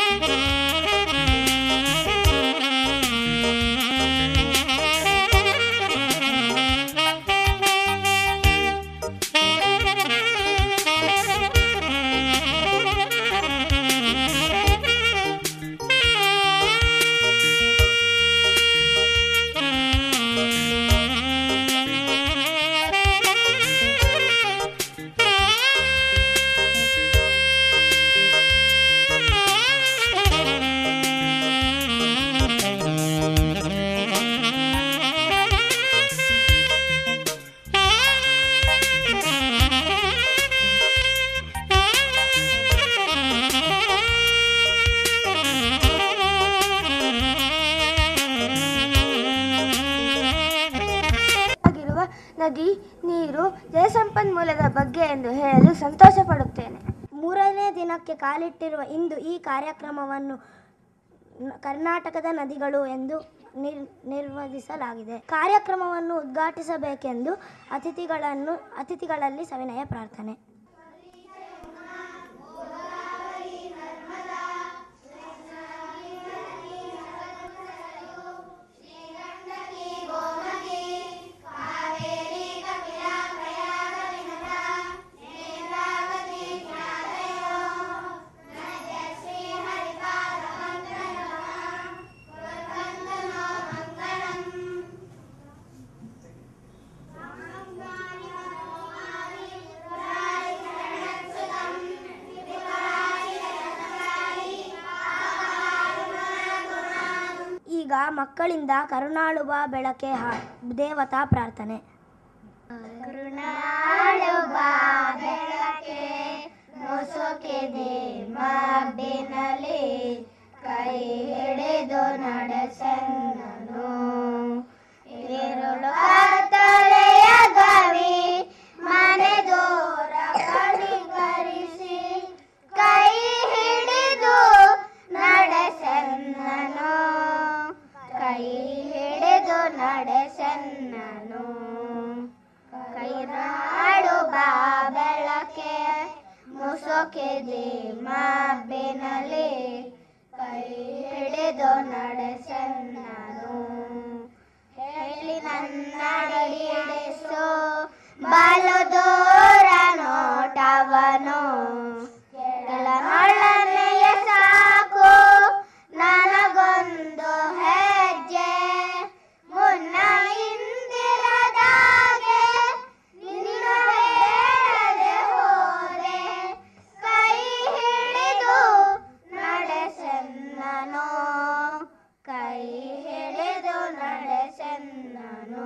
ಆಗಿರುವ ನದಿ ನೀರು ಜಲಸಂಪನ್ಮೂಲದ ಬಗ್ಗೆ ಎಂದು ಹೇಳಲು ಸಂತೋಷ ಪಡುತ್ತೇನೆ ಮೂರನೇ ದಿನಕ್ಕೆ ಕಾಲಿಟ್ಟಿರುವ ಇಂದು ಈ ಕಾರ್ಯಕ್ರಮವನ್ನು ನ- ಕರ್ನಾಟಕದ ನದಿಗಳು ಎಂದು ನಿರ್ ನಿರ್ವಹಿಸಲಾಗಿದೆ ಕಾರ್ಯಕ್ರಮವನ್ನು ಉದ್ಘಾಟಿಸಬೇಕೆಂದು ಅತಿಥಿಗಳನ್ನು ಅತಿಥಿಗಳಲ್ಲಿ ಸವಿನಯ ಪ್ರಾರ್ಥನೆ ಈಗ ಮಕ್ಕಳಿಂದ ಕರುಣಾಳುವ ಬೆಳಕೆ ಹಾ- ದೇವತಾ ಪ್ರಾರ್ಥನೆ ಕರುಣಾಳುವ ಬೆಳಕೆ ಮುಸುಕಿದೆ ಮಾಬಿನಲ್ಲಿ ಕೈ ಹಿಡಿದು ನಡೆಸನ್ನನು ಇರುಳು ಕತ್ತಲೆಯ ಗವಿ ಮನೆ ದೂರ ಕಣಿಕರಿಸಿ ಕೈ ಹಿಡಿದು ನಡೆಸನ್ನನು ಕೈ ಹಿಡಿದು ನಡೆಸನ್ನನು ಕೈ ನಾಡು ಬಾ ಬೆಳಕೆ ಮುಸುಕಿದೆ ಮಾಬಿನಲ್ಲಿ ಕೈ ಹಿಡಿದು ನಡೆಸನ್ನನು ಹೇಳಿ ನನ್ನಡಿಸು ಬಾಲು ದೂರ ನೋಟವನು ಕೆಳನೊಳನೆಯ ಸಾಕು ನನಗೊಂದು ಹೆಜ್ಜೆ ಮುನ್ನ ಇಂದಿರದಾಗೆ ನಿನ್ನ ಬೇಡದೆ ಹೋದೆ ಕೈ ಹಿಡಿದು ನಡೆಸನ್ನನು ಕೈ ಹಿಡಿದು ನಡೆಸನ್ನನು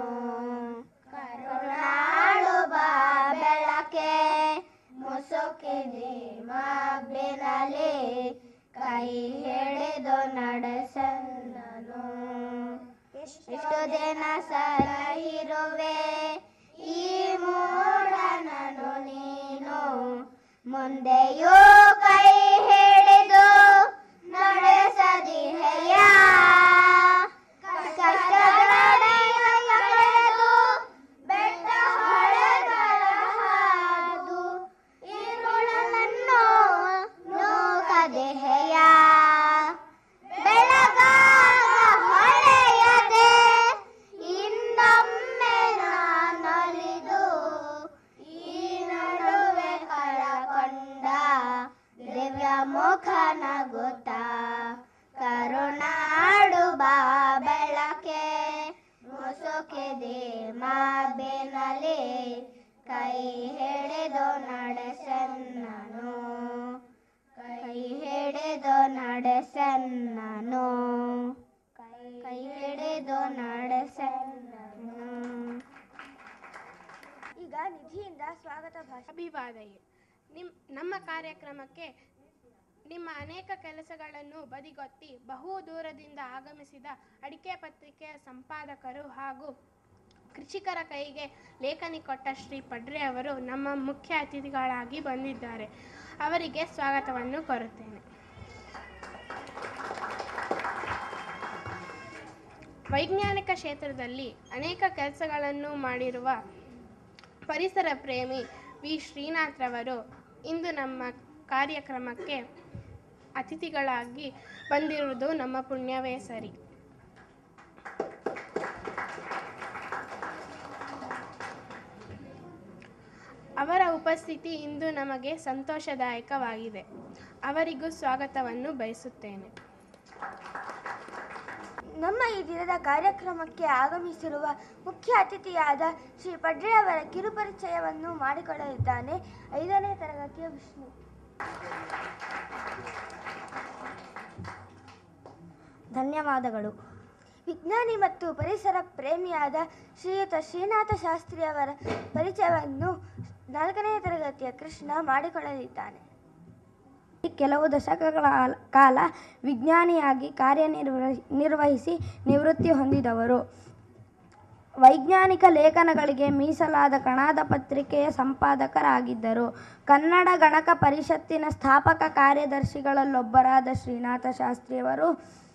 ಕರುಣಾಳು ಬಾ ಬೆಳಕೆ ಮುಸುಕಿದೆ ಮಬ್ಬಿನಲ್ಲಿ ಕೈ ಹಿಡಿದು ನಡೆಸನ್ನನು ಎಷ್ಟು ದಿನ ಸಲಹಿರುವೆ ಈ ಮೂಢನನು ನೀನು ಮುಂದೆಯೂ ಕೈ ಹಿಡಿದು ನಡೆಸದಿಹೆಯ ಕಷ್ಟಗಳೆದು ಬೆಟ್ಟ ಹೊಳೆಗಳ ಹಾದು ഇരുളನ್ನು ನೂಕದೆಹೆಯ ಬೆಳಗಾಗ ಹೊಳೆಯದೆ ಇನ್ನೊಮ್ಮೆ ನಾನೊಲಿದು ಈ ನಡುವೆ ಕಳಕೊಂಡ ದಿವ್ಯ ಮುಖ ನಗುತ್ತ ಕರುಣಾಡು ಬಾ ಬೆಳಕೆ ಮುಸುಕಿದೆ ಮಾಬಿನಲ್ಲಿ ಕೈ ಹಿಡಿದು ನಡೆಸನ್ನನು ಕೈ ಹಿಡಿದು ನಡೆಸನ್ನನು ಕೈ ಹಿಡಿದು ನಡೆಸನ್ನನು ಈಗ ನಿಧಿಯಿಂದ ಸ್ವಾಗತ ಭಾಷಣ ಅಭಿವಾದನೆ ನಿಮ್ ನಮ್ಮ ಕಾರ್ಯಕ್ರಮಕ್ಕೆ ನಿಮ್ಮ ಅನೇಕ ಕೆಲಸಗಳನ್ನು ಬದಿಗೊತ್ತಿ ಬಹು ದೂರದಿಂದ ಆಗಮಿಸಿದ ಅಡಿಕೆ ಪತ್ರಿಕೆಯ ಸಂಪಾದಕರು ಹಾಗೂ ಕೃಷಿಕರ ಕೈಗೆ ಲೇಖನಿ ಕೊಟ್ಟ ಶ್ರೀ ಪಡ್ರೆ ಅವರು ನಮ್ಮ ಮುಖ್ಯ ಅತಿಥಿಗಳಾಗಿ ಬಂದಿದ್ದಾರೆ ಅವರಿಗೆ ಸ್ವಾಗತವನ್ನು ಕೋರುತ್ತೇನೆ ವೈಜ್ಞಾನಿಕ ಕ್ಷೇತ್ರದಲ್ಲಿ ಅನೇಕ ಕೆಲಸಗಳನ್ನು ಮಾಡಿರುವ ಪರಿಸರ ಪ್ರೇಮಿ ವಿ ಶ್ರೀನಾಥ್ರವರು ಇಂದು ನಮ್ಮ ಕಾರ್ಯಕ್ರಮಕ್ಕೆ ಅತಿಥಿಗಳಾಗಿ ಬಂದಿರುವುದು ನಮ್ಮ ಪುಣ್ಯವೇ ಸರಿ ಅವರ ಉಪಸ್ಥಿತಿ ಇಂದು ನಮಗೆ ಸಂತೋಷದಾಯಕವಾಗಿದೆ ಅವರಿಗೂ ಸ್ವಾಗತವನ್ನು ಬಯಸುತ್ತೇನೆ ನಮ್ಮ ಈ ದಿನದ ಕಾರ್ಯಕ್ರಮಕ್ಕೆ ಆಗಮಿಸಿರುವ ಮುಖ್ಯ ಅತಿಥಿಯಾದ ಶ್ರೀ ಪಡ್ರೆ ಅವರ ಕಿರುಪರಿಚಯವನ್ನು ಮಾಡಿಕೊಳ್ಳಲಿದ್ದಾನೆ ಐದನೇ ತರಗತಿಯ ವಿಷ್ಣು ಧನ್ಯವಾದಗಳು ವಿಜ್ಞಾನಿ ಮತ್ತು ಪರಿಸರ ಪ್ರೇಮಿಯಾದ ಶ್ರೀಯುತ ಶ್ರೀನಾಥ ಶಾಸ್ತ್ರಿ ಅವರ ಪರಿಚಯವನ್ನು ನಾಲ್ಕನೇ ತರಗತಿಯ ಕೃಷ್ಣ ಮಾಡಿಕೊಳ್ಳಲಿದ್ದಾನೆ ಕೆಲವು ದಶಕಗಳ ಕಾಲ ವಿಜ್ಞಾನಿಯಾಗಿ ಕಾರ್ಯನಿರ್ವಹಿ ನಿರ್ವಹಿಸಿ ನಿವೃತ್ತಿ ಹೊಂದಿದವರು ವೈಜ್ಞಾನಿಕ ಲೇಖನಗಳಿಗೆ ಮೀಸಲಾದ ಕಣಾದ ಪತ್ರಿಕೆಯ ಸಂಪಾದಕರಾಗಿದ್ದರು ಕನ್ನಡ ಗಣಕ ಪರಿಷತ್ತಿನ ಸ್ಥಾಪಕ ಕಾರ್ಯದರ್ಶಿಗಳಲ್ಲೊಬ್ಬರಾದ ಶ್ರೀನಾಥ ಶಾಸ್ತ್ರಿಯವರು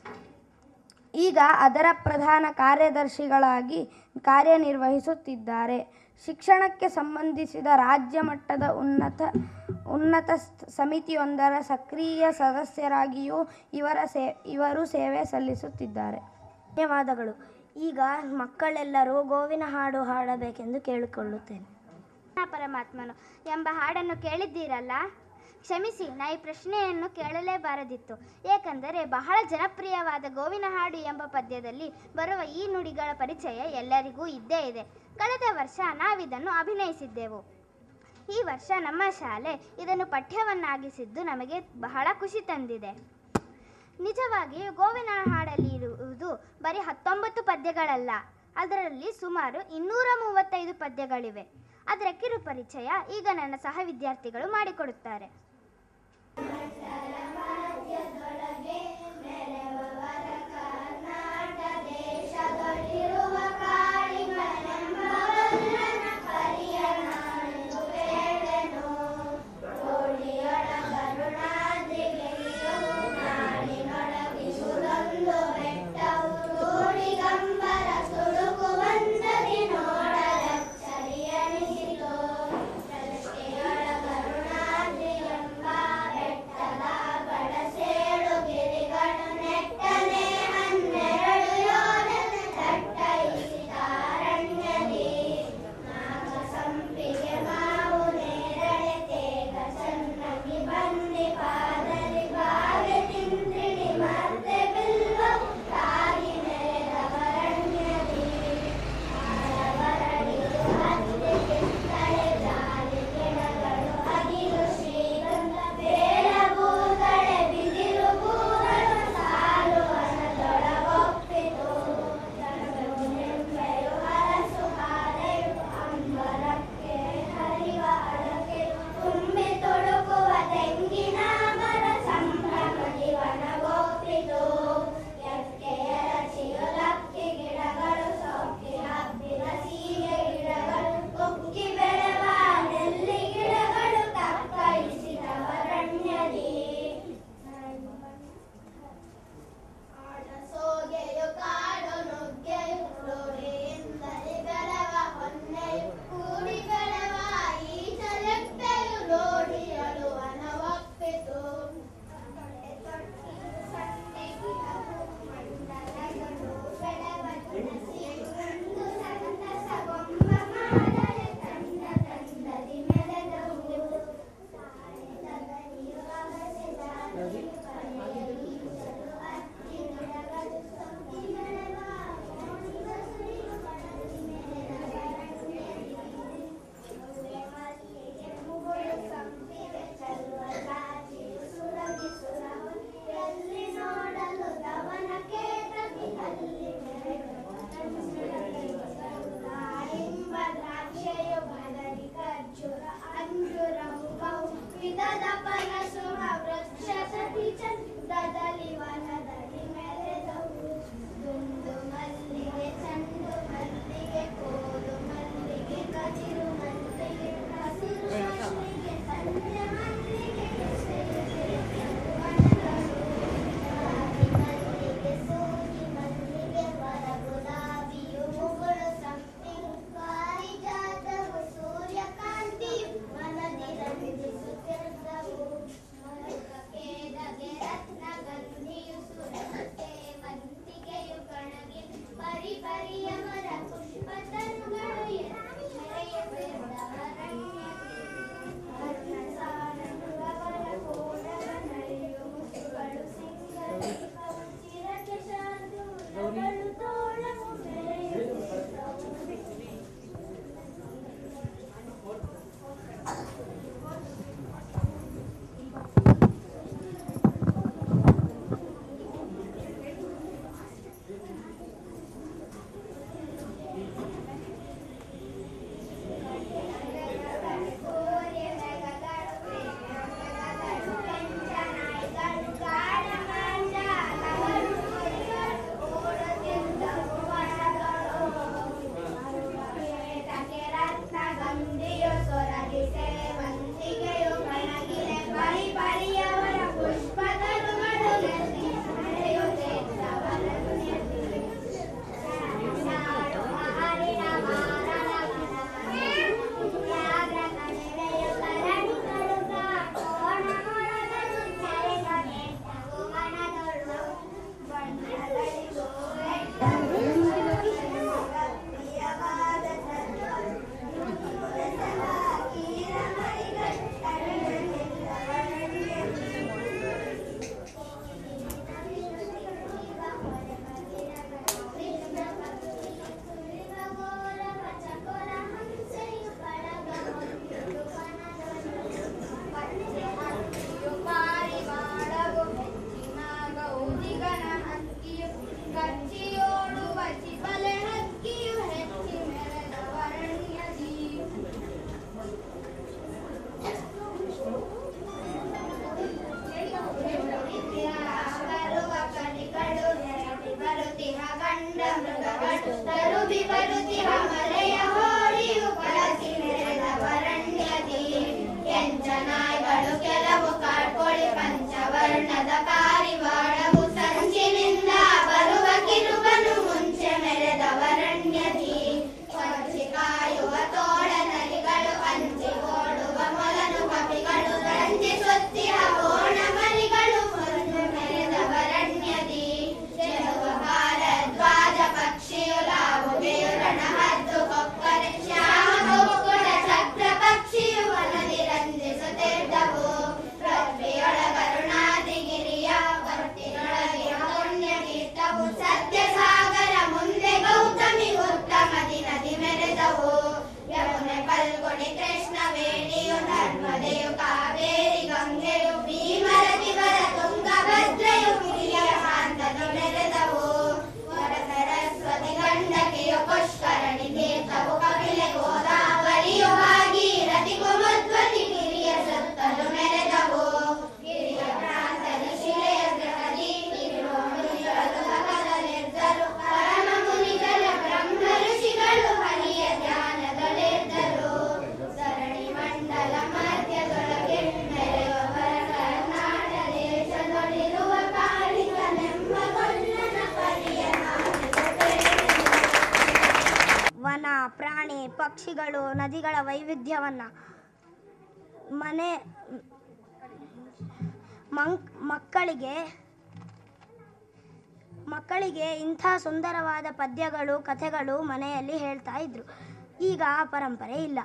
ಈಗ ಅದರ ಪ್ರಧಾನ ಕಾರ್ಯದರ್ಶಿಗಳಾಗಿ ಕಾರ್ಯನಿರ್ವಹಿಸುತ್ತಿದ್ದಾರೆ ಶಿಕ್ಷಣಕ್ಕೆ ಸಂಬಂಧಿಸಿದ ರಾಜ್ಯ ಮಟ್ಟದ ಉನ್ನತ ಉನ್ನತ ಸ್- ಸಮಿತಿಯೊಂದರ ಸಕ್ರಿಯ ಸದಸ್ಯರಾಗಿಯೂ ಇವರ ಸೇ ಇವರು ಸೇವೆ ಸಲ್ಲಿಸುತ್ತಿದ್ದಾರೆ ಧನ್ಯವಾದಗಳು ಈಗ ಮಕ್ಕಳೆಲ್ಲರೂ ಗೋವಿನ ಹಾಡು ಹಾಡಬೇಕೆಂದು ಕೇಳಿಕೊಳ್ಳುತ್ತೇನೆ ಪರಮಾತ್ಮನು ಎಂಬ ಹಾಡನ್ನು ಕೇಳಿದ್ದೀರಲ್ಲ ಕ್ಷಮಿಸಿ ನಾ ಈ ಪ್ರಶ್ನೆಯನ್ನು ಕೇಳಲೇಬಾರದಿತ್ತು ಏಕೆಂದರೆ ಬಹಳ ಜನಪ್ರಿಯವಾದ ಗೋವಿನ ಹಾಡು ಎಂಬ ಪದ್ಯದಲ್ಲಿ ಬರುವ ಈ ನುಡಿಗಳ ಪರಿಚಯ ಎಲ್ಲರಿಗೂ ಇದ್ದೇ ಇದೆ ಕಳೆದ ವರ್ಷ ನಾವಿದನ್ನು ಅಭಿನಯಿಸಿದ್ದೆವು ಈ ವರ್ಷ ನಮ್ಮ ಶಾಲೆ ಇದನ್ನು ಪಠ್ಯವನ್ನಾಗಿಸಿದ್ದು ನಮಗೆ ಬಹಳ ಖುಷಿ ತಂದಿದೆ ನಿಜವಾಗಿ ಗೋವಿನ ಹಾಡಲ್ಲಿ ಇರುವುದು ಬರೀ ಹತ್ತೊಂಬತ್ತು ಪದ್ಯಗಳಲ್ಲ ಅದರಲ್ಲಿ ಸುಮಾರು ಇನ್ನೂರ ಮೂವತ್ತೈದು ಪದ್ಯಗಳಿವೆ ಅದರ ಕಿರು ಪರಿಚಯ ಈಗ ನನ್ನ ಸಹ ವಿದ್ಯಾರ್ಥಿಗಳು ಮಾಡಿಕೊಡುತ್ತಾರೆ ನೋಡಲ ಪಾರಿವಾಳವು ಸಂಚಿನಿಂದ ಬರುವ ಕಿರುಬನು ಮುಂಚೆ ಮೆರೆದವರಣ್ಯದಿ ಕೊಚ್ಚಿ ಕಾಯುವ ತೋಳ ನರಿಗಳು ಅಂಚಿ ಓಡುವ ಮೊಲನು ಕಪಿಗಳು ರಂಜಿ ಸುತ್ತಿಹ ಓಣ ಮರಿಗಳು ಮುಂದೆ ಮೆರೆದವರಣ್ಯದಿ ಚೆಲುವ ಭಾರದ್ವಾಜ ಪಕ್ಷಿಯು ಲಾವುಗೆಯು ರಣಹದ್ದು ಕೊಕ್ಕರೆ ಶ್ಯಾಮ ಕೊಕ್ಕುಳ ಚಕ್ರ ಪಕ್ಷಿಯು ವನದಿ ರಂಜಿಸುತ್ತಿದ್ದವು ಪೃಥ್ವಿಯೊಳಗರುಣಾದಿಗಿರಿಯ ವರ್ತಿನೊಳಗಿನ ಪುಣ್ಯ ತೀರ್ಥವು ಸತ್ಯ ಸಾಗರ ಮುಂದೆ ಗೌತಮಿ ಉತ್ತಮದಿ ನದಿ ಮೆರೆದವು ಯಮುನೆ ಪಲ್ಗುಣಿ ಕೃಷ್ಣ ವೇಣಿಯು ನರ್ಮದೆಯು ಕಾವೇರಿ ಗಂಗೆಯು ಭೀಮರತಿವರ ತುಂಗಭದ್ರೆಯು ಕಿರಿಯ ಕಾಂತದಿ ಮೆರೆದವು ವರ ಸರಸ್ವತಿ ಗಂಡಕಿಯು ಪುಷ್ಕರಣಿ ತೀರ್ಥವು ಕಪಿಲೆ ಗೋದಾವರಿಯು ಭಾಗೀರಥಿ ಕುಮಧ್ವತಿ ಗಿರಿಯ ಸುತ್ತಲು ಮೆರೆದವು ಗಿರಿಯ ಪ್ರಾಂತದ ಶಿಲೆಯ ಗ್ರಹದಿ ಇರುವ ಮುನಿಗಳು ಸಕಲರಿದ್ದರು ಪರಮ ಮುನಿಗಳ ಬ್ರಹ್ಮ ಋಷಿಗಳು ಹರಿಯ ಧ್ಯಾನದಲ್ಲಿದ್ದರು ಸರಣಿ ಮಂಡಲ ಮಧ್ಯದೊಳಗೆ ಮೆರೆಯುವವರ ಕರ್ನಾಟ ದೇಶದೊಳಿರುವ ಕಾಳಿಕನೆಂಬ ಗೊಲ್ಲನ ಪರಿಯ ವನ ಪ್ರಾಣಿ ಪಕ್ಷಿಗಳು ನದಿಗಳ ವೈವಿಧ್ಯವನ್ನ ಮನೆ ಮಂಕ್ ಮಕ್ಕಳಿಗೆ ಮಕ್ಕಳಿಗೆ ಇಂಥ ಸುಂದರವಾದ ಪದ್ಯಗಳು ಕಥೆಗಳು ಮನೆಯಲ್ಲಿ ಹೇಳ್ತಾ ಇದ್ರು ಈಗ ಆ ಪರಂಪರೆ ಇಲ್ಲ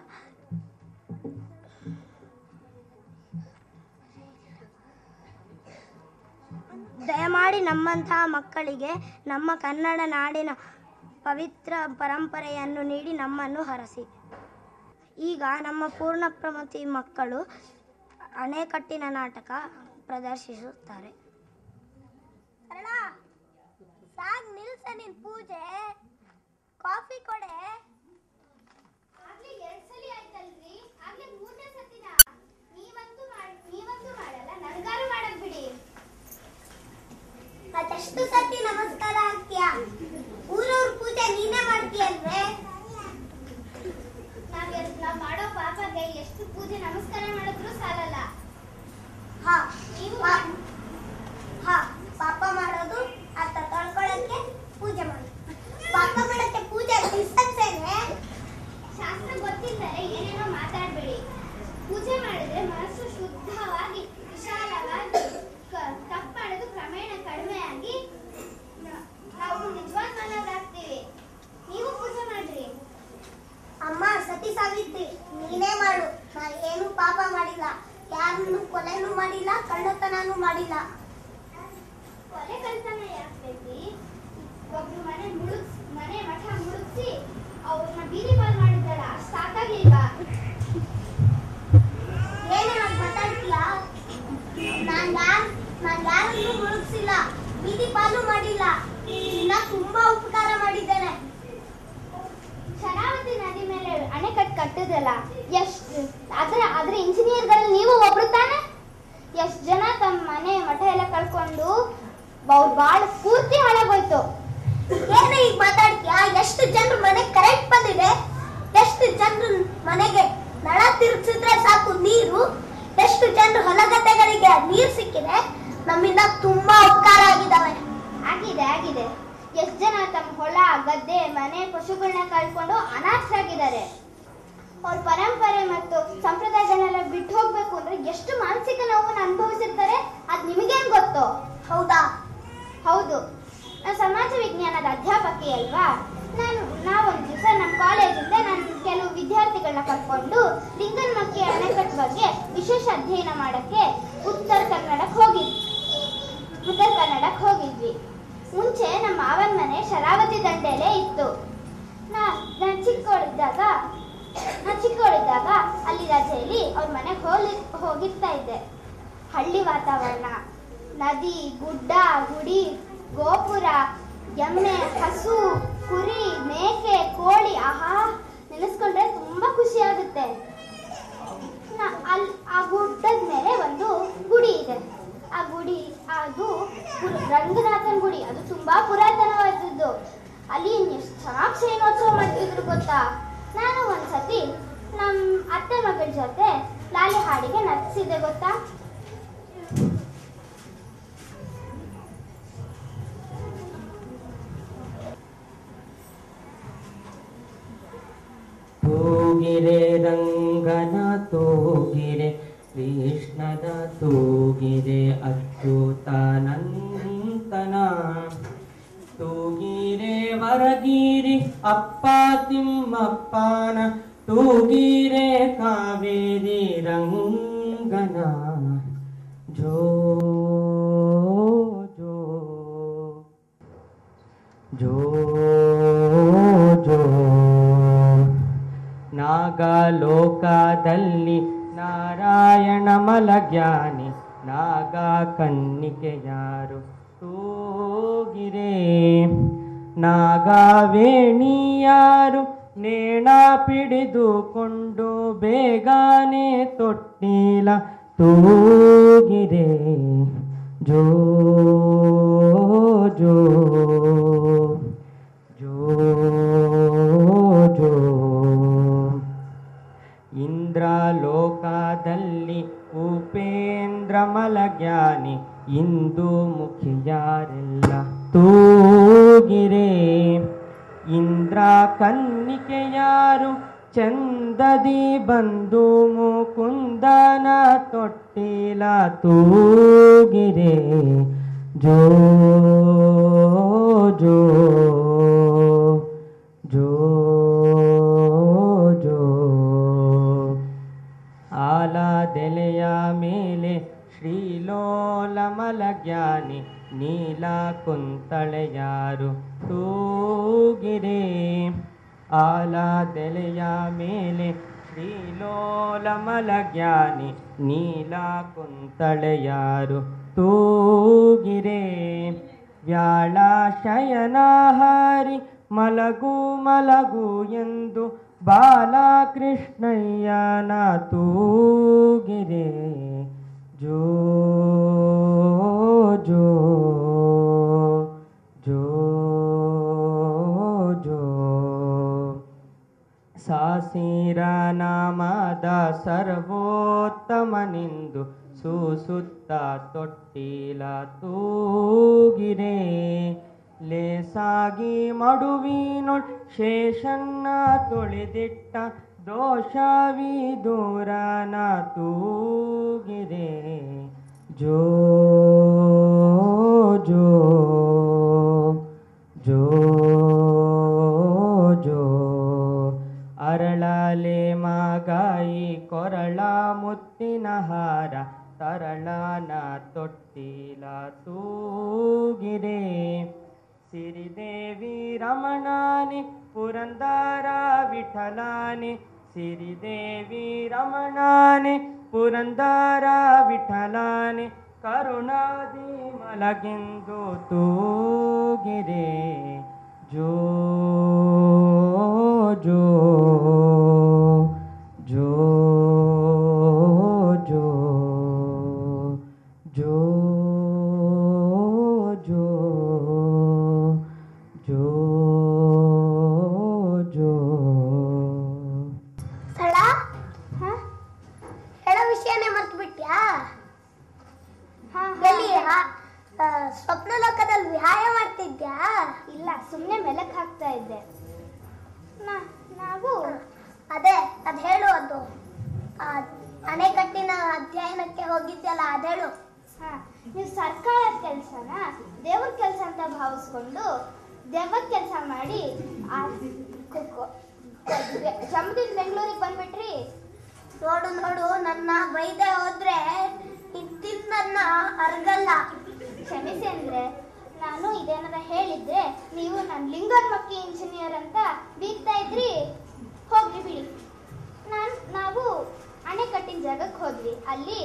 ದಯಮಾಡಿ ನಮ್ಮಂತಹ ಮಕ್ಕಳಿಗೆ ನಮ್ಮ ಕನ್ನಡ ನಾಡಿನ ಪವಿತ್ರ ಪರಂಪರೆಯನ್ನು ನೀಡಿ ನಮ್ಮನ್ನು ಹರಸಿ ಈಗ ನಮ್ಮ ಪೂರ್ಣಪ್ರಮತಿ ಮಕ್ಕಳು ಅಣೆಕಟ್ಟಿನ ನಾಟಕ ಪ್ರದರ್ಶಿಸುತ್ತಾರೆ ಸಾಕ್ ನಿಲ್ಸ ನಿನ್ ಪೂಜೆ ಕಾಫಿ ಕೊಡೆ ಆಗ್ಲೇ ಎರಡ್ ಸಲ ಆಯ್ತಲ್ರಿ ಆಗ್ಲೇ ಮೂರನೇ ಸತಿನ ನೀವಂತೂ ಮಾಡ್ ನೀವಂತೂ ಮಾಡಲ್ಲ ನನ್ಗಾರು ಮಾಡಕ್ ಬಿಡಿ ಮತ್ತೆಷ್ಟು ಸತಿ ನಮಸ್ಕಾರ ಹಾಕ್ತೀಯ ಊರವ್ರ ಪೂಜೆ ನೀನೇ ಮಾಡ್ತೀಯಲ್ವೇ ನಾವ್ ಎಷ್ಟ್- ನಾವ್ ಮಾಡೋ ಪಾಪಗೆ ಎಷ್ಟು ಪೂಜೆ ನಮಸ್ಕಾರ ಮಾಡಿದ್ರು ಸಾಲಲ್ಲ ಹಾ ನೀವು ಹಾ ಹಾ ಪಾಪ ಮಾಡೋದು ಅರ್ಥ ತೊಳ್ಕೊಳಕ್ಕೆ ಪೂಜೆ ಮಾಡಿ ಪಾಪ ಮಾಡಕ್ಕೆ ಪೂಜೆ ಬಿಸಕ್ಸೇನೆ ಶಾಸ್ತ್ರ ಗೊತ್ತಿದ್ದರೆ ಏನೇನೋ ಮಾತಾಡ್ಬೇಡಿ ಪೂಜೆ ಮಾಡಿದ್ರೆ ಮನಸ್ಸು ಶುದ್ಧವಾಗಿ ವಿಶಾಲವಾಗಿ ಕ- ತಪ್ಪು ಮಾಡೋದು ಕ್ರಮೇಣ ಕಡಿಮೆಯಾಗಿ ನ- ನಾವು ನಿಜವಾದ ಮನವರಾಗ್ತೀವಿ ನೀವು ಪೂಜೆ ಮಾಡ್ರಿ ಅಮ್ಮ ಸತಿ ಸಾವಿತ್ರಿ ನೀನೇ ಮಾಡು ನಾ ಏನು ಪಾಪ ಮಾಡಿಲ್ಲ ಯಾರನ್ನು ಕೊಲೆನೂ ಮಾಡಿಲ್ಲ ಕಳ್ಳತನನೂ ಮಾಡಿಲ್ಲ ಕೊಲೆ ಕಳ್ತನ ಯಾಕೆ ಬೇಕ್ರಿ ಒಬ್ರು ಮನೆ ಮುಳುಗ್ಸ್ ಮನೆ ಮಠ ಮುಳುಗ್ಸಿ ಅವ್ರನ್ನ ಬೀದಿ ಪಾಲ್ ಮಾಡಿದ್ರಲ್ಲ ಅಷ್ಟ್ ಸಾಕಾಗಿಲ್ವಾ ಏನು ಹಾಗ್ ಮಾತಾಡ್ತೀಯ ನಾನ್ ಯಾರ್ ನಾನ್ ಯಾರನ್ನೂ ಮುಳುಗ್ಸಿಲ್ಲ ಬೀದಿ ಪಾಲು ಮಾಡಿಲ್ಲ ಇನ್ನ ತುಂಬಾ ಉಪಕಾರ ಮಾಡಿದ್ದೇನೆ ಶರಾವತಿ ನದಿ ಮೇಲೆ ಅಣೆಕಟ್ಟು ಕಟ್ಟಿದ್ರಲ್ಲ ಎಷ್ಟು ಅದ್ರ ಅದ್ರ ಇಂಜಿನಿಯರ್ಗಳಲ್ಲಿ ನೀವು ಒಬ್ರು ತಾನೆ ಎಷ್ಟು ಜನ ತಮ್ಮ ಮನೆ ಮಠ ಎಲ್ಲ ಕಳ್ಕೊಂಡು ಅವ್ರು ಬಾಳ ಪೂರ್ತಿ ಹಾಳಾಗೋಯ್ತು ಏನು ಈಗ ಮಾತಾಡ್ತೀಯ ಎಷ್ಟು ಜನರು ಮನೆಗೆ ಕರೆಂಟ್ ಬಂದಿದೆ ಎಷ್ಟು ಜನರು ಮನೆಗೆ ನಳ ತಿರುಗಿಸಿದ್ರೆ ಸಾಕು ನೀರು ಎಷ್ಟು ಜನರು ಹೊಲಗದ್ದೆಗಳಿಗೆ ನೀರು ಸಿಕ್ಕಿದೆ ನಮ್ಮಿಂದ ತುಂಬಾ ಉಪಕಾರ ಆಗಿದಾವೆ ಆಗಿದೆ ಆಗಿದೆ ಎಷ್ಟು ಜನ ತಮ್ಮ ಹೊಲ ಗದ್ದೆ ಮನೆ ಪಶುಗಳನ್ನ ಕಳ್ಕೊಂಡು ಅನಾಥರಾಗಿದ್ದಾರೆ ಅವ್ರ ಪರಂಪರೆ ಮತ್ತು ಸಂಪ್ರದಾಯಗಳನ್ನೆಲ್ಲ ಬಿಟ್ಟು ಹೋಗ್ಬೇಕು ಅಂದ್ರೆ ಎಷ್ಟು ಮಾನಸಿಕ ನೋವನ್ನು ಅನುಭವಿಸಿರ್ತಾರೆ ಅದ್ ನಿಮಗೇನ್ ಗೊತ್ತು ಹೌದಾ ಹೌದು ನಾನು ಸಮಾಜ ವಿಜ್ಞಾನದ ಅಧ್ಯಾಪಕಿ ಅಲ್ವಾ ನಾನು ನಾವೊಂದು ದಿವಸ ನಮ್ಮ ಕಾಲೇಜಿಂದ ನಾನು ಕೆಲವು ವಿದ್ಯಾರ್ಥಿಗಳನ್ನ ಕರ್ಕೊಂಡು ಲಿಂಗನಮಕ್ಕಿ ಅಣೆಕಟ್ಟು ಬಗ್ಗೆ ವಿಶೇಷ ಅಧ್ಯಯನ ಮಾಡಕ್ಕೆ ಉತ್ತರ ಕನ್ನಡಕ್ಕೆ ಹೋಗಿದ್ವಿ ಉತ್ತರ ಕನ್ನಡಕ್ಕೆ ಹೋಗಿದ್ವಿ ಮುಂಚೆ ನಮ್ಮ ಮಾವನ ಮನೆ ಶರಾವತಿ ದಂಡೆಲೇ ಇತ್ತು ನಾ ನಾನು ಚಿಕ್ಕವಳಿದ್ದಾಗ ನಾ ಚಿಕ್ಕವಳಿದ್ದಾಗ ಅಲ್ಲಿ ರಜೆಯಲ್ಲಿ ಅವ್ರ ಮನೆಗೆ ಹೋಗಿ ಹೋಗಿರ್ತಾ ಇದ್ದೆ ಹಳ್ಳಿ ವಾತಾವರಣ ನದಿ ಗುಡ್ಡ ಗುಡಿ ಗೋಪುರ ಎಮ್ಮೆ ಹಸು ಕುರಿ ಮೇಕೆ ಕೋಳಿ ಆಹಾ ನೆನೆಸ್ಕೊಂಡ್ರೆ ತುಂಬಾ ಖುಷಿ ಆಗುತ್ತೆ ನ- ಅಲ್ ಆ ಗುಡ್ಡದ ಮೇಲೆ ಒಂದು ಗುಡಿ ಇದೆ ಆ ಗುಡಿ ಅದು ಪುರ- ರಂಗನಾಥನ್ ಗುಡಿ ಅದು ತುಂಬಾ ಪುರಾತನವಾದದ್ದು ಅಲ್ಲಿ ಎಷ್ಟು ಚೆನ್ನಾಗಿ ಶಯನೋತ್ಸವ ಮಾಡ್ತಿದ್ರು ಗೊತ್ತಾ ನಾನು ಒಂದ್ಸತಿ ನಮ್ಮ ಅತ್ತೆ ಮಗಳ ಜೊತೆ ಲಾಲಿ ಹಾಡಿಗೆ ನರ್ತಿಸಿದ್ದೆ ಗೊತ್ತಾ ತೂಗಿರೆ ರಂಗನ ತೂಗಿರೆ ಕೃಷ್ಣದ ತೂಗಿರೆ ಅಚ್ಯುತಾನಂತನ ತೂಗಿರೆ ವರಗಿರಿ ಅಪ್ಪ ತಿಮ್ಮಪ್ಪನ ತೂಗಿರೆ ಕಾವೇರಿ ರಂಗನ ಜೋ ಜೋ ಜೋ ಜೋ ನಾಗಲೋಕದಲ್ಲಿ ನಾರಾಯಣ ಮಲಜ್ಞಾನಿ ನಾಗ ಕನ್ನಿಕೆ ಯಾರು ತೂಗಿರೆ ನಾಗವೇಣಿಯಾರು ನೇಣ ಪಿಡಿದುಕೊಂಡು ಬೇಗನೆ ತೊಟ್ಟಿಲ ತೂಗಿರೆ ಜೋ ಜೋ ಜೋ ಜೋ ಇಂದ್ರಲೋಕದಲ್ಲಿ ಉಪೇಂದ್ರ ಮಲಜ್ಞಾನಿ ಇಂದು ಮುಖಿಯಾರೆಲ್ಲ ತೂಗಿರೆ ಇಂದ್ರ ಕನ್ನಿಕೆಯಾರು ಚಂದದಿ ಬಂದು ಮುಕುಂದನ ತೊಟ್ಟಿಲ ತೂಗಿರೆ ಜೋ ಜೋ ಜೋ ಜೋ ಆಲದೆಲೆಯ ಮೇಲೆ ಶ್ರೀಲೋಲ ಮಲಜ್ಞಾನಿ ನೀಲ ಕುಂತಳೆಯಾರು ತೂಗಿರೆ ಆಲದೆಲೆಯ ಮೇಲೆ ಶ್ರೀಲೋಲ ಮಲಜ್ಞಾನಿ ನೀಲ ಕುಂತಳೆಯಾರು ತೂಗಿರೆ ವ್ಯಾಳ ಶಯನ ಹಾರಿ ಮಲಗು ಮಲಗು ಎಂದು ಬಾಲಕೃಷ್ಣಯ್ಯನ ತೂಗಿರೆ ಜೋ ಜೋ ಜೋ ಜೋ ಸಾಸಿರ ನಾಮದ ಸರ್ವೋತ್ತಮನೆಂದು ಸುಸುತ್ತ ತೊಟ್ಟಿಲ ತೂಗಿರೆ ಲೇಸಾಗಿ ಮಡುವಿನೊಳ್ ಶೇಷನ್ನ ತೊಳೆದಿಟ್ಟ ದೋಷವಿ ದೂರನ ತೂಗಿರೆ ಜೋ ಜೋ ಜೋ ಜೋ ಅರಳಲೆ ಮಾಗಾಯಿ ಕೊರಳ ಮುತ್ತಿನ ಹಾರ ತರಳನ ತೊಟ್ಟಿಲ ತೂಗಿರೆ ಸಿರಿದೇವಿ ರಮಣಾನೆ ಪುರಂದರ ವಿಠಲಾನೆ ಸಿರಿದೇವಿ ರಮಣಾನೆ ಪುರಂದರ ವಿಠಲಾನೆ ಕರುಣಾದಿ ಮಲಗೆಂದು ತೂಗಿರೆ ಜೋ ಜೋ ಜೋ ಜೋ ಜೋ ಜೋ ಜೋ ಜೋ ಸ್ಥಳ ಹೇಳೋ ವಿಷಯನೇ ಮರ್ತು ಬಿಟ್ಯಾ ಎಲ್ಲಿ ಆ- ಆ, ಸ್ವಪ್ನ ಲೋಕದಲ್ಲಿ ವಿಹಾರ ಮಾಡ್ತಿದ್ಯಾ ಇಲ್ಲ ಸುಮ್ಮನೆ ಮೆಲಕ್ ಹಾಕ್ತಾ ಇದ್ದೆ ನಾ- ನಾವು ಅದೇ ಅದ್ ಹೇಳು ಅದು ಆ, ಅಣೆಕಟ್ಟಿನ ಅಧ್ಯಯನಕ್ಕೆ ಹೋಗಿದ್ಯಲ್ಲ ಅದೇಳು ಹಾ ನೀವು ಸರ್ಕಾರದ ಕೆಲಸನ ದೇವ್ರ ಕೆಲಸ ಅಂತ ಭಾವಿಸ್ಕೊಂಡು ದೆವ್ವದ ಕೆಲಸ ಮಾಡಿ ಆ ಜಮದಿಂದ ಬೆಂಗಳೂರಿಗೆ ಬಂದ್ಬಿಟ್ರಿ ನೋಡು ನೋಡು ನನ್ನ ಬೈದೆ ಹೋದ್ರೆ ಇದ್ದಿದ್ದನ್ನ ಅರ್ಗಲ್ಲ ಕ್ಷಮಿಸಿ ಅಂದ್ರೆ ನಾನು ಇದೇನಾರ ಹೇಳಿದ್ರೆ ನೀವು ನಾನು ಲಿಂಗನ್ಮಕ್ಕಿ ಇಂಜಿನಿಯರ್ ಅಂತ ಬೀಗ್ತಾ ಇದ್ರಿ ಹೋಗ್ರಿ ಬಿಡಿ ನಾನು ನಾವು ಅಣೆಕಟ್ಟಿನ ಜಾಗಕ್ಕೆ ಹೋದ್ವಿ ಅಲ್ಲಿ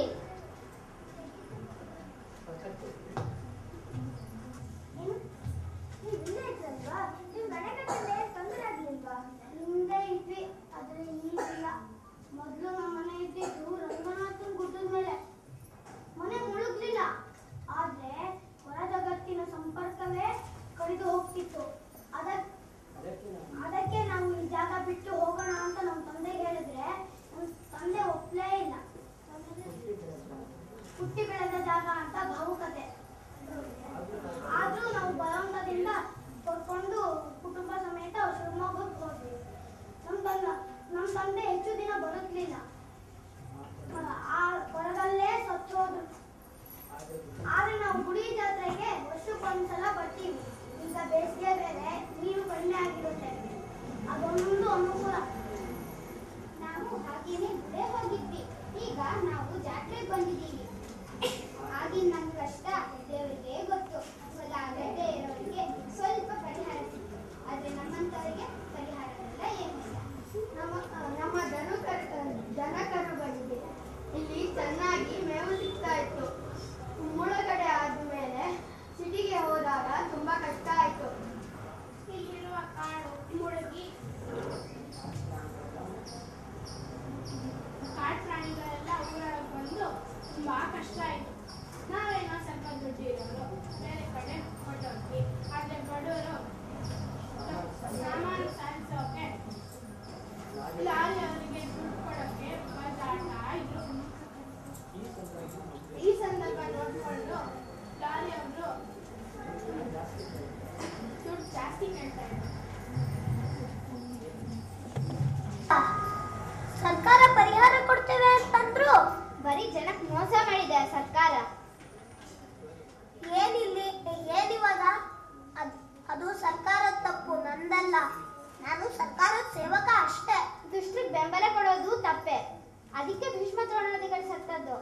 ಹಿಂದೆ ಇದ್ವಿ ಆದ್ರೆ ಈಗಿಲ್ಲ ಮೊದಲು ನಮ್ಮ ಮನೆ ಇದ್ದಿದ್ದು ರಂಗನಾಥನ್ ಗುಡ್ಡದ ಮೇಲೆ ಮನೆ ಮುಳುಗ್ಲಿಲ್ಲ ಆದ್ರೆ ಹೊರ ಜಗತ್ತಿನ ಸಂಪರ್ಕವೇ ಕಡಿದು ಹೋಗ್ತಿತ್ತು ಅದಕ್ ಅದಕ್ಕೆ ನಾವು ಈ ಜಾಗ ಬಿಟ್ಟು ಹೋಗೋಣ ಅಂತ ನಮ್ಮ ತಂದೆ ಹೇಳಿದ್ರೆ ನಮ್ಮ ತಂದೆ ಒಪ್ಲೇ ಇಲ್ಲ ಹುಟ್ಟಿ ಬೆಳೆದ ಜಾಗ ಅಂತ ಭಾವುಕತೆ ನಾವು ಜಾತ್ರೆಗೆ ಬಂದಿದ್ದೀವಿ ಆಗಿನ ನಮ್ಮ ಕಷ್ಟ ದೇವರಿಗೆ ಗೊತ್ತು ಗೊತ್ತಾಗದೇ ಇರೋರಿಗೆ ಸ್ವಲ್ಪ ಪರಿಹಾರ ಸಿಕ್ತು ಆದ್ರೆ ನಮ್ಮಂತವರಿಗೆ ಪರಿಹಾರವೆಲ್ಲ ಏನಿಲ್ಲ ನಮ್ಮ ನಮ್ಮ ದನ ಕರು ದನ ಕರುಗಳಿಗೆ ಇಲ್ಲಿ ಚೆನ್ನಾಗಿ ಮೇವು ಸಿಗ್ತಾ ಇತ್ತು ಮುಳುಗಡೆ ಆದ್ಮೇಲೆ ಸಿಟಿಗೆ ಹೋದಾಗ ತುಂಬಾ ಕಷ್ಟ ಆಯ್ತು ಇಲ್ಲಿರುವ ಕಾಡು ಮುಳುಗಿ ಕಾಡು ಪ್ರಾಣಿಗಳೆಲ್ಲ ಊರೊಳಗೆ ಬಂದು ತುಂಬಾ ಕಷ್ಟ ಆಯಿತು ನಾವೇನೋ ಸ್ವಲ್ಪ ದುಡ್ಡು ಇರೋರು ಬೇರೆ ಕಡೆ ಹೊರಟೋದ್ವಿ ಆದರೆ ಬಡವರು ಸಾಮಾನು ಸಾಗಿಸೋಕೆ ಲಾರಿ ಅವರಿಗೆ ದುಡ್ಡು ಕೊಡೋಕೆ ಬಜಾಡ್ತಾ ಇದ್ರು ಈ ಸಂದರ್ಭ ನೋಡಿಕೊಂಡು ಲಾರಿ ಅವರು ದುಡ್ಡು ಜಾಸ್ತಿ ಕೇಳ್ತಾ ಇದ್ರು ಸರ್ಕಾರ ಪರಿಹಾರ ಕೊಡ್ತೇವೆ ಅಂತಂದ್ರು ಬರೀ ಜನಕ್ಕೆ ಮೋಸ ಮಾಡಿದೆ ಆ ಸರ್ಕಾರ ಏನಿಲ್ಲಿ ಏನಿವಾಗ ಅದ್- ಅದು ಸರ್ಕಾರದ ತಪ್ಪು ನಂದಲ್ಲ ನಾನು ಸರ್ಕಾರದ ಸೇವಕ ಅಷ್ಟೇ ದುಷ್ಟರಿಗೆ ಬೆಂಬಲ ಕೊಡೋದು ತಪ್ಪೆ ಅದಕ್ಕೆ ಭೀಷ್ಮ ದ್ರೋಣಾದಿಗಳು ಸತ್ತದ್ದು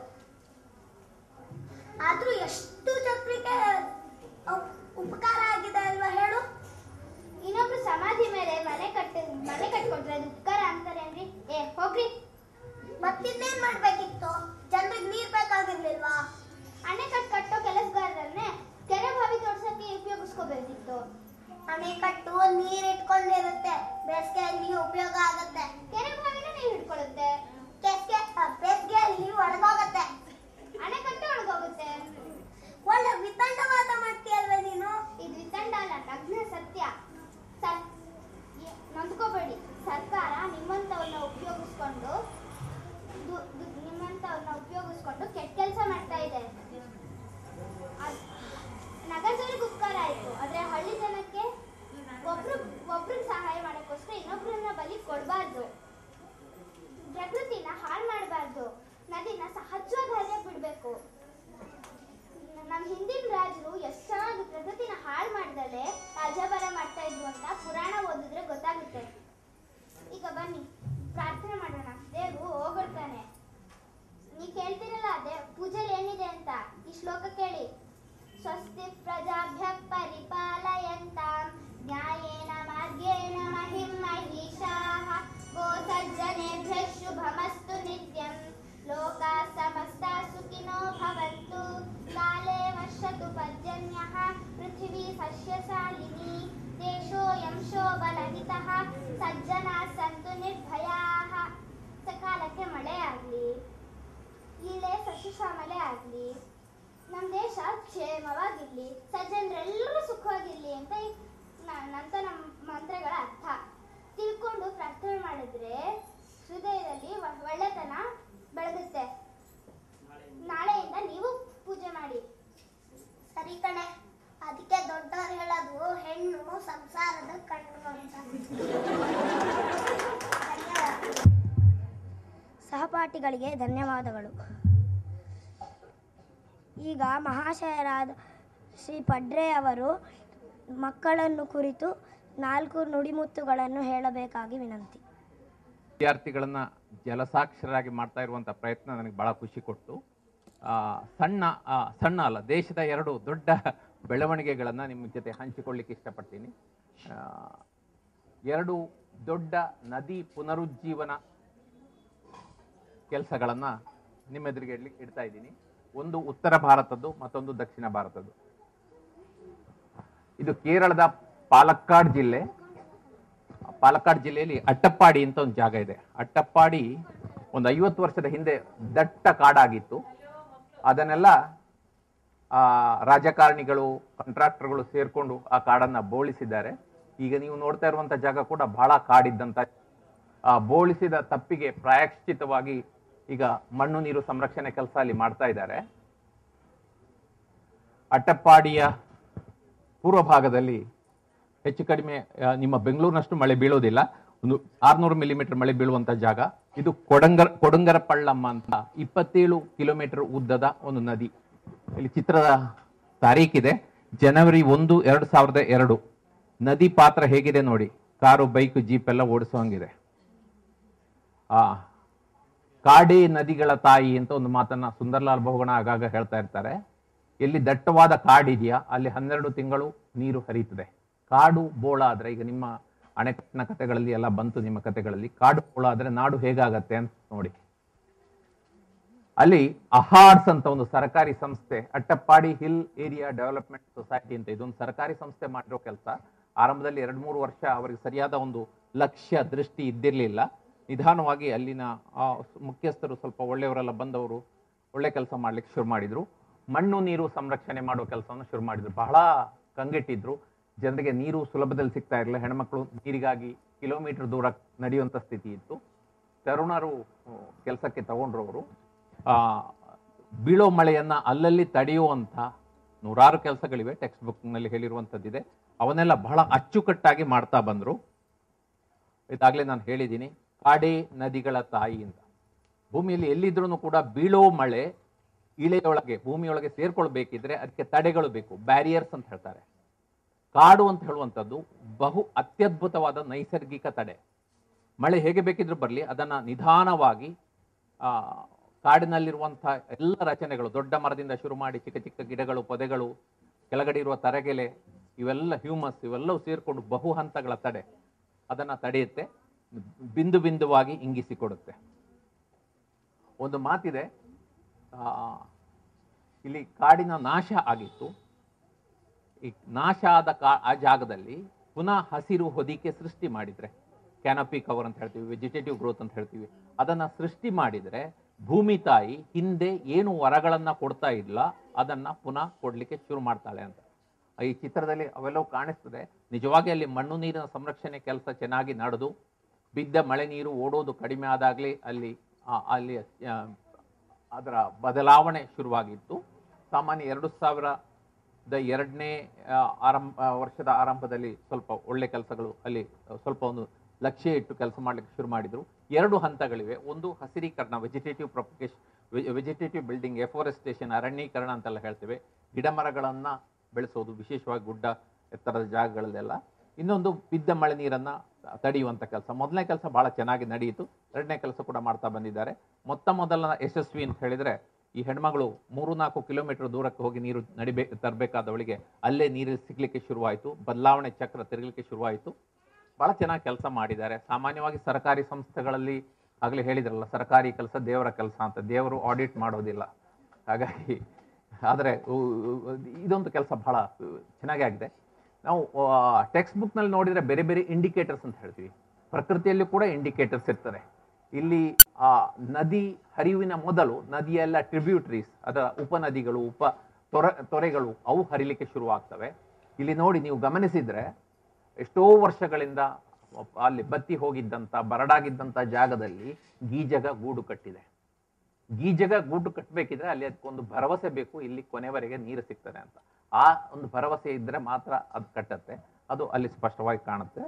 ಆದ್ರೂ ಎಷ್ಟು ಜನರಿಗೆ ಅವ್- ಉಪಕಾರ ಆಗಿದೆ ಅಲ್ವಾ ಹೇಳು ಇನ್ನೊಬ್ರು ಸಮಾಧಿ ಮೇಲೆ ಮನೆ ಕಟ್ಟ ಮನೆ ಕಟ್ಕೊಟ್ರೆ ಅದು ಉಪಕಾರ ಅಂತಾರೇನ್ರಿ ಏ ಹೋಗ್ರಿ ಮತ್ತಿನ್ನೇನ್ ಮಾಡ್ಬೇಕಿತ್ತು ಜನರಿಗೆ ನೀರ್ ಬೇಕಾಗಿರ್ಲಿಲ್ವಾ ಅಣೆಕಟ್ಟು ಕಟ್ಟೋ ಕೆಲಸಗಾರರನ್ನೇ ಕೆರೆ ಬಾವಿ ತೋಡ್ಸಕ್ಕೆ ಉಪಯೋಗಿಸ್ಕೋಬೇಕಿತ್ತು ಅಣೆಕಟ್ಟು ನೀರ್ ಇಟ್ಕೊಂಡಿರುತ್ತೆ ಬೇಸಿಗೆಯಲ್ಲಿ ಉಪಯೋಗ ಆಗತ್ತೆ ಕೆರೆ ಬಾವಿನ ನೀರು ಹಿಡ್ಕೊಳ್ಳುತ್ತೆ ಬೇಸಿಗೆ ಬೇಸಿಗೆಯಲ್ಲಿ ಒಣಗೋಗತ್ತೆ ಅಣೆಕಟ್ಟು ಒಳಗೋಗುತ್ತೆ ಒಳ್ಳೆ ವಿತಂಡವಾದ ಮಾಡ್ತೀಯಲ್ವೇ ನೀನು ಇದು ವಿತಂಡ ಅಲ್ಲ ನಗ್ನ ಸತ್ಯ ಸರ್ ಏ- ನೊಂದ್ಕೋಬೇಡಿ ಸರ್ಕಾರ ನಿಮ್ಮಂಥವ್ರನ್ನ ಉಪಯೋಗಿಸ್ಕೊಂಡು ದು- ದು- ನಿಮ್ಮಂಥವ್ರನ್ನ ಉಪಯೋಗಿಸ್ಕೊಂಡು ಕೆಟ್ಟ ಕೆಲಸ ಮಾಡ್ತಾ ಇದೆ ಅದ್- ನಗರದವ್ರಿಗೆ ಉಪಕಾರ ಆಯ್ತು ಆದ್ರೆ ಹಳ್ಳಿ ಜನಕ್ಕೆ ಒಬ್ರು ಒಬ್ರಿಗೆ ಸಹಾಯ ಮಾಡೋಕ್ಕೋಸ್ಕರ ಇನ್ನೊಬ್ರನ್ನ ಬಲಿ ಕೊಡಬಾರ್ದು ಪ್ರಕೃತಿನ ಹಾಳು ಮಾಡಬಾರ್ದು ನದಿನ ಸಹಜವಾದ ಹರಿಯಕ್ಕೆ ಬಿಡಬೇಕು ನಮ್ಮ ಹಿಂದಿನ ರಾಜರು ಎಷ್ಟು ಚೆನ್ನಾಗಿ ಪ್ರಕೃತಿನ ಹಾಳು ಮಾಡ್ದಲೆ ರಾಜಭಾರ ಮಾಡ್ತಾ ಇದ್ವು ಅಂತ ಪುರಾಣ ಓದಿದ್ರೆ ಗೊತ್ತಾಗುತ್ತೆ ಈಗ ಬನ್ನಿ ಪ್ರಾರ್ಥನೆ ಮಾಡೋಣ ದೇವ್ರು ಹೋಗ್ಬಿಡ್ತಾನೆ ನೀ ಕೇಳ್ತಿರಲ್ಲ ದೇ ಪೂಜೆಲಿ ಏನಿದೆ ಅಂತ ಈ ಶ್ಲೋಕ ಕೇಳಿ ಸ್ವಸ್ತಿ ಪ್ರಜಾಭ್ಯ ಪರಿಪಾಲಯಂತಾಂ ನ್ಯಾಯೇನ ಮಾರ್ಗೇಣ ಮಹಿಂ ಮಹಿಷಾಃ ಗೋ ಸಜ್ಜನೇಭ್ಯ ಶುಭಮಸ್ತು ನಿತ್ಯಂ ಲೋಕಾ ಸಮಸ್ತಾ ಸುಖಿನೋ ಭವಂತು ಕಾಲೇ ವರ್ಷತು ಪರ್ಜನ್ಯಃ ಪೃಥಿವೀ ಸಸ್ಯಶಾಲಿನಿ ದೇಶೋಯಂ ಶೋಭಲಹಿತಃ ಸಜ್ಜನಾ ಸಂತು ನಿರ್ಭಯಾಃ ಸಕಾಲಕ್ಕೆ ಮಳೆ ಆಗಲಿ ಇಲ್ಲೇ ಸಸ್ಯಶ್ಯಾಮಲೆ ಆಗಲಿ ನಮ್ಮ ದೇಶ ಕ್ಷೇಮವಾಗಿರ್ಲಿ ಸಜ್ಜನರೆಲ್ಲರೂ ಸುಖವಾಗಿರ್ಲಿ ಅಂತ ಈ ನ- ನಂತ ನಮ್ಮ ಮಂತ್ರಗಳ ಅರ್ಥ ತಿಳ್ಕೊಂಡು ಪ್ರಾರ್ಥನೆ ಮಾಡಿದ್ರೆ ಹೃದಯದಲ್ಲಿ ಒ- ಒಳ್ಳೆತನ ಬೆಳಗುತ್ತೆ ನಾಳೆಯಿಂದ ನೀವು ಪೂಜೆ ಮಾಡಿ ಸರಿ ಕಣೆ ಅದಕ್ಕೆ ದೊಡ್ಡವ್ರು ಹೇಳೋದು ಹೆಣ್ಣು ಸಂಸಾರದ ಕಣ್ಣು ಅಂತ ಧನ್ಯವಾದ ಸಹಪಾಠಿಗಳಿಗೆ ಧನ್ಯವಾದಗಳು ಈಗ ಮಹಾಶಯರಾದ ಶ್ರೀ ಪಡ್ರೆ ಅವರು ಮಕ್ಕಳನ್ನು ಕುರಿತು ನಾಲ್ಕು ನುಡಿಮುತ್ತುಗಳನ್ನು ಹೇಳಬೇಕಾಗಿ ವಿನಂತಿ ವಿದ್ಯಾರ್ಥಿಗಳನ್ನ ಜಲಸಾಕ್ಷರಾಗಿ ಮಾಡ್ತಾ ಇರುವಂಥ ಪ್ರಯತ್ನ ನನಗೆ ಬಹಳ ಖುಷಿ ಕೊಟ್ಟು ಆ, ಸಣ್ಣ ಆ, ಸಣ್ಣ ಅಲ್ಲ ದೇಶದ ಎರಡು ದೊಡ್ಡ ಬೆಳವಣಿಗೆಗಳನ್ನು ನಿಮ್ಮ ಜೊತೆ ಹಂಚಿಕೊಳ್ಳಿಕ್ಕೆ ಇಷ್ಟಪಡ್ತೀನಿ ಆ, ಎರಡು ದೊಡ್ಡ ನದಿ ಪುನರುಜ್ಜೀವನ ಕೆಲಸಗಳನ್ನು ನಿಮ್ಮ ಎದುರಿಗೆ ಇಡ್ಲಿಕ್ಕೆ ಇಡ್ತಾ ಇದ್ದೀನಿ ಒಂದು ಉತ್ತರ ಭಾರತದ್ದು ಮತ್ತೊಂದು ದಕ್ಷಿಣ ಭಾರತದ್ದು ಇದು ಕೇರಳದ ಪಾಲಕ್ಕಾಡ್ ಜಿಲ್ಲೆ ಪಾಲಕ್ಕಾಡ್ ಜಿಲ್ಲೆಯಲ್ಲಿ ಅಟ್ಟಪ್ಪಾಡಿ ಅಂತ ಒಂದು ಜಾಗ ಇದೆ ಅಟ್ಟಪ್ಪಾಡಿ ಒಂದು ಐವತ್ತು ವರ್ಷದ ಹಿಂದೆ ದಟ್ಟ ಕಾಡಾಗಿತ್ತು ಅದನ್ನೆಲ್ಲ ಆ, ರಾಜಕಾರಣಿಗಳು ಕಾಂಟ್ರಾಕ್ಟರ್ಗಳು ಸೇರ್ಕೊಂಡು ಆ ಕಾಡನ್ನ ಬೋಳಿಸಿದ್ದಾರೆ ಈಗ ನೀವು ನೋಡ್ತಾ ಇರುವಂತ ಜಾಗ ಕೂಡ ಬಹಳ ಕಾಡಿದ್ದಂತ ಆ ಬೋಳಿಸಿದ ತಪ್ಪಿಗೆ ಪ್ರಾಯಶ್ಚಿತವಾಗಿ ಈಗ ಮಣ್ಣು ನೀರು ಸಂರಕ್ಷಣೆ ಕೆಲಸ ಅಲ್ಲಿ ಮಾಡ್ತಾ ಇದ್ದಾರೆ ಅಟ್ಟಪ್ಪಾಡಿಯ ಪೂರ್ವ ಭಾಗದಲ್ಲಿ ಹೆಚ್ಚು ಕಡಿಮೆ ಆ, ನಿಮ್ಮ ಬೆಂಗಳೂರಿನಷ್ಟು ಮಳೆ ಬೀಳೋದಿಲ್ಲ ಒಂದು ಆರ್ನೂರು ಮಿಲಿಮೀಟರ್ ಮಳೆ ಬೀಳುವಂತ ಜಾಗ ಇದು ಕೊಡಂಗರ ಕೊಡಂಗರ ಪಳ್ಳಮ್ಮ ಅಂತ ಇಪ್ಪತ್ತೇಳು ಕಿಲೋಮೀಟರ್ ಉದ್ದದ ಒಂದು ನದಿ ಇಲ್ಲಿ ಚಿತ್ರದ ತಾರೀಕಿದೆ ಜನವರಿ ಒಂದು ಎರಡು ಸಾವಿರದ ಎರಡು ನದಿ ಪಾತ್ರ ಹೇಗಿದೆ ನೋಡಿ ಕಾರು ಬೈಕ್ ಜೀಪ್ ಎಲ್ಲ ಓಡಿಸೋಂಗಿದೆ ಆ ಕಾಡೇ ನದಿಗಳ ತಾಯಿ ಅಂತ ಒಂದು ಮಾತನ್ನ ಸುಂದರ್ಲಾಲ್ ಬಹುಗುಣ ಆಗಾಗ ಹೇಳ್ತಾ ಇರ್ತಾರೆ ಎಲ್ಲಿ ದಟ್ಟವಾದ ಕಾಡಿದೆಯಾ ಅಲ್ಲಿ ಹನ್ನೆರಡು ತಿಂಗಳು ನೀರು ಹರಿಯುತ್ತದೆ ಕಾಡು ಬೋಳ ಆದ್ರೆ ಈಗ ನಿಮ್ಮ ಅಣೆಕಟ್ಟಿನ ಕಥೆಗಳಲ್ಲಿ ಎಲ್ಲ ಬಂತು ನಿಮ್ಮ ಕಥೆಗಳಲ್ಲಿ ಕಾಡು ಬೋಳ ಆದ್ರೆ ನಾಡು ಹೇಗಾಗತ್ತೆ ಅಂತ ನೋಡಿ ಅಲ್ಲಿ ಅಹಾರ್ಡ್ಸ್ ಅಂತ ಒಂದು ಸರ್ಕಾರಿ ಸಂಸ್ಥೆ Attappadi hill area development society ಅಂತ ಇದೊಂದು ಸರ್ಕಾರಿ ಸಂಸ್ಥೆ ಮಾಡಿರೋ ಕೆಲಸ ಆರಂಭದಲ್ಲಿ ಎರಡು ಮೂರು ವರ್ಷ ಅವರಿಗೆ ಸರಿಯಾದ ಒಂದು ಲಕ್ಷ್ಯ ದೃಷ್ಟಿ ಇದ್ದಿರಲಿಲ್ಲ ನಿಧಾನವಾಗಿ ಅಲ್ಲಿನ ಆ ಮುಖ್ಯಸ್ಥರು ಸ್ವಲ್ಪ ಒಳ್ಳೆಯವರೆಲ್ಲ ಬಂದವರು ಒಳ್ಳೆ ಕೆಲಸ ಮಾಡ್ಲಿಕ್ಕೆ ಶುರು ಮಾಡಿದ್ರು ಮಣ್ಣು ನೀರು ಸಂರಕ್ಷಣೆ ಮಾಡೋ ಕೆಲಸವನ್ನು ಶುರು ಮಾಡಿದ್ರು ಬಹಳ ಕಂಗೆಟ್ಟಿದ್ರು ಜನರಿಗೆ ನೀರು ಸುಲಭದಲ್ಲಿ ಸಿಗ್ತಾ ಇರಲಿಲ್ಲ ಹೆಣ್ಮಕ್ಳು ನೀರಿಗಾಗಿ ಕಿಲೋಮೀಟರ್ ದೂರ ನಡೆಯುವಂಥ ಸ್ಥಿತಿ ಇತ್ತು ತರುಣರು ಕೆಲಸಕ್ಕೆ ತಗೊಂಡ್ರು ಅವರು ಆ, ಬೀಳೋ ಮಳೆಯನ್ನ ಅಲ್ಲಲ್ಲಿ ತಡೆಯುವಂಥ ನೂರಾರು ಕೆಲಸಗಳಿವೆ ಟೆಕ್ಸ್ಟ್ ಬುಕ್ನಲ್ಲಿ ಹೇಳಿರುವಂಥದ್ದಿದೆ ಅವನ್ನೆಲ್ಲ ಬಹಳ ಅಚ್ಚುಕಟ್ಟಾಗಿ ಮಾಡ್ತಾ ಬಂದರು ಇದಾಗಲೇ ನಾನು ಹೇಳಿದ್ದೀನಿ ಕಾಡೇ ನದಿಗಳ ತಾಯಿ ಅಂತ ಭೂಮಿಯಲ್ಲಿ ಎಲ್ಲಿದ್ರೂ ಕೂಡ ಬೀಳೋ ಮಳೆ ಇಳೆಯೊಳಗೆ ಭೂಮಿಯೊಳಗೆ ಸೇರ್ಕೊಳ್ಬೇಕಿದ್ರೆ ಅದಕ್ಕೆ ತಡೆಗಳು ಬೇಕು ಬ್ಯಾರಿಯರ್ಸ್ ಅಂತ ಹೇಳ್ತಾರೆ ಕಾಡು ಅಂತ ಹೇಳುವಂಥದ್ದು ಬಹು ಅತ್ಯದ್ಭುತವಾದ ನೈಸರ್ಗಿಕ ತಡೆ ಮಳೆ ಹೇಗೆ ಬೇಕಿದ್ರೂ ಬರಲಿ ಅದನ್ನ ನಿಧಾನವಾಗಿ ಆ, ಕಾಡಿನಲ್ಲಿರುವಂಥ ಎಲ್ಲ ರಚನೆಗಳು ದೊಡ್ಡ ಮರದಿಂದ ಶುರು ಮಾಡಿ ಚಿಕ್ಕ ಚಿಕ್ಕ ಗಿಡಗಳು ಪೊದೆಗಳು ಕೆಳಗಡೆ ಇರುವ ತರಗೆಲೆ ಇವೆಲ್ಲ ಹ್ಯೂಮಸ್ ಇವೆಲ್ಲವೂ ಸೇರಿಕೊಂಡು ಬಹು ಹಂತಗಳ ತಡೆ ಅದನ್ನ ತಡೆಯುತ್ತೆ ಬಿಂದು ಬಿಂದುವಾಗಿ ಇಂಗಿಸಿಕೊಡುತ್ತೆ ಒಂದು ಮಾತಿದೆ ಆ, ಇಲ್ಲಿ ಕಾಡಿನ ನಾಶ ಆಗಿತ್ತು ಈ ನಾಶ ಆದ ಕಾ ಆ ಜಾಗದಲ್ಲಿ ಪುನಃ ಹಸಿರು ಹೊದಿಕೆ ಸೃಷ್ಟಿ ಮಾಡಿದ್ರೆ ಕ್ಯಾನಪಿ ಕವರ್ ಅಂತ ಹೇಳ್ತೀವಿ ವೆಜಿಟೇಟಿವ್ ಗ್ರೋತ್ ಅಂತ ಹೇಳ್ತೀವಿ ಅದನ್ನ ಸೃಷ್ಟಿ ಮಾಡಿದ್ರೆ ಭೂಮಿ ತಾಯಿ ಹಿಂದೆ ಏನು ವರಗಳನ್ನ ಕೊಡ್ತಾ ಇಲ್ಲ ಅದನ್ನ ಪುನಃ ಕೊಡ್ಲಿಕ್ಕೆ ಶುರು ಮಾಡ್ತಾಳೆ ಅಂತ ಈ ಚಿತ್ರದಲ್ಲಿ ಅವೆಲ್ಲವೂ ಕಾಣಿಸ್ತದೆ ನಿಜವಾಗಿ ಅಲ್ಲಿ ಮಣ್ಣು ನೀರಿನ ಸಂರಕ್ಷಣೆ ಕೆಲಸ ಚೆನ್ನಾಗಿ ನಡೆದು ಬಿದ್ದ ಮಳೆ ನೀರು ಓಡೋದು ಕಡಿಮೆ ಆದಾಗಲೇ ಅಲ್ಲಿ ಆ, ಅಲ್ಲಿ ಆ, ಅದರ ಬದಲಾವಣೆ ಶುರುವಾಗಿತ್ತು ಸಾಮಾನ್ಯ ಎರಡು ಸಾವಿರದ ಎರಡನೇ ಆ, ಆರಂಭ ಆ, ವರ್ಷದ ಆರಂಭದಲ್ಲಿ ಸ್ವಲ್ಪ ಒಳ್ಳೆ ಕೆಲಸಗಳು ಅಲ್ಲಿ ಆ, ಸ್ವಲ್ಪ ಒಂದು ಲಕ್ಷ್ಯ ಇಟ್ಟು ಕೆಲಸ ಮಾಡ್ಲಿಕ್ಕೆ ಶುರು ಮಾಡಿದ್ರು ಎರಡು ಹಂತಗಳಿವೆ ಒಂದು ಹಸಿರೀಕರಣ vegetative propagation vegetative building afforestation ಅರಣ್ಯೀಕರಣ ಅಂತೆಲ್ಲ ಹೇಳ್ತೇವೆ ಗಿಡ ಮರಗಳನ್ನ ಬೆಳೆಸೋದು ವಿಶೇಷವಾಗಿ ಗುಡ್ಡ ಎತ್ತರದ ಜಾಗಗಳಲ್ಲೆಲ್ಲ ಇನ್ನೊಂದು ಬಿದ್ದ ಮಳೆ ನೀರನ್ನ ತಡೆಯುವಂತ ಕೆಲಸ ಮೊದಲನೇ ಕೆಲಸ ಬಹಳ ಚೆನ್ನಾಗಿ ನಡೆಯಿತು ಎರಡನೇ ಕೆಲಸ ಕೂಡ ಮಾಡ್ತಾ ಬಂದಿದ್ದಾರೆ ಮೊತ್ತ ಮೊದಲ ಯಶಸ್ವಿ ಅಂತ ಹೇಳಿದ್ರೆ ಈ ಹೆಣ್ಮಗಳು ಮೂರು ನಾಲ್ಕು ಕಿಲೋಮೀಟರ್ ದೂರಕ್ಕೆ ಹೋಗಿ ನೀರು ನಡಿಬೇ ತರಬೇಕಾದವಳಿಗೆ ಅಲ್ಲೇ ನೀರು ಸಿಗ್ಲಿಕ್ಕೆ ಶುರುವಾಯಿತು ಬದಲಾವಣೆ ಚಕ್ರ ತಿರುಗಲಿಕ್ಕೆ ಶುರುವಾಯಿತು ಬಹಳ ಚೆನ್ನಾಗಿ ಕೆಲಸ ಮಾಡಿದ್ದಾರೆ ಸಾಮಾನ್ಯವಾಗಿ ಸರ್ಕಾರಿ ಸಂಸ್ಥೆಗಳಲ್ಲಿ ಆಗಲೇ ಹೇಳಿದ್ರಲ್ಲ ಸರ್ಕಾರಿ ಕೆಲಸ ದೇವರ ಕೆಲಸ ಅಂತ ದೇವರು ಆಡಿಟ್ ಮಾಡೋದಿಲ್ಲ ಹಾಗಾಗಿ ಆದರೆ ಇದೊಂದು ಕೆಲಸ ಬಹಳ ಚೆನ್ನಾಗಿ ಆಗಿದೆ ನಾವು ಟೆಕ್ಸ್ಟ್ ಬುಕ್ನಲ್ಲಿ ನೋಡಿದರೆ ಬೇರೆ ಬೇರೆ ಇಂಡಿಕೇಟರ್ಸ್ ಅಂತ ಹೇಳ್ತೀವಿ ಪ್ರಕೃತಿಯಲ್ಲಿ ಕೂಡ ಇಂಡಿಕೇಟರ್ಸ್ ಇರ್ತದೆ ಇಲ್ಲಿ ಆ ನದಿ ಹರಿವಿನ ಮೊದಲು ನದಿಯ ಎಲ್ಲ ಟ್ರಿಬ್ಯೂಟರೀಸ್ ಅದರ ಉಪನದಿಗಳು ಉಪ ತೊರೆ ತೊರೆಗಳು ಅವು ಹರಿಲಿಕ್ಕೆ ಶುರುವಾಗ್ತವೆ ಇಲ್ಲಿ ನೋಡಿ ನೀವು ಗಮನಿಸಿದ್ರೆ ಎಷ್ಟೋ ವರ್ಷಗಳಿಂದ ಅಲ್ಲಿ ಬತ್ತಿ ಹೋಗಿದ್ದಂಥ ಬರಡಾಗಿದ್ದಂಥ ಜಾಗದಲ್ಲಿ ಗೀಜಗ ಗೂಡು ಕಟ್ಟಿದೆ ಗೀಜಗ ಗೂಡು ಕಟ್ಟಬೇಕಿದ್ರೆ ಅಲ್ಲಿ ಅದಕ್ಕೊಂದು ಭರವಸೆ ಬೇಕು ಇಲ್ಲಿ ಕೊನೆವರೆಗೆ ನೀರು ಸಿಗ್ತದೆ ಅಂತ ಆ ಒಂದು ಭರವಸೆ ಇದ್ರೆ ಮಾತ್ರ ಅದು ಕಟ್ಟತ್ತೆ ಅದು ಅಲ್ಲಿ ಸ್ಪಷ್ಟವಾಗಿ ಕಾಣುತ್ತೆ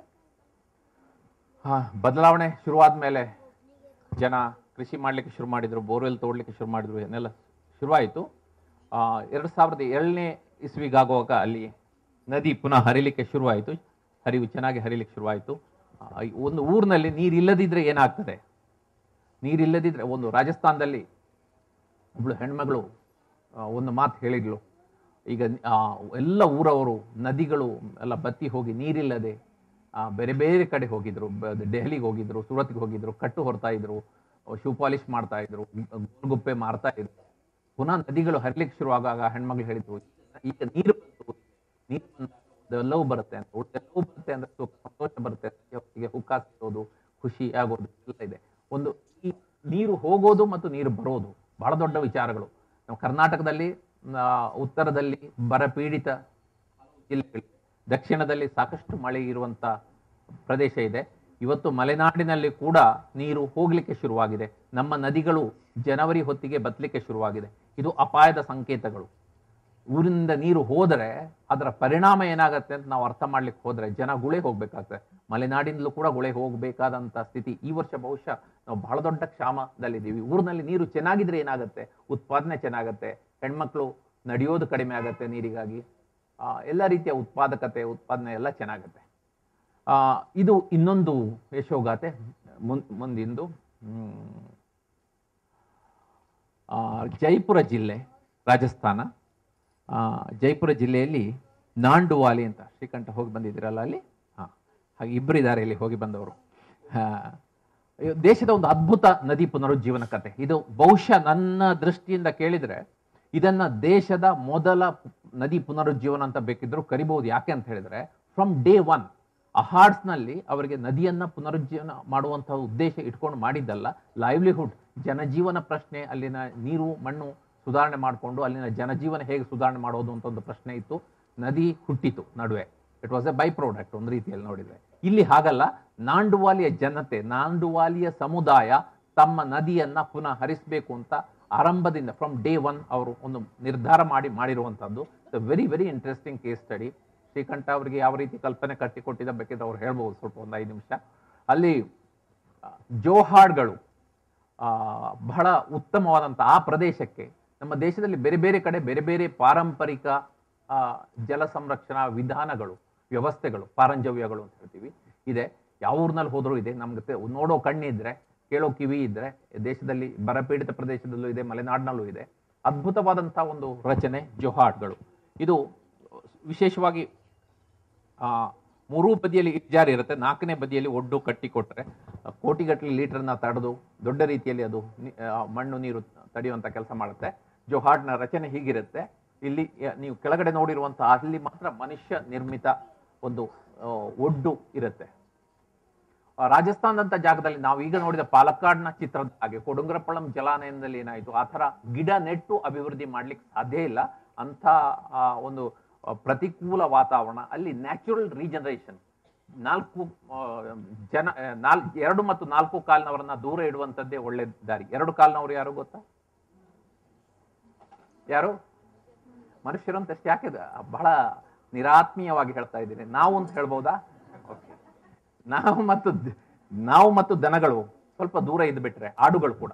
ಹಾ ಬದಲಾವಣೆ ಶುರುವಾದ ಮೇಲೆ ಜನ ಕೃಷಿ ಮಾಡಲಿಕ್ಕೆ ಶುರು ಮಾಡಿದ್ರು ಬೋರ್ವೆಲ್ ತೋಡ್ಲಿಕ್ಕೆ ಶುರು ಮಾಡಿದ್ರು ಏನೆಲ್ಲ ಶುರುವಾಯಿತು ಎರಡು ಸಾವಿರದ ಏಳನೇ ಇಸ್ವಿಗಾಗುವಾಗ ಅಲ್ಲಿ ನದಿ ಪುನಃ ಹರಿಲಿಕ್ಕೆ ಶುರುವಾಯಿತು ಹರಿವು ಚೆನ್ನಾಗಿ ಹರಿಲಿಕ್ಕೆ ಶುರುವಾಯಿತು ಆ, ಈ ಒಂದು ಊರಿನಲ್ಲಿ ನೀರು ಇಲ್ಲದಿದ್ರೆ ಏನಾಗ್ತದೆ ನೀರಿಲ್ಲದಿದ್ರೆ ಒಂದು ರಾಜಸ್ಥಾನದಲ್ಲಿ ಒಬ್ಳು ಹೆಣ್ಮಗಳು ಆ, ಒಂದು ಮಾತು ಹೇಳಿದ್ಲು ಈಗ ಆ, ಎಲ್ಲ ಊರವರು ನದಿಗಳು ಎಲ್ಲ ಬತ್ತಿ ಹೋಗಿ ನೀರಿಲ್ಲದೆ ಆ, ಬೇರೆ ಬೇರೆ ಕಡೆ ಹೋಗಿದ್ರು ಬ- ದೆಹಲಿಗೆ ಹೋಗಿದ್ರು ಸೂರತ್ಗೆ ಹೋಗಿದ್ರು ಕಟ್ಟು ಹೊರ್ತಾ ಇದ್ರು ಶೂ ಪಾಲಿಶ್ ಮಾಡ್ತಾ ಇದ್ರು ಗುಪ್ಪೆ ಮಾರ್ತಾ ಇದ್ರು ಪುನಃ ನದಿಗಳು ಹರಿಲಿಕ್ಕೆ ಶುರುವಾದಾಗ ಹೆಣ್ಮಗಳು ಹೇಳಿದ್ರು ಈಗ ನೀರು ಬಂತು, ನೀರು ಬಂದಾಗ ಎಲ್ಲವೂ ಬರುತ್ತೆ ಅಂತ ಉಳಿದೆಲ್ಲವೂ ಬರುತ್ತೆ ಅಂದ್ರೆ ಸುಖ ಸಂತೋಷ ಬರುತ್ತೆ ಹೊತ್ತಿಗೆ ಹುಕ್ಕ ಸಿಗೋದು ಖುಷಿ ಆಗೋದು ಎಲ್ಲ ಇದೆ ಒಂದು ಈ ನೀರು ಹೋಗೋದು ಮತ್ತು ನೀರು ಬರೋದು ಬಹಳ ದೊಡ್ಡ ವಿಚಾರಗಳು ನಮ್ಮ ಕರ್ನಾಟಕದಲ್ಲಿ ಆ, ಉತ್ತರದಲ್ಲಿ ಬರ ಪೀಡಿತ ಜಿಲ್ಲೆಗಳು ದಕ್ಷಿಣದಲ್ಲಿ ಸಾಕಷ್ಟು ಮಳೆ ಇರುವಂತ ಪ್ರದೇಶ ಇದೆ ಇವತ್ತು ಮಲೆನಾಡಿನಲ್ಲಿ ಕೂಡ ನೀರು ಹೋಗ್ಲಿಕ್ಕೆ ಶುರುವಾಗಿದೆ ನಮ್ಮ ನದಿಗಳು ಜನವರಿ ಹೊತ್ತಿಗೆ ಬತ್ತಲಿಕ್ಕೆ ಶುರುವಾಗಿದೆ ಇದು ಅಪಾಯದ ಸಂಕೇತಗಳು ಊರಿನಿಂದ ನೀರು ಹೋದರೆ ಅದರ ಪರಿಣಾಮ ಏನಾಗತ್ತೆ ಅಂತ ನಾವು ಅರ್ಥ ಮಾಡ್ಲಿಕ್ಕೆ ಹೋದ್ರೆ ಜನ ಗುಳೆ ಹೋಗ್ಬೇಕಾಗ್ತದೆ ಮಲೆನಾಡಿನಲ್ಲೂ ಕೂಡ ಗುಳೆ ಹೋಗ್ಬೇಕಾದಂತ ಸ್ಥಿತಿ ಈ ವರ್ಷ ಬಹುಶಃ ನಾವು ಬಹಳ ದೊಡ್ಡ ಕ್ಷಾಮದಲ್ಲಿದ್ದೀವಿ ಊರಿನಲ್ಲಿ ನೀರು ಚೆನ್ನಾಗಿದ್ರೆ ಏನಾಗುತ್ತೆ ಉತ್ಪಾದನೆ ಚೆನ್ನಾಗತ್ತೆ ಹೆಣ್ಮಕ್ಳು ನಡೆಯೋದು ಕಡಿಮೆ ಆಗತ್ತೆ ನೀರಿಗಾಗಿ ಆ, ಎಲ್ಲ ರೀತಿಯ ಉತ್ಪಾದಕತೆ ಉತ್ಪಾದನೆ ಎಲ್ಲ ಚೆನ್ನಾಗತ್ತೆ ಆ, ಇದು ಇನ್ನೊಂದು ಯಶೋಗಾಥೆ ಮುನ್ ಮುಂದಿಂದು ಹ್ಮ್. ಆ, ಜೈಪುರ ಜಿಲ್ಲೆ ರಾಜಸ್ಥಾನ ಆ, ಜೈಪುರ ಜಿಲ್ಲೆಯಲ್ಲಿ ನಾಂಡುವಾಲಿ ಅಂತ ಶ್ರೀಕಂಠ ಹೋಗಿ ಬಂದಿದ್ದೀರಲ್ಲ ಅಲ್ಲಿ ಹಾಂ ಹಾಗೆ ಇಬ್ಬರು ಇದ್ದಾರೆ ಇಲ್ಲಿ ಹೋಗಿ ಬಂದವರು ಹಾ. ಇದು ದೇಶದ ಒಂದು ಅದ್ಭುತ ನದಿ ಪುನರುಜ್ಜೀವನ ಕತೆ ಇದು ಬಹುಶಃ ನನ್ನ ದೃಷ್ಟಿಯಿಂದ ಕೇಳಿದರೆ ಇದನ್ನ ದೇಶದ ಮೊದಲ ನದಿ ಪುನರುಜ್ಜೀವನ ಅಂತ ಬೇಕಿದ್ರು ಕರಿಬಹುದು ಯಾಕೆ ಅಂತ ಹೇಳಿದ್ರೆ ಫ್ರಮ್ ಡೇ ಒನ್ ನಲ್ಲಿ ಅವರಿಗೆ ನದಿಯನ್ನ ಪುನರುಜ್ಜೀವನ ಮಾಡುವಂತಹ ಉದ್ದೇಶ ಇಟ್ಕೊಂಡು ಮಾಡಿದ್ದಲ್ಲ ಲೈವ್ಲಿಹುಡ್ ಜನಜೀವನ ಪ್ರಶ್ನೆ ಅಲ್ಲಿನ ನೀರು ಮಣ್ಣು ಸುಧಾರಣೆ ಮಾಡಿಕೊಂಡು ಅಲ್ಲಿನ ಜನಜೀವನ ಹೇಗೆ ಸುಧಾರಣೆ ಮಾಡೋದು ಅಂತ ಒಂದು ಪ್ರಶ್ನೆ ಇತ್ತು ನದಿ ಹುಟ್ಟಿತು ನಡುವೆ it was a by product ಒಂದು ರೀತಿಯಲ್ಲಿ ನೋಡಿದ್ರೆ ಇಲ್ಲಿ ಹಾಗಲ್ಲ ನಾಂಡುವಾಲಿಯ ಜನತೆ ನಾಂಡುವಾಲಿಯ ಸಮುದಾಯ ತಮ್ಮ ನದಿಯನ್ನ ಪುನಃ ಹರಿಸಬೇಕು ಅಂತ ಆರಂಭದಿಂದ ಫ್ರಮ್ ಡೇ ಒನ್ ಅವರು ಒಂದು ನಿರ್ಧಾರ ಮಾಡಿ ಮಾಡಿರುವಂಥದ್ದು very very interesting case study Srikanta ಅವರಿಗೆ ಯಾವ ರೀತಿ ಕಲ್ಪನೆ ಕಟ್ಟಿಕೊಟ್ಟಿದ್ದ ಬೇಕಿದ್ರೆ ಅವ್ರು ಹೇಳ್ಬೋದು ಸ್ವಲ್ಪ ಒಂದು ಐದು ನಿಮಿಷ ಅಲ್ಲಿ ಆ, ಜೋಹಾಡ್ಗಳು ಆ, ಬಹಳ ಉತ್ತಮವಾದಂಥ ಆ ಪ್ರದೇಶಕ್ಕೆ ನಮ್ಮ ದೇಶದಲ್ಲಿ ಬೇರೆ ಬೇರೆ ಕಡೆ ಬೇರೆ ಬೇರೆ ಪಾರಂಪರಿಕ ಆ, ಜಲ ಸಂರಕ್ಷಣಾ ವಿಧಾನಗಳು ವ್ಯವಸ್ಥೆಗಳು ಪಾರಂಜವ್ಯಗಳು ಅಂತ ಹೇಳ್ತೀವಿ ಇದೆ ಯಾವ ಊರಿನಲ್ಲಿ ಹೋದರೂ ಇದೆ ನಮ್ಗೆ ತೆ- ನೋಡೋ ಕಣ್ಣಿದ್ರೆ ಕೇಳೋ ಕಿವಿ ಇದ್ರೆ ದೇಶದಲ್ಲಿ ಬರಪೀಡಿತ ಪ್ರದೇಶದಲ್ಲೂ ಇದೆ ಮಲೆನಾಡಿನಲ್ಲೂ ಇದೆ ಅದ್ಭುತವಾದಂಥ ಒಂದು ರಚನೆ ಜೊಹಾಡ್ಗಳು ಇದು ವಿಶೇಷವಾಗಿ ಆ, ಮೂರೂ ಬದಿಯಲ್ಲಿ ಇಟ್ಜಾರಿ ಇರುತ್ತೆ ನಾಲ್ಕನೇ ಬದಿಯಲ್ಲಿ ಒಡ್ಡು ಕಟ್ಟಿ ಕೊಟ್ಟರೆ ಕೋಟಿಗಟ್ಟಲೆ ಲೀಟರ್ನ ತಡೆದು ದೊಡ್ಡ ರೀತಿಯಲ್ಲಿ ಅದು ನಿ- ಆ, ಮಣ್ಣು ನೀರು ತಡೆಯುವಂಥ ಕೆಲಸ ಮಾಡುತ್ತೆ ಜೊಹಾಡ್ನ ರಚನೆ ಹೀಗಿರುತ್ತೆ ಇಲ್ಲಿ ಯ- ನೀವು ಕೆಳಗಡೆ ನೋಡಿರುವಂಥ ಅಲ್ಲಿ ಮಾತ್ರ ಮನುಷ್ಯ ನಿರ್ಮಿತ ಒಂದು ಆ, ಒಡ್ಡು ಇರುತ್ತೆ ಆ, ರಾಜಸ್ಥಾನದಂಥ ಜಾಗದಲ್ಲಿ ನಾವು ಈಗ ನೋಡಿದ ಪಾಲಕ್ಕಾಡ್ನ ಚಿತ್ರದ ಹಾಗೆ ಕೊಡುಂಗರಪಳ್ಳಂ ಜಲಾನಯನದಲ್ಲಿ ಏನಾಯಿತು ಆ ಥರ ಗಿಡ ನೆಟ್ಟು ಅಭಿವೃದ್ಧಿ ಮಾಡ್ಲಿಕ್ಕೆ ಸಾಧ್ಯ ಇಲ್ಲ ಅಂಥ ಆ, ಒಂದು ಆ, ಪ್ರತಿಕೂಲ ವಾತಾವರಣ ಅಲ್ಲಿ ನ್ಯಾಚುರಲ್ ರೀಜನರೇಷನ್ ನಾಲ್ಕು ಆ, ಜನ ಆ, ನಾಲ್ ಎರಡು ಮತ್ತು ನಾಲ್ಕು ಕಾಲ್ನವರನ್ನ ದೂರ ಇಡುವಂಥದ್ದೇ ಒಳ್ಳೆ ದಾರಿ ಎರಡು ಕಾಲ್ನವರು ಯಾರು ಗೊತ್ತಾ ಯಾರು ಮನುಷ್ಯರು ಅಂತ ಅಷ್ಟೇ ಯಾಕೆ ಅದು ಬಹಳ ನಿರಾತ್ಮೀಯವಾಗಿ ಹೇಳ್ತಾ ಇದ್ದೀನಿ ನಾವು ಅಂತ ಹೇಳ್ಬೋದಾ ಓಕೆ ನಾವು ಮತ್ತು ದ- ನಾವು ಮತ್ತು ದನಗಳು ಸ್ವಲ್ಪ ದೂರ ಇದ್ಬಿಟ್ರೆ ಆಡುಗಳು ಕೂಡ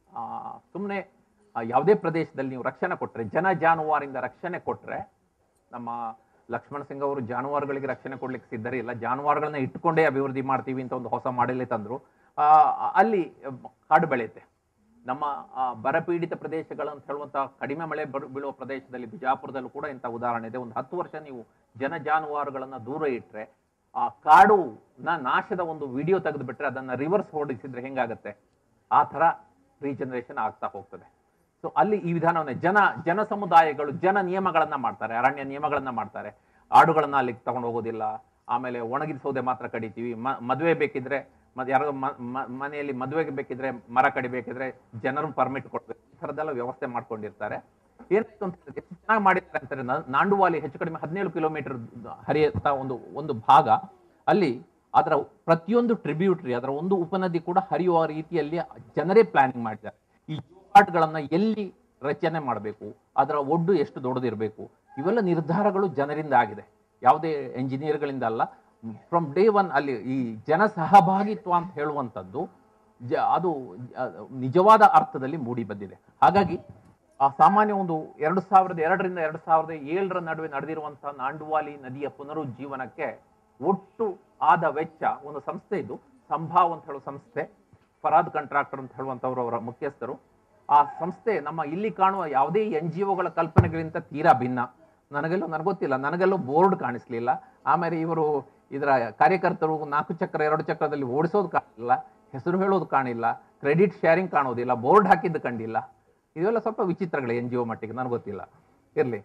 ಸುಮ್ಮನೆ ಯಾವುದೇ ಪ್ರದೇಶದಲ್ಲಿ ನೀವು ರಕ್ಷಣೆ ಕೊಟ್ಟರೆ ಜನ ಜಾನುವಾರಿಂದ ರಕ್ಷಣೆ ಕೊಟ್ಟರೆ ನಮ್ಮ ಲಕ್ಷ್ಮಣ ಸಿಂಗ್ ಅವರು ಜಾನುವಾರುಗಳಿಗೆ ರಕ್ಷಣೆ ಕೊಡ್ಲಿಕ್ಕೆ ಸಿದ್ಧರಿಲ್ಲ ಜಾನುವಾರುಗಳನ್ನ ಇಟ್ಕೊಂಡೇ ಅಭಿವೃದ್ಧಿ ಮಾಡ್ತೀವಿ ಅಂತ ಒಂದು ಹೊಸ ಮಾಡೆಲ್ಲೇ ತಂದ್ರು ಆ, ಅಲ್ಲಿ ಕಾಡು ಬೆಳೆಯುತ್ತೆ ನಮ್ಮ ಆ, ಬರಪೀಡಿತ ಪ್ರದೇಶಗಳು ಅಂತ ಹೇಳುವಂಥ ಕಡಿಮೆ ಮಳೆ ಬರು- ಬೀಳುವ ಪ್ರದೇಶದಲ್ಲಿ ಬಿಜಾಪುರದಲ್ಲೂ ಕೂಡ ಇಂಥ ಉದಾಹರಣೆ ಇದೆ ಒಂದು ಹತ್ತು ವರ್ಷ ನೀವು ಜನ ಜಾನುವಾರುಗಳನ್ನ ದೂರ ಇಟ್ಟರೆ ಆ ಕಾಡು ನ ನಾಶದ ಒಂದು ವಿಡಿಯೋ ತೆಗೆದು ಬಿಟ್ರೆ ಅದನ್ನ ರಿವರ್ಸ್ ಹೊಡಿಸಿದ್ರೆ ಹೆಂಗಾಗತ್ತೆ ಆ ಥರ ರೀಜನರೇಷನ್ ಆಗ್ತಾ ಹೋಗ್ತದೆ ಸೊ ಅಲ್ಲಿ ಈ ವಿಧಾನವನ್ನ ಜನ ಜನ ಸಮುದಾಯಗಳು ಜನ ನಿಯಮಗಳನ್ನ ಮಾಡ್ತಾರೆ ಅರಣ್ಯ ನಿಯಮಗಳನ್ನ ಮಾಡ್ತಾರೆ ಆಡುಗಳನ್ನ ಅಲ್ಲಿಗೆ ತಗೊಂಡು ಹೋಗೋದಿಲ್ಲ ಆಮೇಲೆ ಒಣಗಿದ ಸೌದೆ ಮಾತ್ರ ಕಡಿತೀವಿ ಮ- ಮದುವೆ ಬೇಕಿದ್ರೆ ಮ- ಯಾರೋ ಮ- ಮ- ಮನೆಯಲ್ಲಿ ಮದುವೆಗೆ ಬೇಕಿದ್ರೆ ಮರ ಕಡಿಬೇಕಿದ್ರೆ ಜನರು ಪರ್ಮಿಟ್ ಕೊಡ್ಬೇಕು ಈ ಥರದ್ದೆಲ್ಲ ವ್ಯವಸ್ಥೆ ಮಾಡ್ಕೊಂಡಿರ್ತಾರೆ ಏನಾಯ್ತು ಅಂತ ಹೇಳಿದ್ರೆ ಎಷ್ಟು ಚೆನ್ನಾಗಿ ಮಾಡಿದ್ದಾರೆ ಅಂತಾರೆ ನಾ- ನಾಂಡುವಾಲಿ ಹೆಚ್ಚು ಕಡಿಮೆ ಹದಿನೇಳು ಕಿಲೋಮೀಟರ್ ಹರಿಯುತ್ತಾ ಒಂದು ಒಂದು ಭಾಗ ಅಲ್ಲಿ ಅದರ ಪ್ರತಿಯೊಂದು ಟ್ರಿಬ್ಯೂಟರಿ ಅದರ ಒಂದು ಉಪನದಿ ಕೂಡ ಹರಿಯುವ ರೀತಿಯಲ್ಲಿ ಜನರೇ ಪ್ಲಾನಿಂಗ್ ಮಾಡಿದ್ದಾರೆ ಈ ಗಳನ್ನ ಎಲ್ಲಿ ರಚನೆ ಮಾಡಬೇಕು ಅದರ ಒಡ್ಡು ಎಷ್ಟು ದೊಡ್ಡದಿರಬೇಕು ಇವೆಲ್ಲ ನಿರ್ಧಾರಗಳು ಜನರಿಂದ ಆಗಿದೆ ಯಾವುದೇ ಎಂಜಿನಿಯರ್ಗಳಿಂದ ಅಲ್ಲ ಫ್ರಮ್ ಡೇ ಒನ್ ಅಲ್ಲಿ ಈ ಜನ ಸಹಭಾಗಿತ್ವ ಅಂತ ಹೇಳುವಂಥದ್ದು ಜ ಅದು ಅ, ನಿಜವಾದ ಅರ್ಥದಲ್ಲಿ ಮೂಡಿ ಬಂದಿದೆ ಹಾಗಾಗಿ ಆ ಸಾಮಾನ್ಯ ಒಂದು ಎರಡು ಸಾವಿರದ ಎರಡರಿಂದ ಎರಡು ಸಾವಿರದ ಏಳರ ನಡುವೆ ನಡೆದಿರುವಂತಹ ನಾಂಡುವಾಲಿ ನದಿಯ ಪುನರುಜ್ಜೀವನಕ್ಕೆ ಒಟ್ಟು ಆದ ವೆಚ್ಚ ಒಂದು ಸಂಸ್ಥೆ ಇದು ಸಂಭಾವ್ ಅಂತ ಹೇಳುವ ಸಂಸ್ಥೆ ಫರಾದ್ ಕಾಂಟ್ರಾಕ್ಟರ್ ಅಂತ ಹೇಳುವಂಥವ್ರು ಅವರ ಮುಖ್ಯಸ್ಥರು ಆ ಸಂಸ್ಥೆ ನಮ್ಮ ಇಲ್ಲಿ ಕಾಣುವ ಯಾವುದೇ ಎನ್ ಜಿ ಒಗಳ ಕಲ್ಪನೆಗಳಿಂದ ತೀರಾ ಭಿನ್ನ ನನಗೆಲ್ಲೋ ನನಗೆ ಗೊತ್ತಿಲ್ಲ ನನಗೆಲ್ಲೋ ಬೋರ್ಡ್ ಕಾಣಿಸ್ಲಿಲ್ಲ ಆಮೇಲೆ ಇವರು ಇದರ ಕಾರ್ಯಕರ್ತರು ನಾಲ್ಕು ಚಕ್ರ ಎರಡು ಚಕ್ರದಲ್ಲಿ ಓಡಿಸೋದು ಕಾಣಿಲ್ಲ ಹೆಸರು ಹೇಳೋದು ಕಾಣಿಲ್ಲ ಕ್ರೆಡಿಟ್ ಶೇರಿಂಗ್ ಕಾಣೋದಿಲ್ಲ ಬೋರ್ಡ್ ಹಾಕಿದ್ದು ಕಂಡಿಲ್ಲ ಇವೆಲ್ಲ ಸ್ವಲ್ಪ ವಿಚಿತ್ರಗಳು ಎನ್ ಜಿ ಒ ಮಟ್ಟಿಗೆ ನನಗೆ ಗೊತ್ತಿಲ್ಲ ಇರಲಿ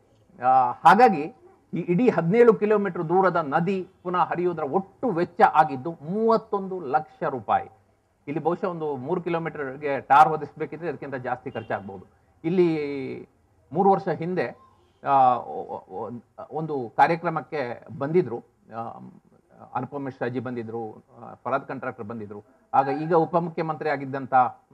ಹಾಗಾಗಿ ಈ ಇಡೀ ಹದಿನೇಳು ಕಿಲೋಮೀಟರ್ ದೂರದ ನದಿ ಪುನಃ ಹರಿಯುವುದರ ಒಟ್ಟು ವೆಚ್ಚ ಆಗಿದ್ದು ಮೂವತ್ತೊಂದು ಲಕ್ಷ ರೂಪಾಯಿ ಇಲ್ಲಿ ಬಹುಶಃ ಒಂದು ಮೂರು ಕಿಲೋಮೀಟರ್ಗೆ ಟಾರ್ ಹೊದಿಸ್ಬೇಕಿದ್ರೆ ಅದಕ್ಕಿಂತ ಜಾಸ್ತಿ ಖರ್ಚಾಗ್ಬೋದು ಇಲ್ಲಿ ಮೂರು ವರ್ಷ ಹಿಂದೆ ಆ, ಒ- ಒ- ಒಂದು ಕಾರ್ಯಕ್ರಮಕ್ಕೆ ಬಂದಿದ್ರು ಆ, ಅನುಪಮ್ ಮಿಶ್ರಾಜಿ ಬಂದಿದ್ರು ಆ, ಫರಾದ್ ಕಾಂಟ್ರಾಕ್ಟರ್ ಬಂದಿದ್ರು ಆಗ ಈಗ ಉಪಮುಖ್ಯಮಂತ್ರಿ ಆಗಿದ್ದಂಥ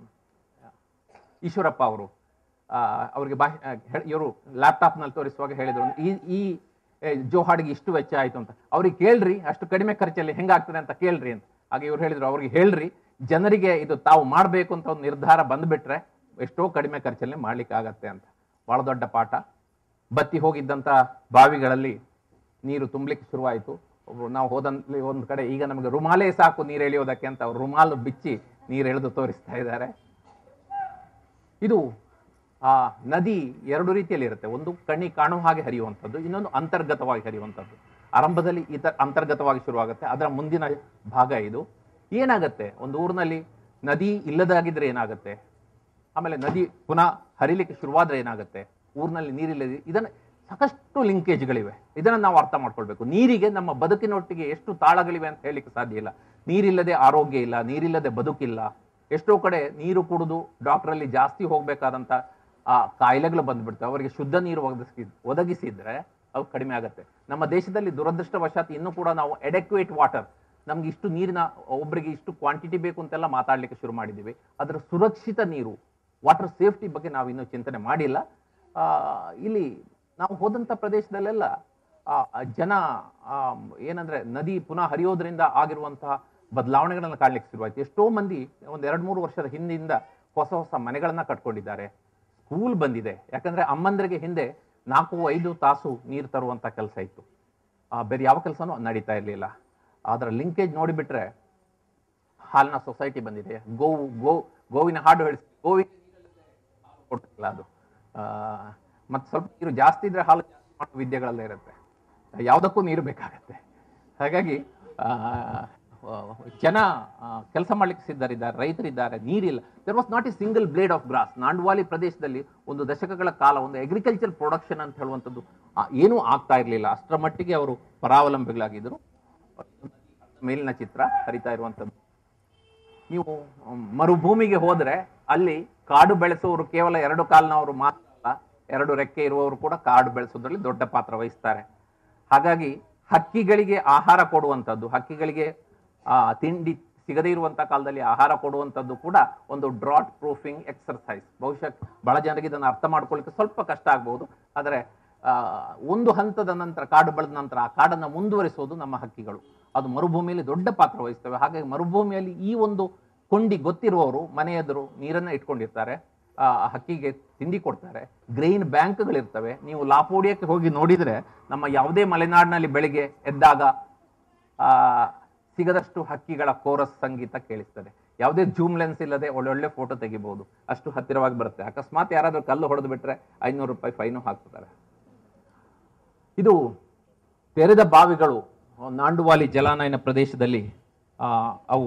ಈಶ್ವರಪ್ಪ ಅವರು ಆ, ಅವರಿಗೆ ಭಾಷೆ ಇವರು ಲ್ಯಾಪ್ಟಾಪ್ನಲ್ಲಿ ತೋರಿಸುವಾಗ ಹೇಳಿದ್ರು ಈ ಈ ಏ, ಜೋಹಾಡಿಗೆ ಇಷ್ಟು ವೆಚ್ಚ ಆಯ್ತು ಅಂತ ಅವ್ರಿಗೆ ಕೇಳ್ರಿ ಅಷ್ಟು ಕಡಿಮೆ ಖರ್ಚಲ್ಲಿ ಹೆಂಗಾಗ್ತದೆ ಅಂತ ಕೇಳ್ರಿ ಅಂತ ಹಾಗೆ ಇವ್ರು ಹೇಳಿದ್ರು ಅವ್ರಿಗೆ ಹೇಳ್ರಿ ಜನರಿಗೆ ಇದು ತಾವು ಮಾಡಬೇಕು ಅಂತ ಒಂದು ನಿರ್ಧಾರ ಬಂದ್ಬಿಟ್ರೆ ಎಷ್ಟೋ ಕಡಿಮೆ ಖರ್ಚಲ್ಲಿ ಮಾಡ್ಲಿಕ್ಕೆ ಆಗತ್ತೆ ಅಂತ ಬಹಳ ದೊಡ್ಡ ಪಾಠ ಬತ್ತಿ ಹೋಗಿದ್ದಂಥ ಬಾವಿಗಳಲ್ಲಿ ನೀರು ತುಂಬಲಿಕ್ಕೆ ಶುರುವಾಯಿತು ಒಬ್ರು ನಾವು ಹೋದಲ್ಲಿ ಒಂದು ಕಡೆ ಈಗ ನಮಗೆ ರುಮಾಲೇ ಸಾಕು ನೀರು ಎಳೆಯೋದಕ್ಕೆ ಅಂತ ಅವ್ರು ರುಮಾಲು ಬಿಚ್ಚಿ ನೀರು ಎಳೆದು ತೋರಿಸ್ತಾ ಇದ್ದಾರೆ ಇದು ಆ ನದಿ ಎರಡು ರೀತಿಯಲ್ಲಿ ಇರುತ್ತೆ ಒಂದು ಕಣ್ಣಿ ಕಾಣುವ ಹಾಗೆ ಹರಿಯುವಂಥದ್ದು ಇನ್ನೊಂದು ಅಂತರ್ಗತವಾಗಿ ಹರಿಯುವಂಥದ್ದು ಆರಂಭದಲ್ಲಿ ಇತ ಅಂತರ್ಗತವಾಗಿ ಶುರುವಾಗುತ್ತೆ ಅದರ ಮುಂದಿನ ಭಾಗ ಇದು ಏನಾಗುತ್ತೆ ಒಂದು ಊರಿನಲ್ಲಿ ನದಿ ಇಲ್ಲದಾಗಿದ್ರೆ ಏನಾಗುತ್ತೆ ಆಮೇಲೆ ನದಿ ಪುನಃ ಹರಿಲಿಕ್ಕೆ ಶುರುವಾದ್ರೆ ಏನಾಗುತ್ತೆ ಊರಿನಲ್ಲಿ ನೀರಿಲ್ಲದೆ ಇದನ್ನ ಸಾಕಷ್ಟು ಲಿಂಕೇಜ್ಗಳಿವೆ ಇದನ್ನ ನಾವು ಅರ್ಥ ಮಾಡ್ಕೊಳ್ಬೇಕು ನೀರಿಗೆ ನಮ್ಮ ಬದುಕಿನೊಟ್ಟಿಗೆ ಎಷ್ಟು ತಾಳಗಳಿವೆ ಅಂತ ಹೇಳಲಿಕ್ಕೆ ಸಾಧ್ಯ ಇಲ್ಲ ನೀರಿಲ್ಲದೆ ಆರೋಗ್ಯ ಇಲ್ಲ ನೀರಿಲ್ಲದೆ ಬದುಕಿಲ್ಲ ಎಷ್ಟೋ ಕಡೆ ನೀರು ಕುಡಿದು ಡಾಕ್ಟ್ರಲ್ಲಿ ಜಾಸ್ತಿ ಹೋಗ್ಬೇಕಾದಂತ ಆ ಕಾಯಿಲೆಗಳು ಬಂದ್ಬಿಡ್ತವೆ ಅವರಿಗೆ ಶುದ್ಧ ನೀರು ಒದಗಿಸಿ ಒದಗಿಸಿದ್ರೆ ಅವು ಕಡಿಮೆ ಆಗುತ್ತೆ ನಮ್ಮ ದೇಶದಲ್ಲಿ ದುರದೃಷ್ಟವಶಾತ್ ಇನ್ನೂ ಕೂಡ ನಾವು ಎಡೆಕ್ವೇಟ್ ವಾಟರ್ ನಮ್ಗೆ ಇಷ್ಟು ನೀರಿನ ಒಬ್ಬರಿಗೆ ಇಷ್ಟು ಕ್ವಾಂಟಿಟಿ ಬೇಕು ಅಂತೆಲ್ಲ ಮಾತಾಡ್ಲಿಕ್ಕೆ ಶುರು ಮಾಡಿದ್ದೀವಿ ಅದರ ಸುರಕ್ಷಿತ ನೀರು ವಾಟರ್ ಸೇಫ್ಟಿ ಬಗ್ಗೆ ನಾವು ಇನ್ನೂ ಚಿಂತನೆ ಮಾಡಿಲ್ಲ ಆ, ಇಲ್ಲಿ ನಾವು ಹೋದಂಥ ಪ್ರದೇಶದಲ್ಲೆಲ್ಲ ಆ, ಆ ಜನ ಆ, ಏನಂದ್ರೆ ನದಿ ಪುನಃ ಹರಿಯೋದ್ರಿಂದ ಆಗಿರುವಂತಹ ಬದಲಾವಣೆಗಳನ್ನ ಕಾಣ್ಲಿಕ್ಕೆ ಶುರುವಾಯ್ತು ಎಷ್ಟೋ ಮಂದಿ ಒಂದು ಎರಡು ಮೂರು ವರ್ಷದ ಹಿಂದಿಂದ ಹೊಸ ಹೊಸ ಮನೆಗಳನ್ನ ಕಟ್ಕೊಂಡಿದ್ದಾರೆ ಸ್ಕೂಲ್ ಬಂದಿದೆ ಯಾಕಂದ್ರೆ ಅಮ್ಮಂದ್ರಿಗೆ ಹಿಂದೆ ನಾಲ್ಕು ಐದು ತಾಸು ನೀರು ತರುವಂತ ಕೆಲಸ ಇತ್ತು ಆ, ಬೇರೆ ಯಾವ ಕೆಲಸನೂ ನಡೀತಾ ಇರಲಿಲ್ಲ ಅದರ ಲಿಂಕೇಜ್ ನೋಡಿಬಿಟ್ರೆ ಹಾಲಿನ ಸೊಸೈಟಿ ಬಂದಿದೆ ಗೋವು ಗೋ ಗೋವಿನ ಹಾಡು ಹೇಳಿಸಿ ಗೋವಿನ ಕೊಟ್ಟಿಲ್ಲ ಅದು ಮತ್ತು ಸ್ವಲ್ಪ ನೀರು ಜಾಸ್ತಿ ಇದ್ರೆ ಹಾಲು ಜಾಸ್ತಿ ಮಾಡೋ ವಿದ್ಯೆಗಳೆಲ್ಲ ಇರುತ್ತೆ ಯಾವುದಕ್ಕೂ ನೀರು ಬೇಕಾಗತ್ತೆ ಹಾಗಾಗಿ ಆ, ಆ, ಜನ ಕೆಲಸ ಮಾಡ್ಲಿಕ್ಕೆ ಸಿದ್ಧರಿದ್ದಾರೆ ರೈತರಿದ್ದಾರೆ ನೀರಿಲ್ಲ there was not a single blade of grass Nandwali ಪ್ರದೇಶದಲ್ಲಿ ಒಂದು ದಶಕಗಳ ಕಾಲ ಒಂದು ಅಗ್ರಿಕಲ್ಚರ್ ಪ್ರೊಡಕ್ಷನ್ ಅಂತ ಹೇಳುವಂಥದ್ದು ಆ, ಏನೂ ಆಗ್ತಾ ಇರಲಿಲ್ಲ ಅಷ್ಟರ ಮಟ್ಟಿಗೆ ಅವರು ಪರಾವಲಂಬಿಗಳಾಗಿದ್ದರು ಮೇಲಿನ ಚಿತ್ರ ಹರಿತಾ ಇರುವಂಥದ್ದು ನೀವು ಮ್, ಮರುಭೂಮಿಗೆ ಹೋದ್ರೆ ಅಲ್ಲಿ ಕಾಡು ಬೆಳೆಸುವವರು ಕೇವಲ ಎರಡು ಕಾಲಿನವರು ಮಾತ್ರ ಅಲ್ಲ ಎರಡು ರೆಕ್ಕೆ ಇರುವವರು ಕೂಡ ಕಾಡು ಬೆಳೆಸೋದ್ರಲ್ಲಿ ದೊಡ್ಡ ಪಾತ್ರ ವಹಿಸ್ತಾರೆ ಹಾಗಾಗಿ ಹಕ್ಕಿಗಳಿಗೆ ಆಹಾರ ಕೊಡುವಂಥದ್ದು ಹಕ್ಕಿಗಳಿಗೆ ಆ, ತಿಂಡಿ ಸಿಗದೇ ಇರುವಂತ ಕಾಲದಲ್ಲಿ ಆಹಾರ ಕೊಡುವಂಥದ್ದು ಕೂಡ ಒಂದು ಡ್ರಾಟ್ ಪ್ರೂಫಿಂಗ್ ಎಕ್ಸರ್ಸೈಸ್ ಬಹುಶಃ ಬಹಳ ಜನರಿಗೆ ಇದನ್ನು ಅರ್ಥ ಮಾಡ್ಕೊಳ್ಳಿಕ್ಕೆ ಸ್ವಲ್ಪ ಕಷ್ಟ ಆಗ್ಬಹುದು ಆದರೆ ಆ, ಒಂದು ಹಂತದ ನಂತರ ಕಾಡು ಬೆಳೆದ ನಂತರ ಆ ಕಾಡನ್ನು ಮುಂದುವರಿಸೋದು ನಮ್ಮ ಹಕ್ಕಿಗಳು ಅದು ಮರುಭೂಮಿಯಲ್ಲಿ ದೊಡ್ಡ ಪಾತ್ರ ವಹಿಸ್ತವೆ ಹಾಗಾಗಿ ಮರುಭೂಮಿಯಲ್ಲಿ ಈ ಒಂದು ಕೊಂಡಿ ಗೊತ್ತಿರುವವರು ಮನೆ ಎದುರು ನೀರನ್ನ ಇಟ್ಕೊಂಡಿರ್ತಾರೆ ಆ ಹಕ್ಕಿಗೆ ತಿಂಡಿ ಕೊಡ್ತಾರೆ ಗ್ರೈನ್ ಬ್ಯಾಂಕ್ಗಳಿರ್ತವೆ ನೀವು ಲಾಪೋಡಿಯಕ್ಕೆ ಹೋಗಿ ನೋಡಿದ್ರೆ ನಮ್ಮ ಯಾವುದೇ ಮಲೆನಾಡಿನಲ್ಲಿ ಬೆಳಿಗ್ಗೆ ಎದ್ದಾಗ ಆ ಸಿಗದಷ್ಟು ಹಕ್ಕಿಗಳ ಕೋರಸ್ ಸಂಗೀತ ಕೇಳಿಸ್ತದೆ ಯಾವುದೇ ಜೂಮ್ ಲೆನ್ಸ್ ಇಲ್ಲದೆ ಒಳ್ಳೊಳ್ಳೆ ಫೋಟೋ ತೆಗಿಬಹುದು ಅಷ್ಟು ಹತ್ತಿರವಾಗಿ ಬರುತ್ತೆ ಅಕಸ್ಮಾತ್ ಯಾರಾದ್ರೂ ಕಲ್ಲು ಹೊಡೆದು ಬಿಟ್ರೆ ಐನೂರು ರೂಪಾಯಿ ಫೈನು ಹಾಕ್ತಾರೆ ಇದು ತೆರೆದ ಬಾವಿಗಳು ನಾಂಡುವಾಲಿ ಜಲಾನಯನ ಪ್ರದೇಶದಲ್ಲಿ ಆ, ಅವು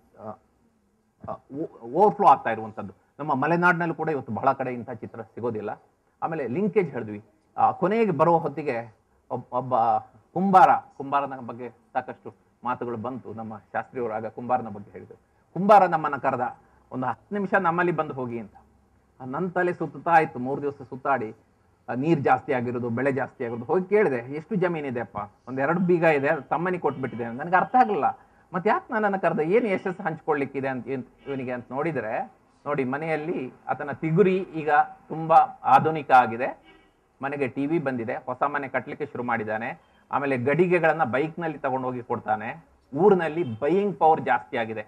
ಓವರ್ಫ್ಲೋ ಆಗ್ತಾ ಇರುವಂಥದ್ದು ನಮ್ಮ ಮಲೆನಾಡಿನಲ್ಲೂ ಕೂಡ ಇವತ್ತು ಬಹಳ ಕಡೆ ಇಂಥ ಚಿತ್ರ ಸಿಗೋದಿಲ್ಲ ಆಮೇಲೆ ಲಿಂಕೇಜ್ ಹೇಳಿದ್ವಿ ಆ, ಕೊನೆಗೆ ಬರುವ ಹೊತ್ತಿಗೆ ಒಬ್- ಒಬ್ಬ ಕುಂಬಾರ ಕುಂಬಾರನ ಬಗ್ಗೆ ಸಾಕಷ್ಟು ಮಾತುಗಳು ಬಂತು ನಮ್ಮ ಶಾಸ್ತ್ರಿಯವರು ಆಗ ಕುಂಬಾರನ ಬಗ್ಗೆ ಹೇಳಿದರು ಕುಂಬಾರ ನಮ್ಮನ್ನ ಕರೆದ ಒಂದು ಹತ್ತು ನಿಮಿಷ ನಮ್ಮಲ್ಲಿ ಬಂದು ಹೋಗಿ ಅಂತ ಆ, ನನ್ನ ತಲೆ ಸುತ್ತಾ ಇತ್ತು ಮೂರು ದಿವಸ ಸುತ್ತಾಡಿ ಆ, ನೀರ್ ಜಾಸ್ತಿ ಆಗಿರೋದು ಬೆಳೆ ಜಾಸ್ತಿ ಆಗಿರೋದು ಹೋಗಿ ಕೇಳಿದೆ ಎಷ್ಟು ಜಮೀನಿದೆ ಅಪ್ಪ ಒಂದ್ ಎರಡು ಬೀಗ ಇದೆ ಅದು ತಮ್ಮನಿ ಕೊಟ್ಬಿಟ್ಟಿದೆ ನನಗೆ ಅರ್ಥ ಆಗಲಿಲ್ಲ ಮತ್ತೆ ಯಾಕೆ ನನ್ನನ್ನು ಕರೆದ ಏನು ಯಶಸ್ಸು ಹಂಚ್ಕೊಳ್ಳಿಕ್ಕಿದೆ ಅಂತ ಏನ್- ಇವನಿಗೆ ಅಂತ ನೋಡಿದ್ರೆ ನೋಡಿ ಮನೆಯಲ್ಲಿ ಆತನ ತಿಗುರಿ ಈಗ ತುಂಬಾ ಆಧುನಿಕ ಆಗಿದೆ ಮನೆಗೆ ಟಿವಿ ಬಂದಿದೆ ಹೊಸ ಮನೆ ಕಟ್ಟಲಿಕ್ಕೆ ಶುರು ಮಾಡಿದ್ದಾನೆ ಆಮೇಲೆ ಗಡಿಗೆಗಳನ್ನ ಬೈಕ್ ನಲ್ಲಿ ತಗೊಂಡು ಹೋಗಿ ಕೊಡ್ತಾನೆ ಊರಿನಲ್ಲಿ ಬೈಯಿಂಗ್ ಪವರ್ ಜಾಸ್ತಿ ಆಗಿದೆ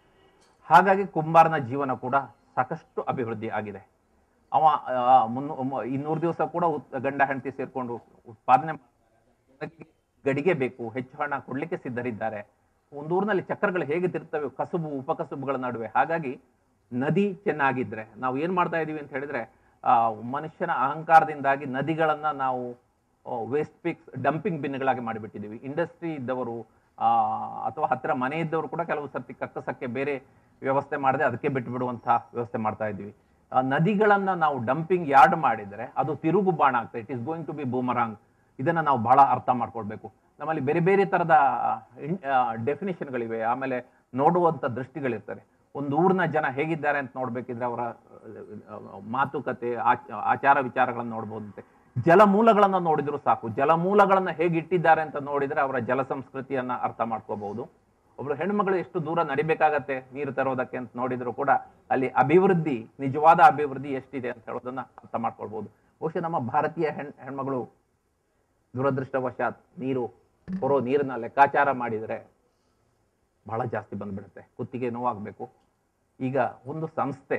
ಹಾಗಾಗಿ ಕುಂಬಾರನ ಜೀವನ ಕೂಡ ಸಾಕಷ್ಟು ಅಭಿವೃದ್ಧಿ ಆಗಿದೆ ಅವ ಆ, ಮುನ್ನೂ ಮ- ಇನ್ನೂರು ದಿವಸ ಕೂಡ ಉತ್- ಗಂಡ ಹೆಂಡತಿ ಸೇರ್ಕೊಂಡು ಉತ್ಪಾದನೆ ಮಾಡ್ತಾರೆ. ಗಡಿಗೆ ಬೇಕು ಹೆಚ್ಚು ಹಣ ಕೊಡ್ಲಿಕ್ಕೆ ಸಿದ್ಧರಿದ್ದಾರೆ ಒಂದು ಊರಿನಲ್ಲಿ ಚಕ್ರಗಳು ಹೇಗೆ ತಿರ್ತವೆ ಕಸುಬು ಉಪಕಸುಬುಗಳ ನಡುವೆ ಹಾಗಾಗಿ ನದಿ ಚೆನ್ನಾಗಿದ್ರೆ ನಾವು ಏನ್ ಮಾಡ್ತಾ ಇದೀವಿ ಅಂತ ಹೇಳಿದ್ರೆ ಆ ಮನುಷ್ಯನ ಅಹಂಕಾರದಿಂದಾಗಿ ನದಿಗಳನ್ನ ನಾವು ವೇಸ್ಟ್ ಪಿಕ್ಸ್ ಡಂಪಿಂಗ್ ಬಿನ್ಗಳಾಗಿ ಮಾಡಿಬಿಟ್ಟಿದ್ದೀವಿ ಇಂಡಸ್ಟ್ರಿ ಇದ್ದವರು ಆ, ಅಥವಾ ಹತ್ತಿರ ಮನೆ ಇದ್ದವರು ಕೂಡ ಕೆಲವು ಸರ್ತಿ ಕಕ್ಕಸಕ್ಕೆ ಬೇರೆ ವ್ಯವಸ್ಥೆ ಮಾಡದೆ ಅದಕ್ಕೆ ಬಿಟ್ಟು ಬಿಡುವಂತಹ ವ್ಯವಸ್ಥೆ ಮಾಡ್ತಾ ಇದ್ದೀವಿ ಆ ನದಿಗಳನ್ನ ನಾವು ಡಂಪಿಂಗ್ ಯಾರ್ಡ್ ಮಾಡಿದ್ರೆ ಅದು ತಿರುಗು ಬಾಣ ಆಗ್ತದೆ it is going to be boomerang ಇದನ್ನ ನಾವು ಬಹಳ ಅರ್ಥ ಮಾಡ್ಕೊಳ್ಬೇಕು ನಮ್ಮಲ್ಲಿ ಬೇರೆ ಬೇರೆ ತರದ ಡೆಫಿನೇಷನ್ಗಳಿವೆ ಆಮೇಲೆ ನೋಡುವಂತ ದೃಷ್ಟಿಗಳಿರ್ತವೆ ಒಂದು ಊರಿನ ಜನ ಹೇಗಿದ್ದಾರೆ ಅಂತ ನೋಡ್ಬೇಕಿದ್ರೆ ಅವರ ಮಾತುಕತೆ ಆಚ- ಆಚಾರ ವಿಚಾರಗಳನ್ನ ನೋಡ್ಬೋದಂತೆ ಜಲಮೂಲಗಳನ್ನ ನೋಡಿದ್ರು ಸಾಕು ಜಲಮೂಲಗಳನ್ನ ಹೇಗೆ ಇಟ್ಟಿದ್ದಾರೆ ಅಂತ ನೋಡಿದ್ರೆ ಅವರ ಜಲ ಸಂಸ್ಕೃತಿಯನ್ನ ಅರ್ಥ ಮಾಡ್ಕೋಬಹುದು ಒಬ್ರು ಹೆಣ್ಮಗಳು ಎಷ್ಟು ದೂರ ನಡಿಬೇಕಾಗತ್ತೆ ನೀರು ತರೋದಕ್ಕೆ ಅಂತ ನೋಡಿದ್ರು ಕೂಡ ಅಲ್ಲಿ ಅಭಿವೃದ್ಧಿ ನಿಜವಾದ ಅಭಿವೃದ್ಧಿ ಎಷ್ಟಿದೆ ಅಂತ ಹೇಳೋದನ್ನ ಅರ್ಥ ಮಾಡ್ಕೊಳ್ಬಹುದು ಬಹುಶಃ ನಮ್ಮ ಭಾರತೀಯ ಹೆಣ್ ಹೆಣ್ಮಗಳು ದುರದೃಷ್ಟವಶಾತ್ ನೀರು ಹೊರೋ ನೀರನ್ನ ಲೆಕ್ಕಾಚಾರ ಮಾಡಿದರೆ ಬಹಳ ಜಾಸ್ತಿ ಬಂದ್ಬಿಡುತ್ತೆ ಕುತ್ತಿಗೆ ನೋವಾಗಬೇಕು ಈಗ ಒಂದು ಸಂಸ್ಥೆ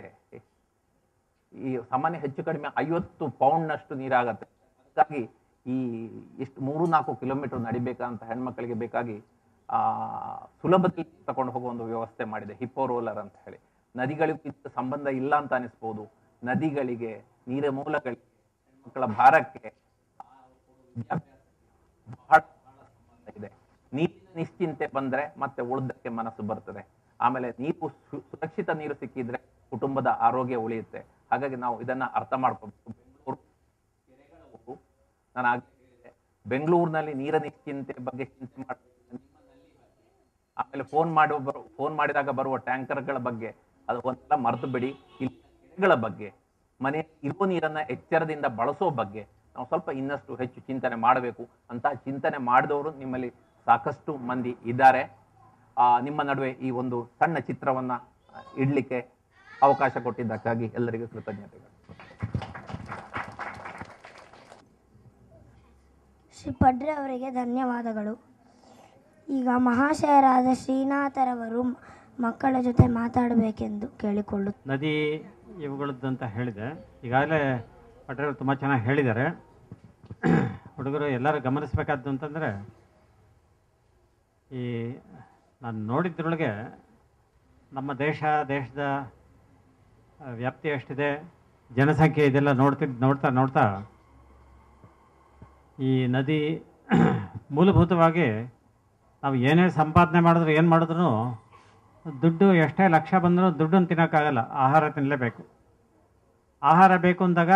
ಈ ಸಾಮಾನ್ಯ ಹೆಚ್ಚು ಕಡಿಮೆ ಐವತ್ತು ಪೌಂಡ್ನಷ್ಟು ನೀರಾಗತ್ತೆ ಹಾಗಾಗಿ ಈ ಎಷ್ಟು ಮೂರು ನಾಲ್ಕು ಕಿಲೋಮೀಟರ್ ನಡಿಬೇಕಂತ ಹೆಣ್ಮಕ್ಳಿಗೆ ಬೇಕಾಗಿ ಆ ಸುಲಭದಲ್ಲಿ ತಗೊಂಡು ಹೋಗುವ ಒಂದು ವ್ಯವಸ್ಥೆ ಮಾಡಿದೆ ಹಿಪ್ಪೋ ರೋಲರ್ ಅಂತ ಹೇಳಿ ನದಿಗಳಿಗೂ ಇದಕ್ಕೆ ಸಂಬಂಧ ಇಲ್ಲ ಅಂತ ಅನಿಸ್ಬೋದು ನದಿಗಳಿಗೆ ನೀರ ಮೂಲಗಳಿಗೆ ಮಕ್ಕಳ ಭಾರಕ್ಕೆ ಬಹಳ ಸಂಬಂಧ ಇದೆ ನೀರಿನ ನಿಶ್ಚಿಂತೆ ಬಂದ್ರೆ ಮತ್ತೆ ಉಳಿದಕ್ಕೆ ಮನಸ್ಸು ಬರ್ತದೆ ಆಮೇಲೆ ನೀರು ಸು- ಸುರಕ್ಷಿತ ನೀರು ಸಿಕ್ಕಿದ್ರೆ ಕುಟುಂಬದ ಆರೋಗ್ಯ ಉಳಿಯುತ್ತೆ ಹಾಗಾಗಿ ನಾವು ಇದನ್ನ ಅರ್ಥ ಮಾಡ್ಕೋಬೇಕು ಬೆಂಗಳೂರು ಕೆರೆಗಳ ಊರು. ನಾನು ಆಗ್ಲೇ ಹೇಳಿದೆ, ಬೆಂಗಳೂರಿನಲ್ಲಿ ನೀರ ನಿಶ್ಚಿಂತೆ ಬಗ್ಗೆ ಚಿಂತೆ ಮಾಡಿ ಆಮೇಲೆ ಫೋನ್ ಮಾಡುವ ಬರು ಫೋನ್ ಮಾಡಿದಾಗ ಬರುವ ಟ್ಯಾಂಕರ್ಗಳ ಬಗ್ಗೆ ಅದು ಒಂದೆಲ್ಲ ಮರೆತು ಬಿಡಿ ಇಲ್ಲಿ ಕೆರೆಗಳ ಬಗ್ಗೆ ಮನೆ ಇರುವ ನೀರನ್ನ ಎಚ್ಚರದಿಂದ ಬಳಸೋ ಬಗ್ಗೆ ನಾವು ಸ್ವಲ್ಪ ಇನ್ನಷ್ಟು ಹೆಚ್ಚು ಚಿಂತನೆ ಮಾಡಬೇಕು ಅಂತಹ ಚಿಂತನೆ ಮಾಡಿದವರು ನಿಮ್ಮಲ್ಲಿ ಸಾಕಷ್ಟು ಮಂದಿ ಇದ್ದಾರೆ ಆ, ನಿಮ್ಮ ನಡುವೆ ಈ ಒಂದು ಸಣ್ಣ ಚಿತ್ರವನ್ನ ಆ, ಇಡ್ಲಿಕ್ಕೆ ಅವಕಾಶ ಕೊಟ್ಟಿದ್ದಕ್ಕಾಗಿ ಎಲ್ಲರಿಗೂ ಕೃತಜ್ಞತೆಗಳು ಶ್ರೀ ಪಡ್ರೆ ಅವರಿಗೆ ಧನ್ಯವಾದಗಳು ಈಗ ಮಹಾಶಯರಾದ ಶ್ರೀನಾಥರವರು ಮ- ಮಕ್ಕಳ ಜೊತೆ ಮಾತಾಡಬೇಕೆಂದು ಕೇಳಿಕೊಳ್ಳು ನದಿ ಇವುಗಳದ್ದು ಅಂತ ಹೇಳಿದೆ ಈಗಾಗಲೇ ಪಟೇಲ್ ತುಂಬ ಚೆನ್ನಾಗಿ ಹೇಳಿದ್ದಾರೆ ಹುಡುಗರು ಎಲ್ಲರೂ ಗಮನಿಸಬೇಕಾದ್ದು ಅಂತಂದರೆ ಈ ನಾನು ನೋಡಿದ್ರೊಳಗೆ ನಮ್ಮ ದೇಶ ದೇಶದ ಆ, ವ್ಯಾಪ್ತಿ ಎಷ್ಟಿದೆ ಜನಸಂಖ್ಯೆ ಇದೆಲ್ಲ ನೋಡ್ತಿದ್ ನೋಡ್ತಾ ನೋಡ್ತಾ ಈ ನದಿ ಮೂಲಭೂತವಾಗಿ ನಾವು ಏನೇ ಸಂಪಾದನೆ ಮಾಡಿದ್ರು ಏನು ಮಾಡಿದ್ರು ದುಡ್ಡು ಎಷ್ಟೇ ಲಕ್ಷ ಬಂದರೂ ದುಡ್ಡನ್ನು ತಿನ್ನೋಕ್ಕಾಗಲ್ಲ ಆಹಾರ ತಿನ್ನಲೇಬೇಕು ಆಹಾರ ಬೇಕು ಅಂದಾಗ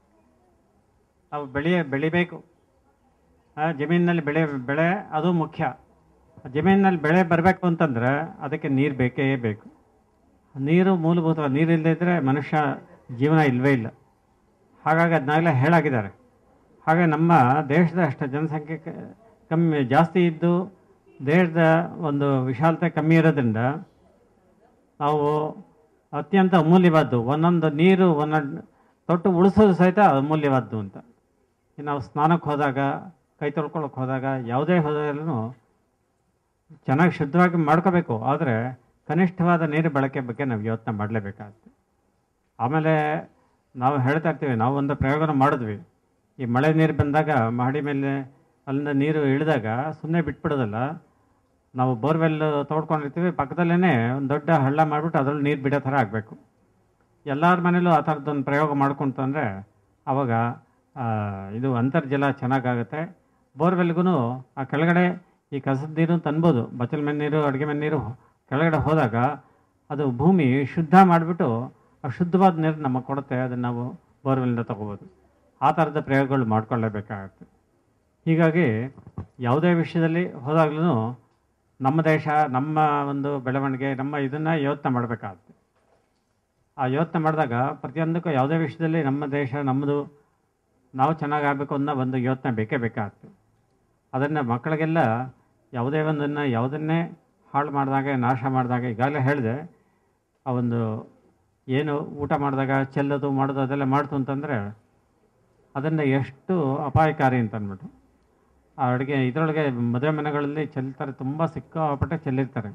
ನಾವು ಬೆಳೆಯ ಬೆಳಿಬೇಕು ಆ, ಜಮೀನಿನಲ್ಲಿ ಬೆಳೆ ಬೆಳೆ ಅದು ಮುಖ್ಯ ಜಮೀನಿನಲ್ಲಿ ಬೆಳೆ ಬರಬೇಕು ಅಂತಂದರೆ ಅದಕ್ಕೆ ನೀರು ಬೇಕೇ ಬೇಕು ನೀರು ಮೂಲಭೂತ ನೀರು ಇಲ್ಲದೇ ಇದ್ದರೆ ಮನುಷ್ಯ ಜೀವನ ಇಲ್ಲವೇ ಇಲ್ಲ ಹಾಗಾಗಿ ಅದನ್ನೆಲ್ಲ ಹೇಳಾಗಿದ್ದಾರೆ ಹಾಗೆ ನಮ್ಮ ದೇಶದ ಅಷ್ಟು ಜನಸಂಖ್ಯೆ ಕ- ಕಮ್ಮಿ ಜಾಸ್ತಿ ಇದ್ದು ದೇಶದ ಒಂದು ವಿಶಾಲತೆ ಕಮ್ಮಿ ಇರೋದ್ರಿಂದ ನಾವು ಅತ್ಯಂತ ಅಮೂಲ್ಯವಾದ್ದು ಒಂದೊಂದು ನೀರು ಒಂದೊಂದು ತೊಟ್ಟು ಉಳಿಸೋದು ಸಹಿತ ಅಮೂಲ್ಯವಾದ್ದು ಅಂತ ಈ ನಾವು ಸ್ನಾನಕ್ಕೆ ಹೋದಾಗ ಕೈ ತೊಳ್ಕೊಳಕ್ಕೆ ಹೋದಾಗ ಯಾವುದೇ ಹೋದಾಗಲೂ ಚೆನ್ನಾಗಿ ಶುದ್ಧವಾಗಿ ಮಾಡ್ಕೋಬೇಕು ಆದರೆ ಕನಿಷ್ಠವಾದ ನೀರು ಬಳಕೆ ಬಗ್ಗೆ ನಾವು ಯೋಚನೆ ಮಾಡಲೇಬೇಕಾಗುತ್ತೆ ಆಮೇಲೆ ನಾವು ಹೇಳ್ತಾ ಇರ್ತೀವಿ ನಾವು ಒಂದು ಪ್ರಯೋಗನ ಮಾಡಿದ್ವಿ ಈ ಮಳೆ ನೀರು ಬಂದಾಗ ಮಹಡಿ ಮೇಲೆ ಅಲ್ಲಿಂದ ನೀರು ಇಳಿದಾಗ ಸುಮ್ಮನೆ ಬಿಟ್ಬಿಡೋದಲ್ಲ ನಾವು ಬೋರ್ವೆಲ್ ತೋಡ್ಕೊಂಡಿರ್ತೀವಿ ಪಕ್ಕದಲ್ಲೇ ಒಂದು ದೊಡ್ಡ ಹಳ್ಳ ಮಾಡಿಬಿಟ್ಟು ಅದರಲ್ಲಿ ನೀರು ಬಿಡೋ ಥರ ಆಗಬೇಕು ಎಲ್ಲರ ಮನೇಲೂ ಆ ಥರದ್ದೊಂದು ಪ್ರಯೋಗ ಮಾಡ್ಕೊಂತಂದರೆ ಆವಾಗ ಆ, ಇದು ಅಂತರ್ಜಲ ಚೆನ್ನಾಗಾಗುತ್ತೆ ಬೋರ್ವೆಲ್ಗೂ ಆ ಕೆಳಗಡೆ ಈ ಕಸದ ನೀರು ತನ್ಬೋದು ಬಚ್ಚಲ ಮನೆ ನೀರು ಅಡುಗೆ ಮನೆ ನೀರು ಕೆಳಗಡೆ ಹೋದಾಗ ಅದು ಭೂಮಿ ಶುದ್ಧ ಮಾಡಿಬಿಟ್ಟು ಆ ಶುದ್ಧವಾದ ನೀರು ನಮಗೆ ಕೊಡುತ್ತೆ ಅದನ್ನು ನಾವು ಬೋರ್ವೆಲ್ನಿಂದ ತಗೋಬೋದು ಆ ಥರದ ಪ್ರಯೋಗಗಳು ಮಾಡ್ಕೊಳ್ಳೇಬೇಕಾಗತ್ತೆ ಹೀಗಾಗಿ ಯಾವುದೇ ವಿಷಯದಲ್ಲಿ ಹೋದಾಗ್ಲೂ ನಮ್ಮ ದೇಶ ನಮ್ಮ ಒಂದು ಬೆಳವಣಿಗೆ ನಮ್ಮ ಇದನ್ನು ಯೋಚನೆ ಮಾಡಬೇಕಾಗುತ್ತೆ ಆ ಯೋಚನೆ ಮಾಡಿದಾಗ ಪ್ರತಿಯೊಂದಕ್ಕೂ ಯಾವುದೇ ವಿಷಯದಲ್ಲಿ ನಮ್ಮ ದೇಶ ನಮ್ಮದು ನಾವು ಚೆನ್ನಾಗಾಗಬೇಕು ಅನ್ನೋ ಒಂದು ಯೋಚನೆ ಬೇಕೇ ಬೇಕಾಗುತ್ತೆ ಅದನ್ನು ಮಕ್ಕಳಿಗೆಲ್ಲ ಯಾವುದೇ ಒಂದನ್ನು ಯಾವುದನ್ನೇ ಹಾಳು ಮಾಡಿದಾಗ ನಾಶ ಮಾಡಿದಾಗ ಈಗಾಗಲೇ ಹೇಳಿದೆ ಆ ಒಂದು ಏನು ಊಟ ಮಾಡಿದಾಗ ಚೆಲ್ಲೋದು ಮಾಡೋದು ಅದೆಲ್ಲ ಮಾಡ್ತು ಅಂತಂದರೆ ಅದನ್ನು ಎಷ್ಟು ಅಪಾಯಕಾರಿ ಅಂತ ಅಂದ್ಬಿಟ್ಟು ಆ ಅಡುಗೆ ಇದರೊಳಗೆ ಮದುವೆ ಮನೆಗಳಲ್ಲಿ ಚೆಲ್ತಾರೆ ತುಂಬ ಸಿಕ್ಕಾಪಟ್ಟೆ ಚೆಲ್ಲಿರ್ತಾರೆ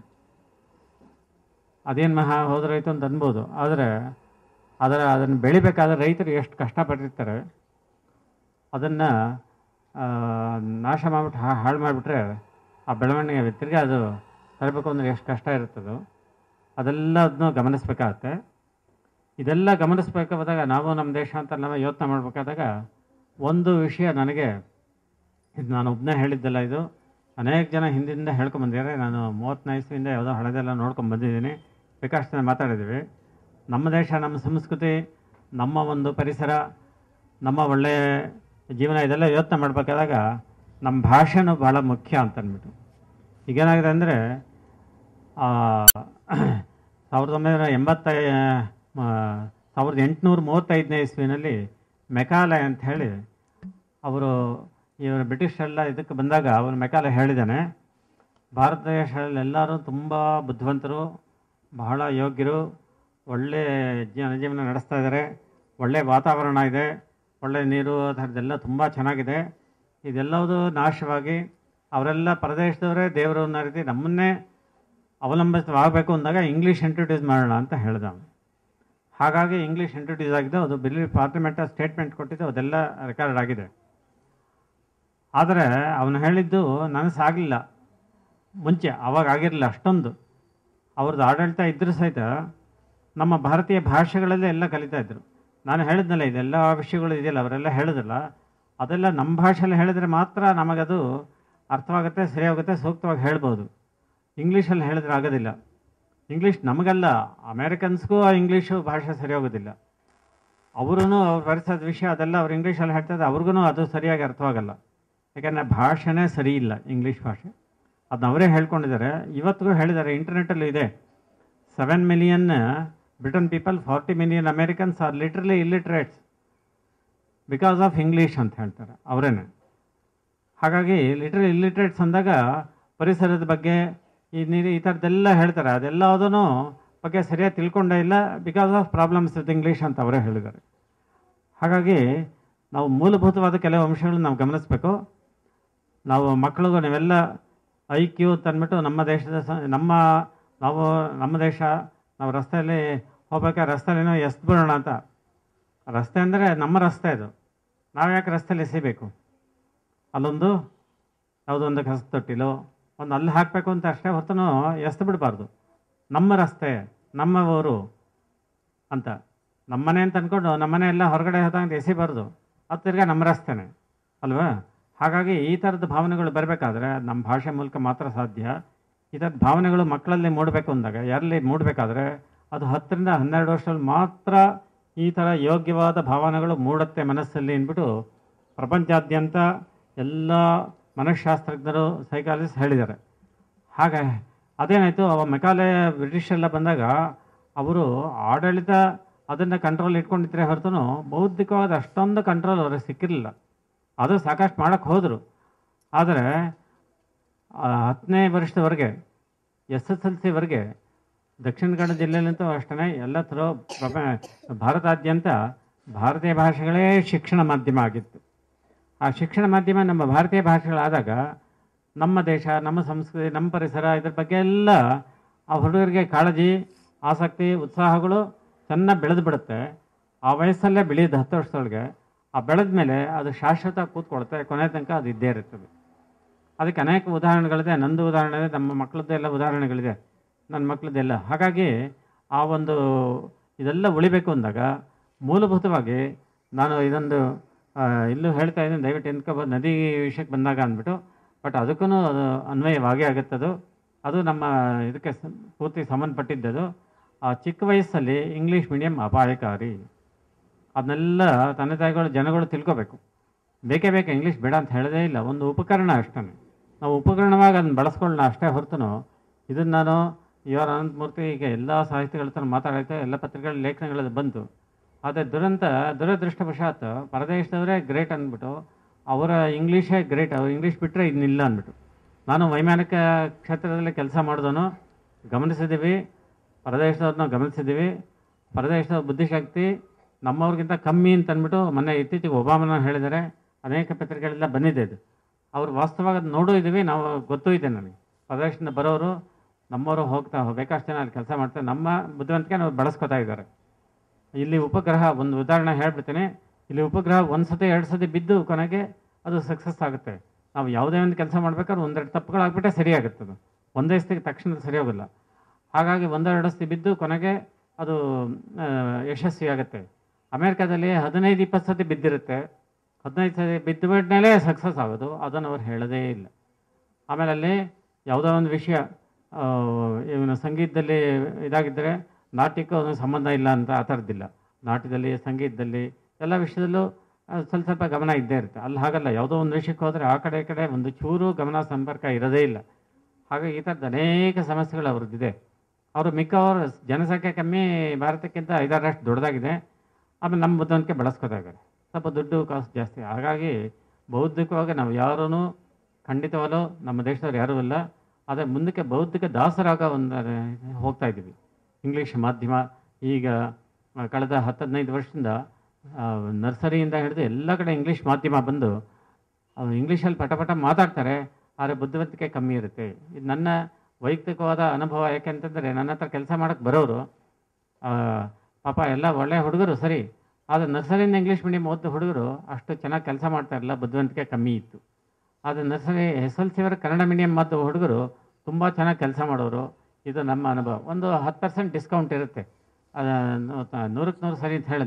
ಅದೇನು ಮಹಾ ಹೋದ್ರಾಯ್ತು ಅಂತ ಅನ್ಬೋದು ಆದರೆ ಅದರ ಅದನ್ನು ಬೆಳಿಬೇಕಾದ್ರೆ ರೈತರು ಎಷ್ಟು ಕಷ್ಟಪಟ್ಟಿರ್ತಾರೆ ಅದನ್ನು ನಾಶ ಮಾಡಿಬಿಟ್ಟು ಹಾಳು ಮಾಡಿಬಿಟ್ರೆ ಆ ಬೆಳವಣಿಗೆ ತಿರ್ಗಿ ಅದು ತರಬೇಕು ಅಂದರೆ ಎಷ್ಟು ಕಷ್ಟ ಇರುತ್ತದೋ ಅದೆಲ್ಲ ಅದನ್ನು ಗಮನಿಸ್ಬೇಕಾಗತ್ತೆ ಇದೆಲ್ಲ ಗಮನಿಸ್ಬೇಕಾದಾಗ ನಾವು ನಮ್ಮ ದೇಶ ಅಂತ ನಾವು ಯೋಚನೆ ಮಾಡಬೇಕಾದಾಗ ಒಂದು ವಿಷಯ ನನಗೆ ಇದು ನಾನು ಒಬ್ಬನೇ ಹೇಳಿದ್ದಲ್ಲ ಇದು ಅನೇಕ ಜನ ಹಿಂದಿಂದ ಹೇಳ್ಕೊಂಬಂದಿದ್ದಾರೆ ನಾನು ಮೂವತ್ತನೇ ಇಸ್ವಿಯಿಂದ ಯಾವುದೋ ಹಳೆದೆಲ್ಲ ನೋಡ್ಕೊಂಡು ಬಂದಿದ್ದೀನಿ ಬೇಕಾಷ್ಟು ಜನ ಮಾತಾಡಿದ್ದೀವಿ ನಮ್ಮ ದೇಶ ನಮ್ಮ ಸಂಸ್ಕೃತಿ ನಮ್ಮ ಒಂದು ಪರಿಸರ ನಮ್ಮ ಒಳ್ಳೆಯ ಜೀವನ ಇದೆಲ್ಲ ಯೋಚನೆ ಮಾಡಬೇಕಾದಾಗ ನಮ್ಮ ಭಾಷೆನೂ ಭಾಳ ಮುಖ್ಯ ಅಂತ ಅಂದ್ಬಿಟ್ಟು ಈಗೇನಾಗಿದೆ ಅಂದರೆ ಸಾವಿರದ ಒಂಬೈನೂರ ಎಂಬತ್ತೈ ಆ, ಸಾವಿರದ ಎಂಟುನೂರ ಮೂವತ್ತೈದನೇ ಇಸ್ವಿನಲ್ಲಿ ಮೆಕಾಲೆ ಅಂತ ಹೇಳಿ ಅವರು ಇವರು ಬ್ರಿಟಿಷರೆಲ್ಲ ಇದಕ್ಕೆ ಬಂದಾಗ ಅವನು ಮೆಕಾಲೆ ಹೇಳಿದ್ದಾನೆ ಭಾರತ ದೇಶದಲ್ಲಿ ಎಲ್ಲರೂ ತುಂಬ ಬುದ್ಧಿವಂತರು ಬಹಳ ಯೋಗ್ಯರು ಒಳ್ಳೆ ಜನಜೀವನ ನಡೆಸ್ತಾ ಇದ್ದಾರೆ ಒಳ್ಳೆ ವಾತಾವರಣ ಇದೆ ಒಳ್ಳೆ ನೀರು ಆ ಥರದ್ದೆಲ್ಲ ತುಂಬ ಚೆನ್ನಾಗಿದೆ ಇದೆಲ್ಲವುದು ನಾಶವಾಗಿ ಅವರೆಲ್ಲ ಪ್ರದೇಶದವರೇ ದೇವರು ಅನ್ನೋ ರೀತಿ ನಮ್ಮನ್ನೇ ಅವಲಂಬಿತವಾಗಬೇಕು ಅಂದಾಗ ಇಂಗ್ಲೀಷ್ ಇಂಟ್ರೊಡ್ಯೂಸ್ ಮಾಡೋಣ ಅಂತ ಹೇಳ್ದ ಅವನು ಹಾಗಾಗಿ ಇಂಗ್ಲೀಷ್ ಇಂಟ್ರೊಡ್ಯೂಸ್ ಆಗಿದ್ದು ಅದು ಬಿಲ್ಲಿ ಪಾರ್ಲಿಮೆಂಟ್ ಸ್ಟೇಟ್ಮೆಂಟ್ ಕೊಟ್ಟಿದ್ದು ಅದೆಲ್ಲ ರೆಕಾರ್ಡ್ ಆಗಿದೆ ಆದರೆ ಅವನು ಹೇಳಿದ್ದು ನನಸಾಗಲಿಲ್ಲ ಮುಂಚೆ ಅವಾಗ ಆಗಿರಲಿಲ್ಲ ಅಷ್ಟೊಂದು ಅವ್ರದ್ದು ಆಡಳಿತ ಇದ್ದರೂ ಸಹಿತ ನಮ್ಮ ಭಾರತೀಯ ಭಾಷೆಗಳಲ್ಲೇ ಎಲ್ಲ ಕಲಿತಾ ಇದ್ರು ನಾನು ಹೇಳಿದ್ನಲ್ಲ ಇದೆಲ್ಲ ವಿಷಯಗಳು ಇದೆಯಲ್ಲ ಅವರೆಲ್ಲ ಹೇಳಿದ್ರಲ್ಲ ಅದೆಲ್ಲ ನಮ್ಮ ಭಾಷೆಯಲ್ಲಿ ಹೇಳಿದ್ರೆ ಮಾತ್ರ ನಮಗದು ಅರ್ಥವಾಗುತ್ತೆ ಸರಿ ಹೋಗುತ್ತೆ ಸೂಕ್ತವಾಗಿ ಹೇಳ್ಬೋದು ಇಂಗ್ಲೀಷಲ್ಲಿ ಹೇಳಿದ್ರೆ ಆಗೋದಿಲ್ಲ ಇಂಗ್ಲೀಷ್ ನಮಗಲ್ಲ ಅಮೇರಿಕನ್ಸ್ಗೂ ಆ ಇಂಗ್ಲೀಷು ಭಾಷೆ ಸರಿ ಹೋಗೋದಿಲ್ಲ ಅವರೂ ಅವ್ರು ಬರೆಸೋದು ವಿಷಯ ಅದೆಲ್ಲ ಅವ್ರು ಇಂಗ್ಲೀಷಲ್ಲಿ ಹೇಳ್ತಾರೆ ಅವ್ರಿಗೂ ಅದು ಸರಿಯಾಗಿ ಅರ್ಥವಾಗಲ್ಲ ಯಾಕಂದರೆ ಭಾಷೆನೇ ಸರಿ ಇಲ್ಲ ಇಂಗ್ಲೀಷ್ ಭಾಷೆ ಅದನ್ನ ಅವರೇ ಹೇಳ್ಕೊಂಡಿದ್ದಾರೆ ಇವತ್ತಿಗೂ ಹೇಳಿದ್ದಾರೆ ಇಂಟರ್ನೆಟ್ಟಲ್ಲೂ ಇದೆ seven million Britain people forty million Americans are literally illiterates because of English ಅಂತ ಹೇಳ್ತಾರೆ ಅವರೇನೆ ಹಾಗಾಗಿ ಲಿಟ್ರಲಿ ಇಲ್ಲಿಟ್ರೇಟ್ಸ್ ಅಂದಾಗ ಪರಿಸರದ ಬಗ್ಗೆ ಈ ನೀರು ಈ ಥರದ್ದೆಲ್ಲ ಹೇಳ್ತಾರೆ ಅದೆಲ್ಲದೂ ಬಗ್ಗೆ ಸರಿಯಾಗಿ ತಿಳ್ಕೊಂಡೇ ಇಲ್ಲ because of problems with English ಅಂತ ಅವರೇ ಹೇಳಿದ್ದಾರೆ ಹಾಗಾಗಿ ನಾವು ಮೂಲಭೂತವಾದ ಕೆಲವು ಅಂಶಗಳನ್ನ ನಾವು ಗಮನಿಸಬೇಕು ನಾವು ಮಕ್ಕಳಿಗೂ ನೀವೆಲ್ಲ ಐ ಕ್ಯೂ ತಂದ್ಬಿಟ್ಟು ನಮ್ಮ ದೇಶದ ಸ ನಮ್ಮ ನಾವು ನಮ್ಮ ದೇಶ ನಾವು ರಸ್ತೆಯಲ್ಲಿ ಹೋಗ್ಬೇಕಾದ್ರೆ ರಸ್ತೆಯಲ್ಲೇನೋ ಎಸ್ದು ಬಿಡೋಣ ಅಂತ ರಸ್ತೆ ಅಂದರೆ ನಮ್ಮ ರಸ್ತೆ ಅದು ನಾವು ಯಾಕೆ ರಸ್ತೆಯಲ್ಲಿ ಎಸಿಬೇಕು ಅಲ್ಲೊಂದು ಯಾವುದೋ ಒಂದು ಕಸ ತೊಟ್ಟಿಲೋ ಒಂದು ಅಲ್ಲಿ ಹಾಕಬೇಕು ಅಂತ ಅಷ್ಟೇ ಹೊರತು ಎಸ್ದು ಬಿಡಬಾರ್ದು ನಮ್ಮ ರಸ್ತೆ ನಮ್ಮ ಊರು ಅಂತ ನಮ್ಮನೆ ಅಂತ ಅಂದ್ಕೊಂಡು ನಮ್ಮನೆ ಎಲ್ಲ ಹೊರಗಡೆ ಹೋದಂಗೆ ಎಸಿಬಾರ್ದು ಅದು ತಿರ್ಗಾ ನಮ್ಮ ರಸ್ತೆನೇ ಅಲ್ವಾ ಹಾಗಾಗಿ ಈ ಥರದ ಭಾವನೆಗಳು ಬರಬೇಕಾದ್ರೆ ನಮ್ಮ ಭಾಷೆ ಮೂಲಕ ಮಾತ್ರ ಸಾಧ್ಯ ಈ ಥರದ ಭಾವನೆಗಳು ಮಕ್ಕಳಲ್ಲಿ ಮೂಡಬೇಕು ಅಂದಾಗ ಯಾರಲ್ಲಿ ಮೂಡಬೇಕಾದ್ರೆ ಅದು ಹತ್ತರಿಂದ ಹನ್ನೆರಡು ವರ್ಷದಲ್ಲಿ ಮಾತ್ರ ಈ ಥರ ಯೋಗ್ಯವಾದ ಭಾವನೆಗಳು ಮೂಡುತ್ತೆ ಮನಸ್ಸಲ್ಲಿ ಅಂದ್ಬಿಟ್ಟು ಪ್ರಪಂಚಾದ್ಯಂತ ಎಲ್ಲ ಮನಃಶಾಸ್ತ್ರಜ್ಞರು ಸೈಕಾಲಜಿಸ್ಟ್ ಹೇಳಿದ್ದಾರೆ ಹಾಗೆ ಅದೇನಾಯಿತು ಅವ ಮೆಕಾಲೆ ಬ್ರಿಟಿಷ್ ಎಲ್ಲ ಬಂದಾಗ ಅವರು ಆಡಳಿತ ಅದನ್ನು ಕಂಟ್ರೋಲ್ ಇಟ್ಕೊಂಡಿದ್ರೆ ಹೊರತು ಬೌದ್ಧಿಕವಾದ ಅಷ್ಟೊಂದು ಕಂಟ್ರೋಲ್ ಅವ್ರಿಗೆ ಸಿಕ್ಕಿರಲಿಲ್ಲ ಅದು ಸಾಕಷ್ಟು ಮಾಡೋಕ್ಕೆ ಹೋದರು ಆದರೆ ಆ ಹತ್ತನೇ ವರ್ಷದವರೆಗೆ ಎಸ್ ಎಸ್ ಎಲ್ ಸಿವರೆಗೆ ದಕ್ಷಿಣ ಕನ್ನಡ ಜಿಲ್ಲೆಯಲ್ಲಂತೂ ಅಷ್ಟೇ ಎಲ್ಲ ಥರ ಪ್ರಪ ಭಾರತಾದ್ಯಂತ ಭಾರತೀಯ ಭಾಷೆಗಳೇ ಶಿಕ್ಷಣ ಮಾಧ್ಯಮ ಆಗಿತ್ತು ಆ ಶಿಕ್ಷಣ ಮಾಧ್ಯಮ ನಮ್ಮ ಭಾರತೀಯ ಭಾಷೆಗಳಾದಾಗ ನಮ್ಮ ದೇಶ ನಮ್ಮ ಸಂಸ್ಕೃತಿ ನಮ್ಮ ಪರಿಸರ ಇದ್ರ ಬಗ್ಗೆ ಎಲ್ಲ ಆ ಹುಡುಗರಿಗೆ ಕಾಳಜಿ ಆಸಕ್ತಿ ಉತ್ಸಾಹಗಳು ಚೆನ್ನಾಗಿ ಬೆಳೆದು ಬಿಡುತ್ತೆ ಆ ವಯಸ್ಸಲ್ಲೇ ಬೆಳೆಯೋದು ಹತ್ತು ವರ್ಷದೊಳಗೆ ಆ ಬೆಳೆದ ಮೇಲೆ ಅದು ಶಾಶ್ವತ ಕೂತ್ಕೊಳುತ್ತೆ ಕೊನೆ ತನಕ ಅದು ಇದ್ದೇ ಇರ್ತದೆ ಅದಕ್ಕೆ ಅನೇಕ ಉದಾಹರಣೆಗಳಿದೆ ನಂದು ಉದಾಹರಣೆ ಇದೆ ನಮ್ಮ ಮಕ್ಕಳದ್ದು ಎಲ್ಲ ಉದಾಹರಣೆಗಳಿದೆ ನನ್ನ ಮಕ್ಕಳದ್ದೆಲ್ಲ ಹಾಗಾಗಿ ಆ ಒಂದು ಇದೆಲ್ಲ ಉಳಿಬೇಕು ಅಂದಾಗ ಮೂಲಭೂತವಾಗಿ ನಾನು ಇದೊಂದು ಆ, ಇಲ್ಲೂ ಹೇಳ್ತಾ ಇದ್ದೀನಿ ದಯವಿಟ್ಟು ಎಂದ್ಕೊಬೋದು ನದಿ ವಿಷಯಕ್ಕೆ ಬಂದಾಗ ಅಂದ್ಬಿಟ್ಟು ಬಟ್ ಅದಕ್ಕೂ ಅದು ಅನ್ವಯವಾಗೇ ಆಗುತ್ತದು ಅದು ನಮ್ಮ ಇದಕ್ಕೆ ಸ- ಪೂರ್ತಿ ಸಂಬಂಧಪಟ್ಟಿದ್ದದು ಆ ಚಿಕ್ಕ ವಯಸ್ಸಲ್ಲಿ ಇಂಗ್ಲೀಷ್ ಮೀಡಿಯಂ ಅಪಾಯಕಾರಿ ಅದನ್ನೆಲ್ಲ ತಂದೆ ತಾಯಿಗಳು ಜನಗಳು ತಿಳ್ಕೊಬೇಕು ಬೇಕೇ ಬೇಕು ಇಂಗ್ಲೀಷ್ ಬೇಡ ಅಂತ ಹೇಳೋದೇ ಇಲ್ಲ ಒಂದು ಉಪಕರಣ ಅಷ್ಟೇ ನಾವು ಉಪಕರಣವಾಗಿ ಅದನ್ನ ಬಳಸ್ಕೊಳ್ಳೋಣ ಅಷ್ಟೇ ಹೊರತು ಇದನ್ನು ನಾನು ಇವರ ಅನಂತಮೂರ್ತಿ ಈಗ ಎಲ್ಲ ಸಾಹಿತ್ಯಗಳ ಹತ್ರ ಮಾತಾಡೈತೆ ಎಲ್ಲ ಪತ್ರಿಕೆಗಳ ಲೇಖನಗಳಲ್ಲಿ ಬಂತು ಆದರೆ ದುರಂತ ದುರದೃಷ್ಟವಶಾತ್ ಪರದೇಶದವರೇ ಗ್ರೇಟ್ ಅಂದ್ಬಿಟ್ಟು ಅವರ ಇಂಗ್ಲೀಷೇ ಗ್ರೇಟ್ ಅವ್ರು ಇಂಗ್ಲೀಷ್ ಬಿಟ್ಟರೆ ಇನ್ನಿಲ್ಲ ಅಂದ್ಬಿಟ್ಟು ನಾನು ವೈಮಾನಿಕ ಕ್ಷೇತ್ರದಲ್ಲಿ ಕೆಲಸ ಮಾಡಿದವನು ಗಮನಿಸಿದ್ದೀವಿ ಪರದೇಶದವ್ರನ್ನ ಗಮನಿಸಿದ್ದೀವಿ ಪರದೇಶದ ಬುದ್ಧಿಶಕ್ತಿ ನಮ್ಮವ್ರಿಗಿಂತ ಕಮ್ಮಿ ಅಂತ ಅಂದ್ಬಿಟ್ಟು ಮೊನ್ನೆ ಇತ್ತೀಚೆಗೆ ಒಬಾಮನ ಹೇಳಿದ್ದಾರೆ ಅನೇಕ ಪತ್ರಿಕೆಗಳೆಲ್ಲ ಬಂದಿದೆ ಇದು ಅವ್ರು ವಾಸ್ತವವಾಗಿ ಅದು ನೋಡೂ ಇದ್ದೀವಿ ನಾವು ಗೊತ್ತೂ ಇದೆ ನನಗೆ ಪರದೇಶದಿಂದ ಬರೋರು ನಮ್ಮವರು ಹೋಗ್ತಾ ಬೇಕಷ್ಟು ಜನ ಅಲ್ಲಿ ಕೆಲಸ ಮಾಡ್ತಾರೆ ನಮ್ಮ ಬುದ್ಧಿವಂತಿಕೆ ನಾವು ಬಳಸ್ಕೊತಾ ಇದ್ದಾರೆ ಇಲ್ಲಿ ಉಪಗ್ರಹ ಒಂದು ಉದಾಹರಣೆ ಹೇಳ್ಬಿಡ್ತೀನಿ ಇಲ್ಲಿ ಉಪಗ್ರಹ ಒಂದು ಸತಿ ಎರಡು ಸತಿ ಬಿದ್ದು ಕೊನೆಗೆ ಅದು ಸಕ್ಸಸ್ ಆಗುತ್ತೆ ನಾವು ಯಾವುದೇ ಒಂದು ಕೆಲಸ ಮಾಡ್ಬೇಕಾದ್ರೆ ಒಂದೆರಡು ತಪ್ಪುಗಳಾಗ್ಬಿಟ್ಟೆ ಸರಿ ಆಗುತ್ತೆ ಅದು ಒಂದೇ ಸತಿ ತಕ್ಷಣ ಸರಿ ಹೋಗಲ್ಲ ಹಾಗಾಗಿ ಒಂದೆರಡು ಸತಿ ಬಿದ್ದು ಕೊನೆಗೆ ಅದು ಆ, ಯಶಸ್ವಿ ಆಗುತ್ತೆ ಅಮೇರಿಕಾದಲ್ಲಿ ಹದಿನೈದು ಇಪ್ಪತ್ತು ಸತಿ ಬಿದ್ದಿರುತ್ತೆ ಹದಿನೈದು ಸತಿ ಬಿದ್ದ ಮೇಲೆ ಸಕ್ಸಸ್ ಆಗೋದು ಅದನ್ನು ಅವ್ರು ಹೇಳೋದೇ ಇಲ್ಲ ಆಮೇಲೆ ಅಲ್ಲಿ ಯಾವುದೋ ಒಂದು ವಿಷಯ ಆ, ಇವನು ಸಂಗೀತದಲ್ಲಿ ಇದಾಗಿದ್ದರೆ ನಾಟ್ಯಕ್ಕೂ ಅದನ್ನು ಸಂಬಂಧ ಇಲ್ಲ ಅಂತ ಆ ಥರದ್ದಿಲ್ಲ ನಾಟ್ಯದಲ್ಲಿ ಸಂಗೀತದಲ್ಲಿ ಎಲ್ಲ ವಿಷಯದಲ್ಲೂ ಆ, ಸ್ವಲ್ಪ ಸ್ವಲ್ಪ ಗಮನ ಇದ್ದೇ ಇರುತ್ತೆ ಅಲ್ಲಿ ಹಾಗಲ್ಲ ಯಾವುದೋ ಒಂದು ವಿಷಯಕ್ಕೆ ಹೋದರೆ ಆ ಕಡೆ ಈ ಕಡೆ ಒಂದು ಚೂರು ಗಮನ ಸಂಪರ್ಕ ಇರೋದೇ ಇಲ್ಲ ಹಾಗಾಗಿ ಈ ಥರದ್ದು ಅನೇಕ ಸಮಸ್ಯೆಗಳು ಅವ್ರದ್ದಿದೆ ಅವರು ಮಿಕ್ಕವರು ಜನಸಂಖ್ಯೆ ಕಮ್ಮಿ ಭಾರತಕ್ಕಿಂತ ಐದಾರಷ್ಟು ದೊಡ್ಡದಾಗಿದೆ ಆಮೇಲೆ ನಮ್ಮ ಬುದ್ಧಿವಂತಿಕೆ ಬಳಸ್ಕೊತಾ ಇದ್ದಾರೆ ಸ್ವಲ್ಪ ದುಡ್ಡು ಕಾಸು ಜಾಸ್ತಿ ಹಾಗಾಗಿ ಬೌದ್ಧಿಕವಾಗಿ ನಾವು ಯಾರೂ ಖಂಡಿತವಾಗಲೂ ನಮ್ಮ ದೇಶದವ್ರು ಯಾರೂ ಇಲ್ಲ ಆದರೆ ಮುಂದಕ್ಕೆ ಬೌದ್ಧಿಕ ದಾಸರಾಗ ಒಂದು ಹೋಗ್ತಾ ಇದ್ದೀವಿ ಇಂಗ್ಲೀಷ್ ಮಾಧ್ಯಮ ಈಗ ಆ, ಕಳೆದ ಹತ್ತು ಹದಿನೈದು ವರ್ಷದಿಂದ ಆ, ನರ್ಸರಿಯಿಂದ ಹಿಡಿದು ಎಲ್ಲ ಕಡೆ ಇಂಗ್ಲೀಷ್ ಮಾಧ್ಯಮ ಬಂದು ಅವ್ರು ಇಂಗ್ಲೀಷಲ್ಲಿ ಪಟ ಪಟ ಮಾತಾಡ್ತಾರೆ ಆದರೆ ಬುದ್ಧಿವಂತಿಕೆ ಕಮ್ಮಿ ಇರುತ್ತೆ ಇದು ನನ್ನ ವೈಯಕ್ತಿಕವಾದ ಅನುಭವ ಯಾಕೆಂತಂದರೆ ನನ್ನ ಹತ್ರ ಕೆಲಸ ಮಾಡೋಕ್ಕೆ ಬರೋರು ಆ, ಪಾಪ ಎಲ್ಲ ಒಳ್ಳೆಯ ಹುಡುಗರು ಸರಿ ಆದರೆ ನರ್ಸರಿಯಿಂದ ಇಂಗ್ಲೀಷ್ ಮೀಡಿಯಂ ಓದಿದ ಹುಡುಗರು ಅಷ್ಟು ಚೆನ್ನಾಗಿ ಕೆಲಸ ಮಾಡ್ತಾ ಇರಲಿಲ್ಲ ಬುದ್ಧಿವಂತಿಕೆ ಕಮ್ಮಿ ಇತ್ತು ಆದರೆ ನರ್ಸರಿ ಎಸ್ ಎಲ್ ಸಿವರೆಗೆ ಕನ್ನಡ ಮೀಡಿಯಂ ಮತ್ತು ಹುಡುಗರು ತುಂಬ ಚೆನ್ನಾಗಿ ಕೆಲಸ ಮಾಡೋರು ಇದು ನಮ್ಮ ಅನುಭವ ಒಂದು ಹತ್ತು ಪರ್ಸೆಂಟ್ ಡಿಸ್ಕೌಂಟ್ ಇರುತ್ತೆ ಅದು ನೂರಕ್ಕೆ ನೂರು ಸರಿ ಅಂತ ಹೇಳಿಲ್ಲ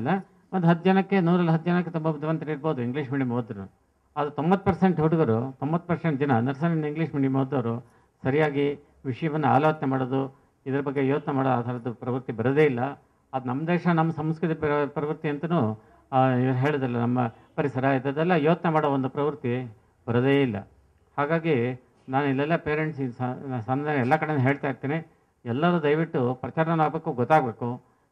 ಒಂದು ಹತ್ತು ಜನಕ್ಕೆ ನೂರಲ್ಲಿ ಹತ್ತು ಜನಕ್ಕೆ ತುಂಬ ಬುದ್ಧಿವಂತರು ಇರ್ಬೋದು ಇಂಗ್ಲೀಷ್ ಮೀಡಿಯಂ ಓದಿದ್ರು ಅದು ತೊಂಬತ್ತು ಪರ್ಸೆಂಟ್ ಹುಡುಗರು ತೊಂಬತ್ತು ಪರ್ಸೆಂಟ್ ಜನ ನರ್ಸರಿ ಇಂಗ್ಲೀಷ್ ಮೀಡಿಯಂ ಓದೋರು ಸರಿಯಾಗಿ ವಿಷಯವನ್ನು ಆಲೋಚನೆ ಮಾಡೋದು ಇದ್ರ ಬಗ್ಗೆ ಯೋಚನೆ ಮಾಡೋ ಆ ಥರದ್ದು ಪ್ರವೃತ್ತಿ ಬರೋದೇ ಇಲ್ಲ ಅದು ನಮ್ಮ ದೇಶ ನಮ್ಮ ಸಂಸ್ಕೃತಿ ಪ್ರ- ಪ್ರವೃತ್ತಿ ಅಂತಲೂ ಹೇಳಿದಲ್ಲ ನಮ್ಮ ಪರಿಸರ ಇದೆಲ್ಲ ಯೋಚನೆ ಮಾಡೋ ಒಂದು ಪ್ರವೃತ್ತಿ ಬರೋದೇ ಇಲ್ಲ ಹಾಗಾಗಿ ನಾನು ಇಲ್ಲೆಲ್ಲ ಪೇರೆಂಟ್ಸ್ ಸಣ್ಣ ಎಲ್ಲ ಕಡೆ ಹೇಳ್ತಾ ಇರ್ತೀನಿ ಎಲ್ಲರೂ ದಯವಿಟ್ಟು ಪ್ರಚಾರನ ಆಗಬೇಕು ಗೊತ್ತಾಗಬೇಕು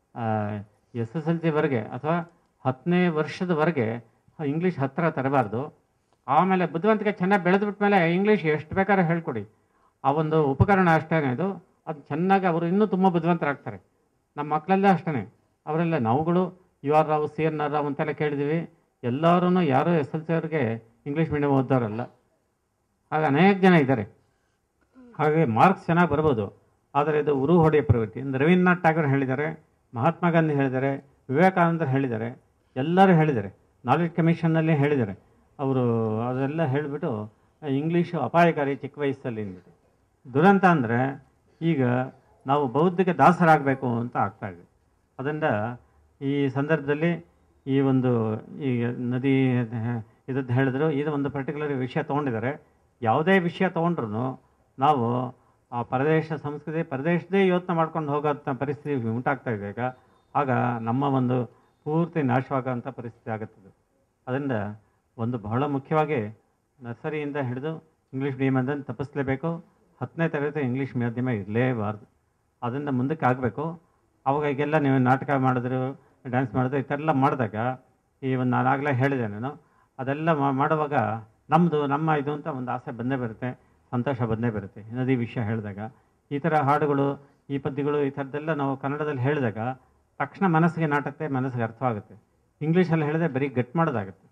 ಎಸ್ ಎಸ್ ಎಲ್ ಸಿವರೆಗೆ ಅಥವಾ ಹತ್ತನೇ ವರ್ಷದವರೆಗೆ ಇಂಗ್ಲೀಷ್ ಹತ್ತಿರ ತರಬಾರ್ದು ಆಮೇಲೆ ಬುದ್ಧಿವಂತಿಕೆ ಚೆನ್ನಾಗಿ ಬೆಳೆದ್ಬಿಟ್ಟ ಮೇಲೆ ಇಂಗ್ಲೀಷ್ ಎಷ್ಟು ಬೇಕಾದ್ರೂ ಹೇಳ್ಕೊಡಿ ಆ ಒಂದು ಉಪಕರಣ ಅಷ್ಟೇ ಇದು ಅದು ಚೆನ್ನಾಗಿ ಅವರು ಇನ್ನೂ ತುಂಬ ಬುದ್ಧಿವಂತರಾಗ್ತಾರೆ ನಮ್ಮ ಮಕ್ಕಳೆಲ್ಲ ಅಷ್ಟೇ ಅವರೆಲ್ಲ ನಾವುಗಳು U R Rao C N R Rao ಅಂತೆಲ್ಲ ಕೇಳಿದ್ದೀವಿ ಎಲ್ಲರೂ ಯಾರೂ ಎಸ್ ಎಲ್ ಸಿ ಅವ್ರಿಗೆ ಇಂಗ್ಲೀಷ್ ಮೀಡಿಯಂ ಓದೋರಲ್ಲ ಹಾಗೆ ಅನೇಕ ಜನ ಇದ್ದಾರೆ ಹಾಗೆ ಮಾರ್ಕ್ಸ್ ಚೆನ್ನಾಗಿ ಬರ್ಬೋದು ಆದರೆ ಇದು ಉರು ಹೊಡೆಯ ಪ್ರವೃತ್ತಿ ಅಂದರೆ ರವೀಂದ್ರನಾಥ್ ಟ್ಯಾಗೋರ್ ಹೇಳಿದ್ದಾರೆ ಮಹಾತ್ಮ ಗಾಂಧಿ ಹೇಳಿದ್ದಾರೆ ವಿವೇಕಾನಂದರು ಹೇಳಿದ್ದಾರೆ ಎಲ್ಲರೂ ಹೇಳಿದ್ದಾರೆ ನಾಲೆಡ್ಜ್ ಕಮಿಷನ್ನಲ್ಲಿ ಹೇಳಿದ್ದಾರೆ ಅವರು ಅದೆಲ್ಲ ಹೇಳಿಬಿಟ್ಟು ಇಂಗ್ಲೀಷು ಅಪಾಯಕಾರಿ ಚಿಕ್ಕ ವಯಸ್ಸಲ್ಲಿ ಅಂದ್ಬಿಟ್ಟು ದುರಂತ ಅಂದರೆ ಈಗ ನಾವು ಬೌದ್ಧಿಕ ದಾಸರಾಗಬೇಕು ಅಂತ ಆಗ್ತಾ ಇದೆ ಅದರಿಂದ ಈ ಸಂದರ್ಭದಲ್ಲಿ ಈ ಒಂದು ಈ ನದಿ ಇದದ್ದು ಹೇಳಿದ್ರು ಇದು ಒಂದು ಪರ್ಟಿಕ್ಯುಲರ್ ವಿಷಯ ತೊಗೊಂಡಿದ್ದಾರೆ ಯಾವುದೇ ವಿಷಯ ತೊಗೊಂಡ್ರು ನಾವು ಆ ಪ್ರದೇಶ ಸಂಸ್ಕೃತಿ ಪ್ರದೇಶದೇ ಯೋಚನೆ ಮಾಡ್ಕೊಂಡು ಹೋಗೋಂಥ ಪರಿಸ್ಥಿತಿ ಉಂಟಾಗ್ತಾ ಇದೆ ಈಗ ಆಗ ನಮ್ಮ ಒಂದು ಪೂರ್ತಿ ನಾಶವಾಗೋಂಥ ಪರಿಸ್ಥಿತಿ ಆಗುತ್ತದೆ ಅದರಿಂದ ಒಂದು ಬಹಳ ಮುಖ್ಯವಾಗಿ ನರ್ಸರಿಯಿಂದ ಹಿಡಿದು ಇಂಗ್ಲೀಷ್ ಮೀಡಿಯಮ್ ಅದನ್ನು ತಪ್ಪಿಸ್ಲೇಬೇಕು ಹತ್ತನೇ ತರಗತಿ ಇಂಗ್ಲೀಷ್ ಮಾಧ್ಯಮ ಇರಲೇಬಾರ್ದು ಅದರಿಂದ ಮುಂದಕ್ಕೆ ಆಗಬೇಕು ಅವಾಗ ಈಗೆಲ್ಲ ನೀವು ನಾಟಕ ಮಾಡಿದ್ರು ಡ್ಯಾನ್ಸ್ ಮಾಡಿದ್ರು ಈ ಥರ ಎಲ್ಲ ಮಾಡಿದಾಗ ಈ ಒಂದು ನಾನು ಆಗಲೇ ಹೇಳಿದೆ ನಾನು ಅದೆಲ್ಲ ಮಾ- ಮಾಡುವಾಗ ನಮ್ಮದು ನಮ್ಮ ಇದು ಅಂತ ಒಂದು ಆಸೆ ಬಂದೇ ಬರುತ್ತೆ ಸಂತೋಷ ಬಂದೇ ಬರುತ್ತೆ ನದಿ ವಿಷಯ ಹೇಳಿದಾಗ ಈ ಥರ ಹಾಡುಗಳು ಈ ಪದ್ಯಗಳು ಈ ಥರದ್ದೆಲ್ಲ ನಾವು ಕನ್ನಡದಲ್ಲಿ ಹೇಳಿದಾಗ ತಕ್ಷಣ ಮನಸ್ಸಿಗೆ ನಾಟುತ್ತೆ ಮನಸ್ಸಿಗೆ ಅರ್ಥವಾಗುತ್ತೆ ಇಂಗ್ಲೀಷಲ್ಲಿ ಹೇಳಿದ್ರೆ ಬರೀ ಗಟ್ ಮಾಡೋದಾಗುತ್ತೆ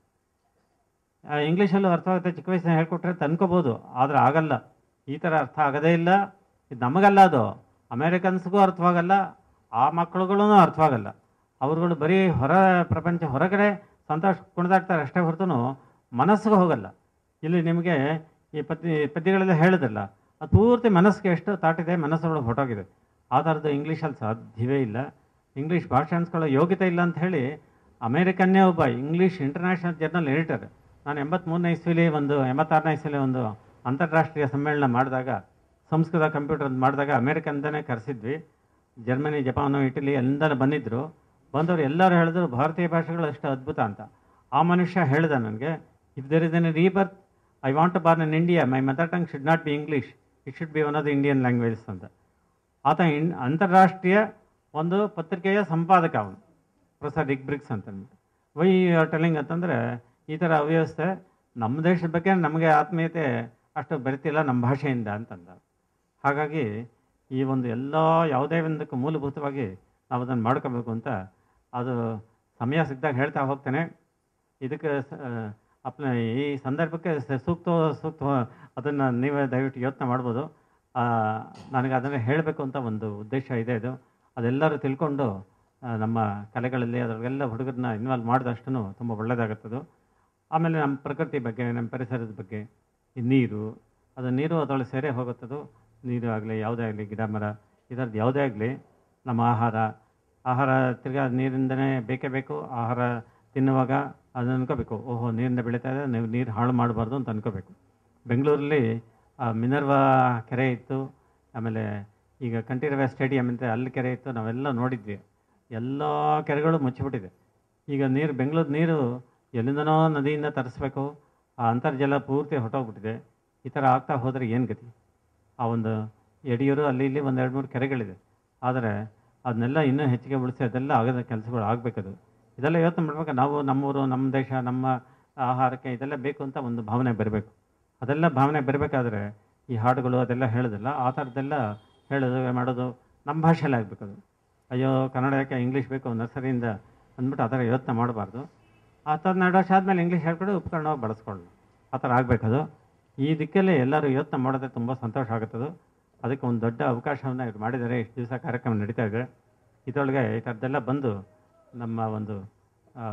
ಆ, ಇಂಗ್ಲೀಷಲ್ಲೂ ಅರ್ಥವಾಗುತ್ತೆ ಚಿಕ್ಕ ವಯಸ್ಸಿನ ಹೇಳ್ಕೊಟ್ರೆ ತಂದ್ಕೋಬೋದು ಆದರೆ ಆಗಲ್ಲ ಈ ಥರ ಅರ್ಥ ಆಗೋದೇ ಇಲ್ಲ ಇದು ನಮಗಲ್ಲ ಅದು ಅಮೇರಿಕನ್ಸ್ಗೂ ಅರ್ಥವಾಗಲ್ಲ ಆ ಮಕ್ಕಳುಗಳೂ ಅರ್ಥವಾಗಲ್ಲ ಅವ್ರುಗಳು ಬರೀ ಹೊರ ಪ್ರಪಂಚ ಹೊರಗಡೆ ಸಂತೋಷ ಕುಣಿದಾಡ್ತಾರೆ ಅಷ್ಟೇ ಹೊರತು ಮನಸ್ಸಿಗೆ ಹೋಗಲ್ಲ ಇಲ್ಲಿ ನಿಮಗೆ ಈ ಪದ್ಯ ಪದ್ಯಗಳೆಲ್ಲ ಹೇಳಿದ್ರಲ್ಲ ಅದು ಪೂರ್ತಿ ಮನಸ್ಸಿಗೆ ಎಷ್ಟು ತಾಟಿದೆ ಮನಸ್ಸೊಳಗೆ ಹೊಟ್ಟೋಗಿದೆ ಆ ಥರದ್ದು ಇಂಗ್ಲೀಷಲ್ಲಿ ಸಾಧ್ಯವೇ ಇಲ್ಲ ಇಂಗ್ಲೀಷ್ ಭಾಷೆ ಅನ್ಸ್ಕೊಳ್ಳೋ ಯೋಗ್ಯತೆ ಇಲ್ಲ ಅಂತ ಹೇಳಿ ಅಮೇರಿಕನ್ನೇ ಒಬ್ಬ ಇಂಗ್ಲೀಷ್ ಇಂಟರ್ನ್ಯಾಷನಲ್ ಜರ್ನಲ್ ಎಡಿಟರ್ ನಾನು ಎಂಬತ್ತ್ಮೂರನೇ ಇಸ್ವಿಲಿ ಒಂದು ಎಂಬತ್ತಾರನೇ ಇಸ್ವಿಲಿ ಒಂದು ಅಂತಾರಾಷ್ಟ್ರೀಯ ಸಮ್ಮೇಳನ ಮಾಡಿದಾಗ ಸಂಸ್ಕೃತ ಕಂಪ್ಯೂಟರ್ ಮಾಡಿದಾಗ ಅಮೇರಿಕನ್ದನೇ ಕರೆಸಿದ್ವಿ ಜರ್ಮನಿ ಜಪಾನು ಇಟಲಿ ಎಲ್ಲರೂ ಬಂದಿದ್ದರು ಬಂದವರು ಎಲ್ಲರೂ ಹೇಳಿದ್ರು ಭಾರತೀಯ ಭಾಷೆಗಳು ಅಷ್ಟು ಅದ್ಭುತ ಅಂತ ಆ ಮನುಷ್ಯ ಹೇಳ್ದ ನನಗೆ if there is an rebirth I want to born in India my mother tongue should not be English it should be one of the Indian languages ಅಂತ ಆತ ಇನ್ ಅಂತಾರಾಷ್ಟ್ರೀಯ ಒಂದು ಪತ್ರಿಕೆಯ ಸಂಪಾದಕ ಅವನು ಪ್ರೊಫೆಸರ್ ಡಿಕ್ ಬ್ರಿಕ್ಸ್ ಅಂತ ಅಂದ್ಬಿಟ್ಟು ವೈ ಟೆಲಿಂಗ್ ಅಂತಂದರೆ ಈ ಥರ ಅವ್ಯವಸ್ಥೆ ನಮ್ಮ ದೇಶದ ಬಗ್ಗೆ ನಮಗೆ ಆತ್ಮೀಯತೆ ಅಷ್ಟು ಬೆರೆತಿಲ್ಲ ನಮ್ಮ ಭಾಷೆಯಿಂದ ಅಂತಂದ ಹಾಗಾಗಿ ಈ ಒಂದು ಎಲ್ಲ ಯಾವುದೇ ಒಂದಕ್ಕೂ ಮೂಲಭೂತವಾಗಿ ನಾವು ಅದನ್ನು ಮಾಡ್ಕೋಬೇಕು ಅಂತ ಅದು ಸಮಯ ಸಿಕ್ಕಿದಾಗ ಹೇಳ್ತಾ ಹೋಗ್ತೇನೆ ಇದಕ್ಕೆ ಸ- ಅಪ್ನ ಈ ಸಂದರ್ಭಕ್ಕೆ ಸ- ಸೂಕ್ತ ಸೂಕ್ತ ಅದನ್ನು ನೀವೇ ದಯವಿಟ್ಟು ಯೋಚನೆ ಮಾಡ್ಬೋದು ಆ, ನನಗೆ ಅದನ್ನು ಹೇಳಬೇಕು ಅಂತ ಒಂದು ಉದ್ದೇಶ ಇದೆ ಇದು ಅದೆಲ್ಲರೂ ತಿಳ್ಕೊಂಡು ಆ, ನಮ್ಮ ಕಲೆಗಳಲ್ಲಿ ಅದರಲ್ಲೆಲ್ಲ ಹುಡುಗರನ್ನ ಇನ್ವಾಲ್ವ್ ಮಾಡಿದಷ್ಟು ತುಂಬ ಒಳ್ಳೆಯದಾಗುತ್ತದು ಆಮೇಲೆ ನಮ್ಮ ಪ್ರಕೃತಿ ಬಗ್ಗೆ ನಮ್ಮ ಪರಿಸರದ ಬಗ್ಗೆ ಈ ನೀರು ಅದು ನೀರು ಅದರೊಳಗೆ ಸೇರೇ ಹೋಗುತ್ತದು ನೀರು ಆಗಲಿ ಯಾವುದೇ ಆಗಲಿ ಗಿಡ ಮರ ಇದರದ್ದು ಯಾವುದೇ ಆಗಲಿ ನಮ್ಮ ಆಹಾರ ಆಹಾರ ತಿರ್ಗಾ ನೀರಿಂದನೇ ಬೇಕೇ ಬೇಕು ಆಹಾರ ತಿನ್ನುವಾಗ ಅದನ್ನು ಅನ್ಕೋಬೇಕು ಓಹೋ ನೀರಿಂದ ಬೆಳೀತಾ ಇದೆ ನೀವು ನೀರು ಹಾಳು ಮಾಡಬಾರ್ದು ಅಂತ ಅನ್ಕೋಬೇಕು ಬೆಂಗಳೂರಲ್ಲಿ ಆ, ಮಿನರ್ವಾ ಕೆರೆ ಇತ್ತು ಆಮೇಲೆ ಈಗ ಕಂಠೀರವ ಸ್ಟೇಡಿಯಂ ಅಂತ ಅಲ್ಲಿ ಕೆರೆ ಇತ್ತು ನಾವೆಲ್ಲ ನೋಡಿದ್ವಿ ಎಲ್ಲ ಕೆರೆಗಳು ಮುಚ್ಚಿಬಿಟ್ಟಿದೆ ಈಗ ನೀರು ಬೆಂಗಳೂರು ನೀರು ಎಲ್ಲಿಂದನೋ ನದಿಯಿಂದ ತರಿಸ್ಬೇಕು ಆ ಅಂತರ್ಜಲ ಪೂರ್ತಿ ಹೊಟ್ಟೋಗ್ಬಿಟ್ಟಿದೆ ಈ ಥರ ಆಗ್ತಾ ಹೋದರೆ ಏನು ಗತಿ ಆ ಒಂದು ಯಡಿಯೂರು ಅಲ್ಲಿ ಇಲ್ಲಿ ಒಂದು ಎರಡು ಮೂರು ಕೆರೆಗಳಿದೆ ಆದರೆ ಅದನ್ನೆಲ್ಲ ಇನ್ನೂ ಹೆಚ್ಚಿಗೆ ಉಳಿಸಿ ಅದೆಲ್ಲ ಆಗದ ಕೆಲಸಗಳು ಆಗಬೇಕದು ಇದೆಲ್ಲ ಯೋಚನೆ ಮಾಡ್ಬೇಕು ನಾವು ನಮ್ಮೂರು ನಮ್ಮ ದೇಶ ನಮ್ಮ ಆಹಾರಕ್ಕೆ ಇದೆಲ್ಲ ಬೇಕು ಅಂತ ಒಂದು ಭಾವನೆ ಬರಬೇಕು ಅದೆಲ್ಲ ಭಾವನೆ ಬರಬೇಕಾದ್ರೆ ಈ ಹಾಡುಗಳು ಅದೆಲ್ಲ ಹೇಳೋದಿಲ್ಲ ಆ ಥರದ್ದೆಲ್ಲ ಹೇಳೋದು ಮಾಡೋದು ನಮ್ಮ ಭಾಷೆಯಲ್ಲಿ ಆಗಬೇಕದು ಅಯ್ಯೋ ಕನ್ನಡ ಯಾಕೆ ಇಂಗ್ಲೀಷ್ ಬೇಕು ನರ್ಸರಿಯಿಂದ ಅಂದ್ಬಿಟ್ಟು ಆ ಥರ ಯೋಚನೆ ಮಾಡಬಾರ್ದು ಆ ಥರ ಎರಡು ವರ್ಷ ಆದಮೇಲೆ ಇಂಗ್ಲೀಷ್ ಹೇಳ್ಕೊಂಡು ಉಪಕರಣವಾಗಿ ಬಳಸ್ಕೊಳ್ಳೋಣ ಆ ಥರ ಆಗಬೇಕದು ಈ ದಿಕ್ಕಲ್ಲಿ ಎಲ್ಲರೂ ಯೋಚನೆ ಮಾಡಿದ್ರೆ ತುಂಬ ಸಂತೋಷ ಆಗುತ್ತದು ಅದಕ್ಕೆ ಒಂದು ದೊಡ್ಡ ಅವಕಾಶವನ್ನು ಇವ್ರು ಮಾಡಿದ್ದಾರೆ ಇಷ್ಟು ದಿವಸ ಕಾರ್ಯಕ್ರಮ ನಡೀತಾ ಇದೆ ಇದರೊಳಗೆ ಈ ಥರದ್ದೆಲ್ಲ ಬಂದು ನಮ್ಮ ಒಂದು ಆ,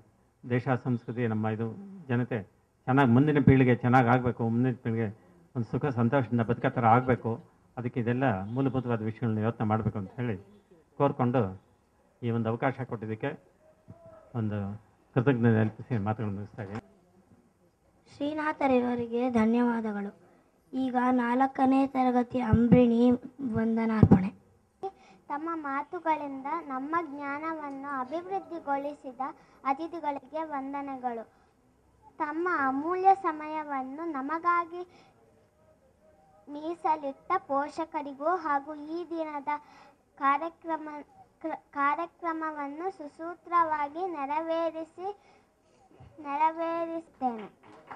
ದೇಶ ಸಂಸ್ಕೃತಿ ನಮ್ಮ ಇದು ಜನತೆ ಚೆನ್ನಾಗಿ ಮುಂದಿನ ಪೀಳಿಗೆ ಚೆನ್ನಾಗಿ ಆಗಬೇಕು ಮುಂದಿನ ಪೀಳಿಗೆ ಒಂದು ಸುಖ ಸಂತೋಷದಿಂದ ಬದುಕೋ ಥರ ಆಗಬೇಕು ಅದಕ್ಕೆ ಇದೆಲ್ಲ ಮೂಲಭೂತವಾದ ವಿಷಯಗಳನ್ನ ಯೋಚನೆ ಮಾಡಬೇಕು ಅಂತ ಹೇಳಿ ಕೋರ್ಕೊಂಡು ಈ ಒಂದು ಅವಕಾಶ ಕೊಟ್ಟಿದ್ದಕ್ಕೆ ಒಂದು ಕೃತಜ್ಞತೆ ಅರ್ಪಿಸಿ ಮಾತುಗಳನ್ನು ಮುಗಿಸ್ತಾ ಇದ್ದೀನಿ ಶ್ರೀನಾಥರಿವರಿಗೆ ಧನ್ಯವಾದಗಳು ಈಗ ನಾಲ್ಕನೇ ತರಗತಿ ಅಂಬ್ರಿಣಿ ವಂದನಾರ್ಪಣೆ ತಮ್ಮ ಮಾತುಗಳಿಂದ ನಮ್ಮ ಜ್ಞಾನವನ್ನು ಅಭಿವೃದ್ಧಿಗೊಳಿಸಿದ ಅತಿಥಿಗಳಿಗೆ ವಂದನೆಗಳು ತಮ್ಮ ಅಮೂಲ್ಯ ಸಮಯವನ್ನು ನಮಗಾಗಿ ಮೀಸಲಿಟ್ಟ ಪೋಷಕರಿಗೂ ಹಾಗೂ ಈ ದಿನದ ಕಾರ್ಯಕ್ರಮ ಕ್ರ- ಕಾರ್ಯಕ್ರಮವನ್ನು ಸುಸೂತ್ರವಾಗಿ ನೆರವೇರಿಸಿ ನೆರವೇರಿಸ್ತೇನೆ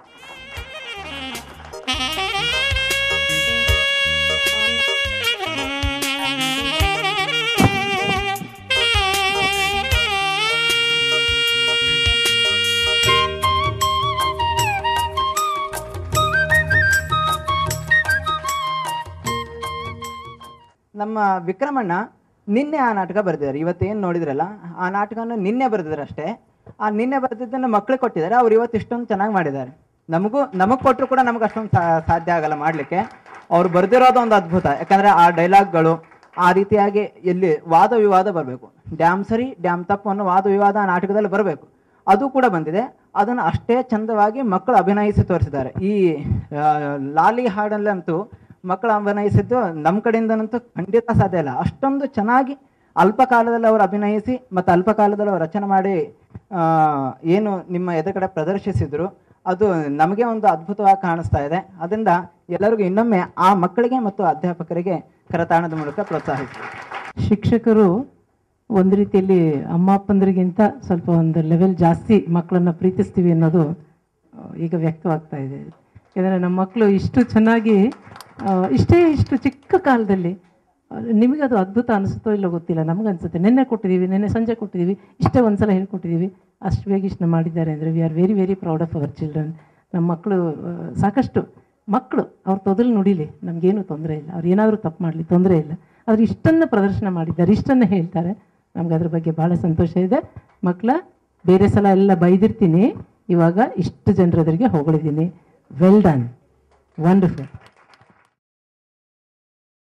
ನಮ್ಮ ವಿಕ್ರಮಣ್ಣ ನಿನ್ನೆ ಆ ನಾಟಕ ಬರೆದಿದ್ದಾರೆ ಇವತ್ತೇನು ನೋಡಿದ್ರಲ್ಲ ಆ ನಾಟಕನ ನಿನ್ನೆ ಬರೆದಿದ್ದಾರೆ ಅಷ್ಟೇ ಆ ನಿನ್ನೆ ಬರೆದಿದ್ದನ್ನು ಮಕ್ಳಿಗೆ ಕೊಟ್ಟಿದ್ದಾರೆ ಅವ್ರು ಇವತ್ತು ಇಷ್ಟೊಂದು ಚೆನ್ನಾಗಿ ಮಾಡಿದ್ದಾರೆ ನಮಗೂ ನಮಗೆ ಕೊಟ್ಟರು ಕೂಡ ನಮಗೆ ಅಷ್ಟೊಂದು ಸಾ- ಸಾಧ್ಯ ಆಗಲ್ಲ ಮಾಡಲಿಕ್ಕೆ ಅವ್ರು ಬರೆದಿರೋದು ಒಂದು ಅದ್ಭುತ ಯಾಕಂದರೆ ಆ ಡೈಲಾಗ್ಗಳು ಆ ರೀತಿಯಾಗಿ ಎಲ್ಲಿ ವಾದ ವಿವಾದ ಬರಬೇಕು ಡ್ಯಾಮ್ ಸರಿ ಡ್ಯಾಮ್ ತಪ್ಪು ಅನ್ನೋ ವಾದ ವಿವಾದ ಆ ನಾಟಕದಲ್ಲಿ ಬರಬೇಕು ಅದು ಕೂಡ ಬಂದಿದೆ ಅದನ್ನು ಅಷ್ಟೇ ಚಂದವಾಗಿ ಮಕ್ಕಳು ಅಭಿನಯಿಸಿ ತೋರಿಸಿದ್ದಾರೆ ಈ ಆ, ಲಾಲಿ ಹಾಡಲ್ಲಂತೂ ಮಕ್ಕಳು ಅಭಿನಯಿಸಿದ್ದು ನಮ್ಮ ಕಡೆಯಿಂದನಂತೂ ಖಂಡಿತ ಸಾಧ್ಯ ಇಲ್ಲ ಅಷ್ಟೊಂದು ಚೆನ್ನಾಗಿ ಅಲ್ಪ ಕಾಲದಲ್ಲಿ ಅವರು ಅಭಿನಯಿಸಿ ಮತ್ತು ಅಲ್ಪ ಕಾಲದಲ್ಲಿ ಅವರು ರಚನೆ ಮಾಡಿ ಆ, ಏನು ನಿಮ್ಮ ಎದುರುಗಡೆ ಪ್ರದರ್ಶಿಸಿದ್ರು ಅದು ನಮಗೆ ಒಂದು ಅದ್ಭುತವಾಗಿ ಕಾಣಿಸ್ತಾ ಇದೆ ಅದರಿಂದ ಎಲ್ಲರಿಗೂ ಇನ್ನೊಮ್ಮೆ ಆ ಮಕ್ಕಳಿಗೆ ಮತ್ತು ಅಧ್ಯಾಪಕರಿಗೆ ಕರತಾಣದ ಮೂಲಕ ಪ್ರೋತ್ಸಾಹಿಸಿ ಶಿಕ್ಷಕರು ಒಂದು ರೀತಿಯಲ್ಲಿ ಅಮ್ಮ ಅಪ್ಪಂದ್ರಿಗಿಂತ ಸ್ವಲ್ಪ ಒಂದು ಲೆವೆಲ್ ಜಾಸ್ತಿ ಮಕ್ಕಳನ್ನ ಪ್ರೀತಿಸ್ತೀವಿ ಅನ್ನೋದು ಆ, ಈಗ ವ್ಯಕ್ತವಾಗ್ತಾ ಇದೆ ಯಾಕಂದರೆ ನಮ್ಮ ಮಕ್ಕಳು ಇಷ್ಟು ಚೆನ್ನಾಗಿ ಆ, ಇಷ್ಟೇ ಇಷ್ಟು ಚಿಕ್ಕ ಕಾಲದಲ್ಲಿ ಆ, ನಿಮಗೆ ಅದು ಅದ್ಭುತ ಅನಿಸುತ್ತೋ ಇಲ್ಲೋ ಗೊತ್ತಿಲ್ಲ ನಮ್ಗೆ ಅನ್ಸುತ್ತೆ ನಿನ್ನೆ ಕೊಟ್ಟಿದ್ದೀವಿ ನಿನ್ನೆ ಸಂಜೆ ಕೊಟ್ಟಿದ್ದೀವಿ ಇಷ್ಟೇ ಒಂದ್ಸಲ ಹೇಳ್ಕೊಟ್ಟಿದ್ದೀವಿ ಅಷ್ಟು ಬೇಗ ಇಷ್ಟು ಮಾಡಿದ್ದಾರೆ ಅಂದರೆ we are very very proud of our children ನಮ್ಮ ಮಕ್ಕಳು ಆ, ಸಾಕಷ್ಟು ಮಕ್ಕಳು ಅವ್ರ ತೊದಲು ನುಡಿಲಿ ನಮಗೇನು ತೊಂದರೆ ಇಲ್ಲ ಅವ್ರು ಏನಾದರೂ ತಪ್ಪು ಮಾಡಲಿ ತೊಂದರೆ ಇಲ್ಲ ಆದ್ರೆ ಇಷ್ಟನ್ನು ಪ್ರದರ್ಶನ ಮಾಡಿದ್ದಾರೆ ಇಷ್ಟನ್ನು ಹೇಳ್ತಾರೆ ನಮ್ಗೆ ಅದ್ರ ಬಗ್ಗೆ ಭಾಳ ಸಂತೋಷ ಇದೆ ಮಕ್ಕಳ ಬೇರೆ ಸಲ ಎಲ್ಲ ಬೈದಿರ್ತೀನಿ ಇವಾಗ ಇಷ್ಟು ಜನರದ್ರಿಗೆ ಹೊಗಳಿದ್ದೀನಿ ವೆಲ್ ಡನ್ ವಂಡರ್ಫುಲ್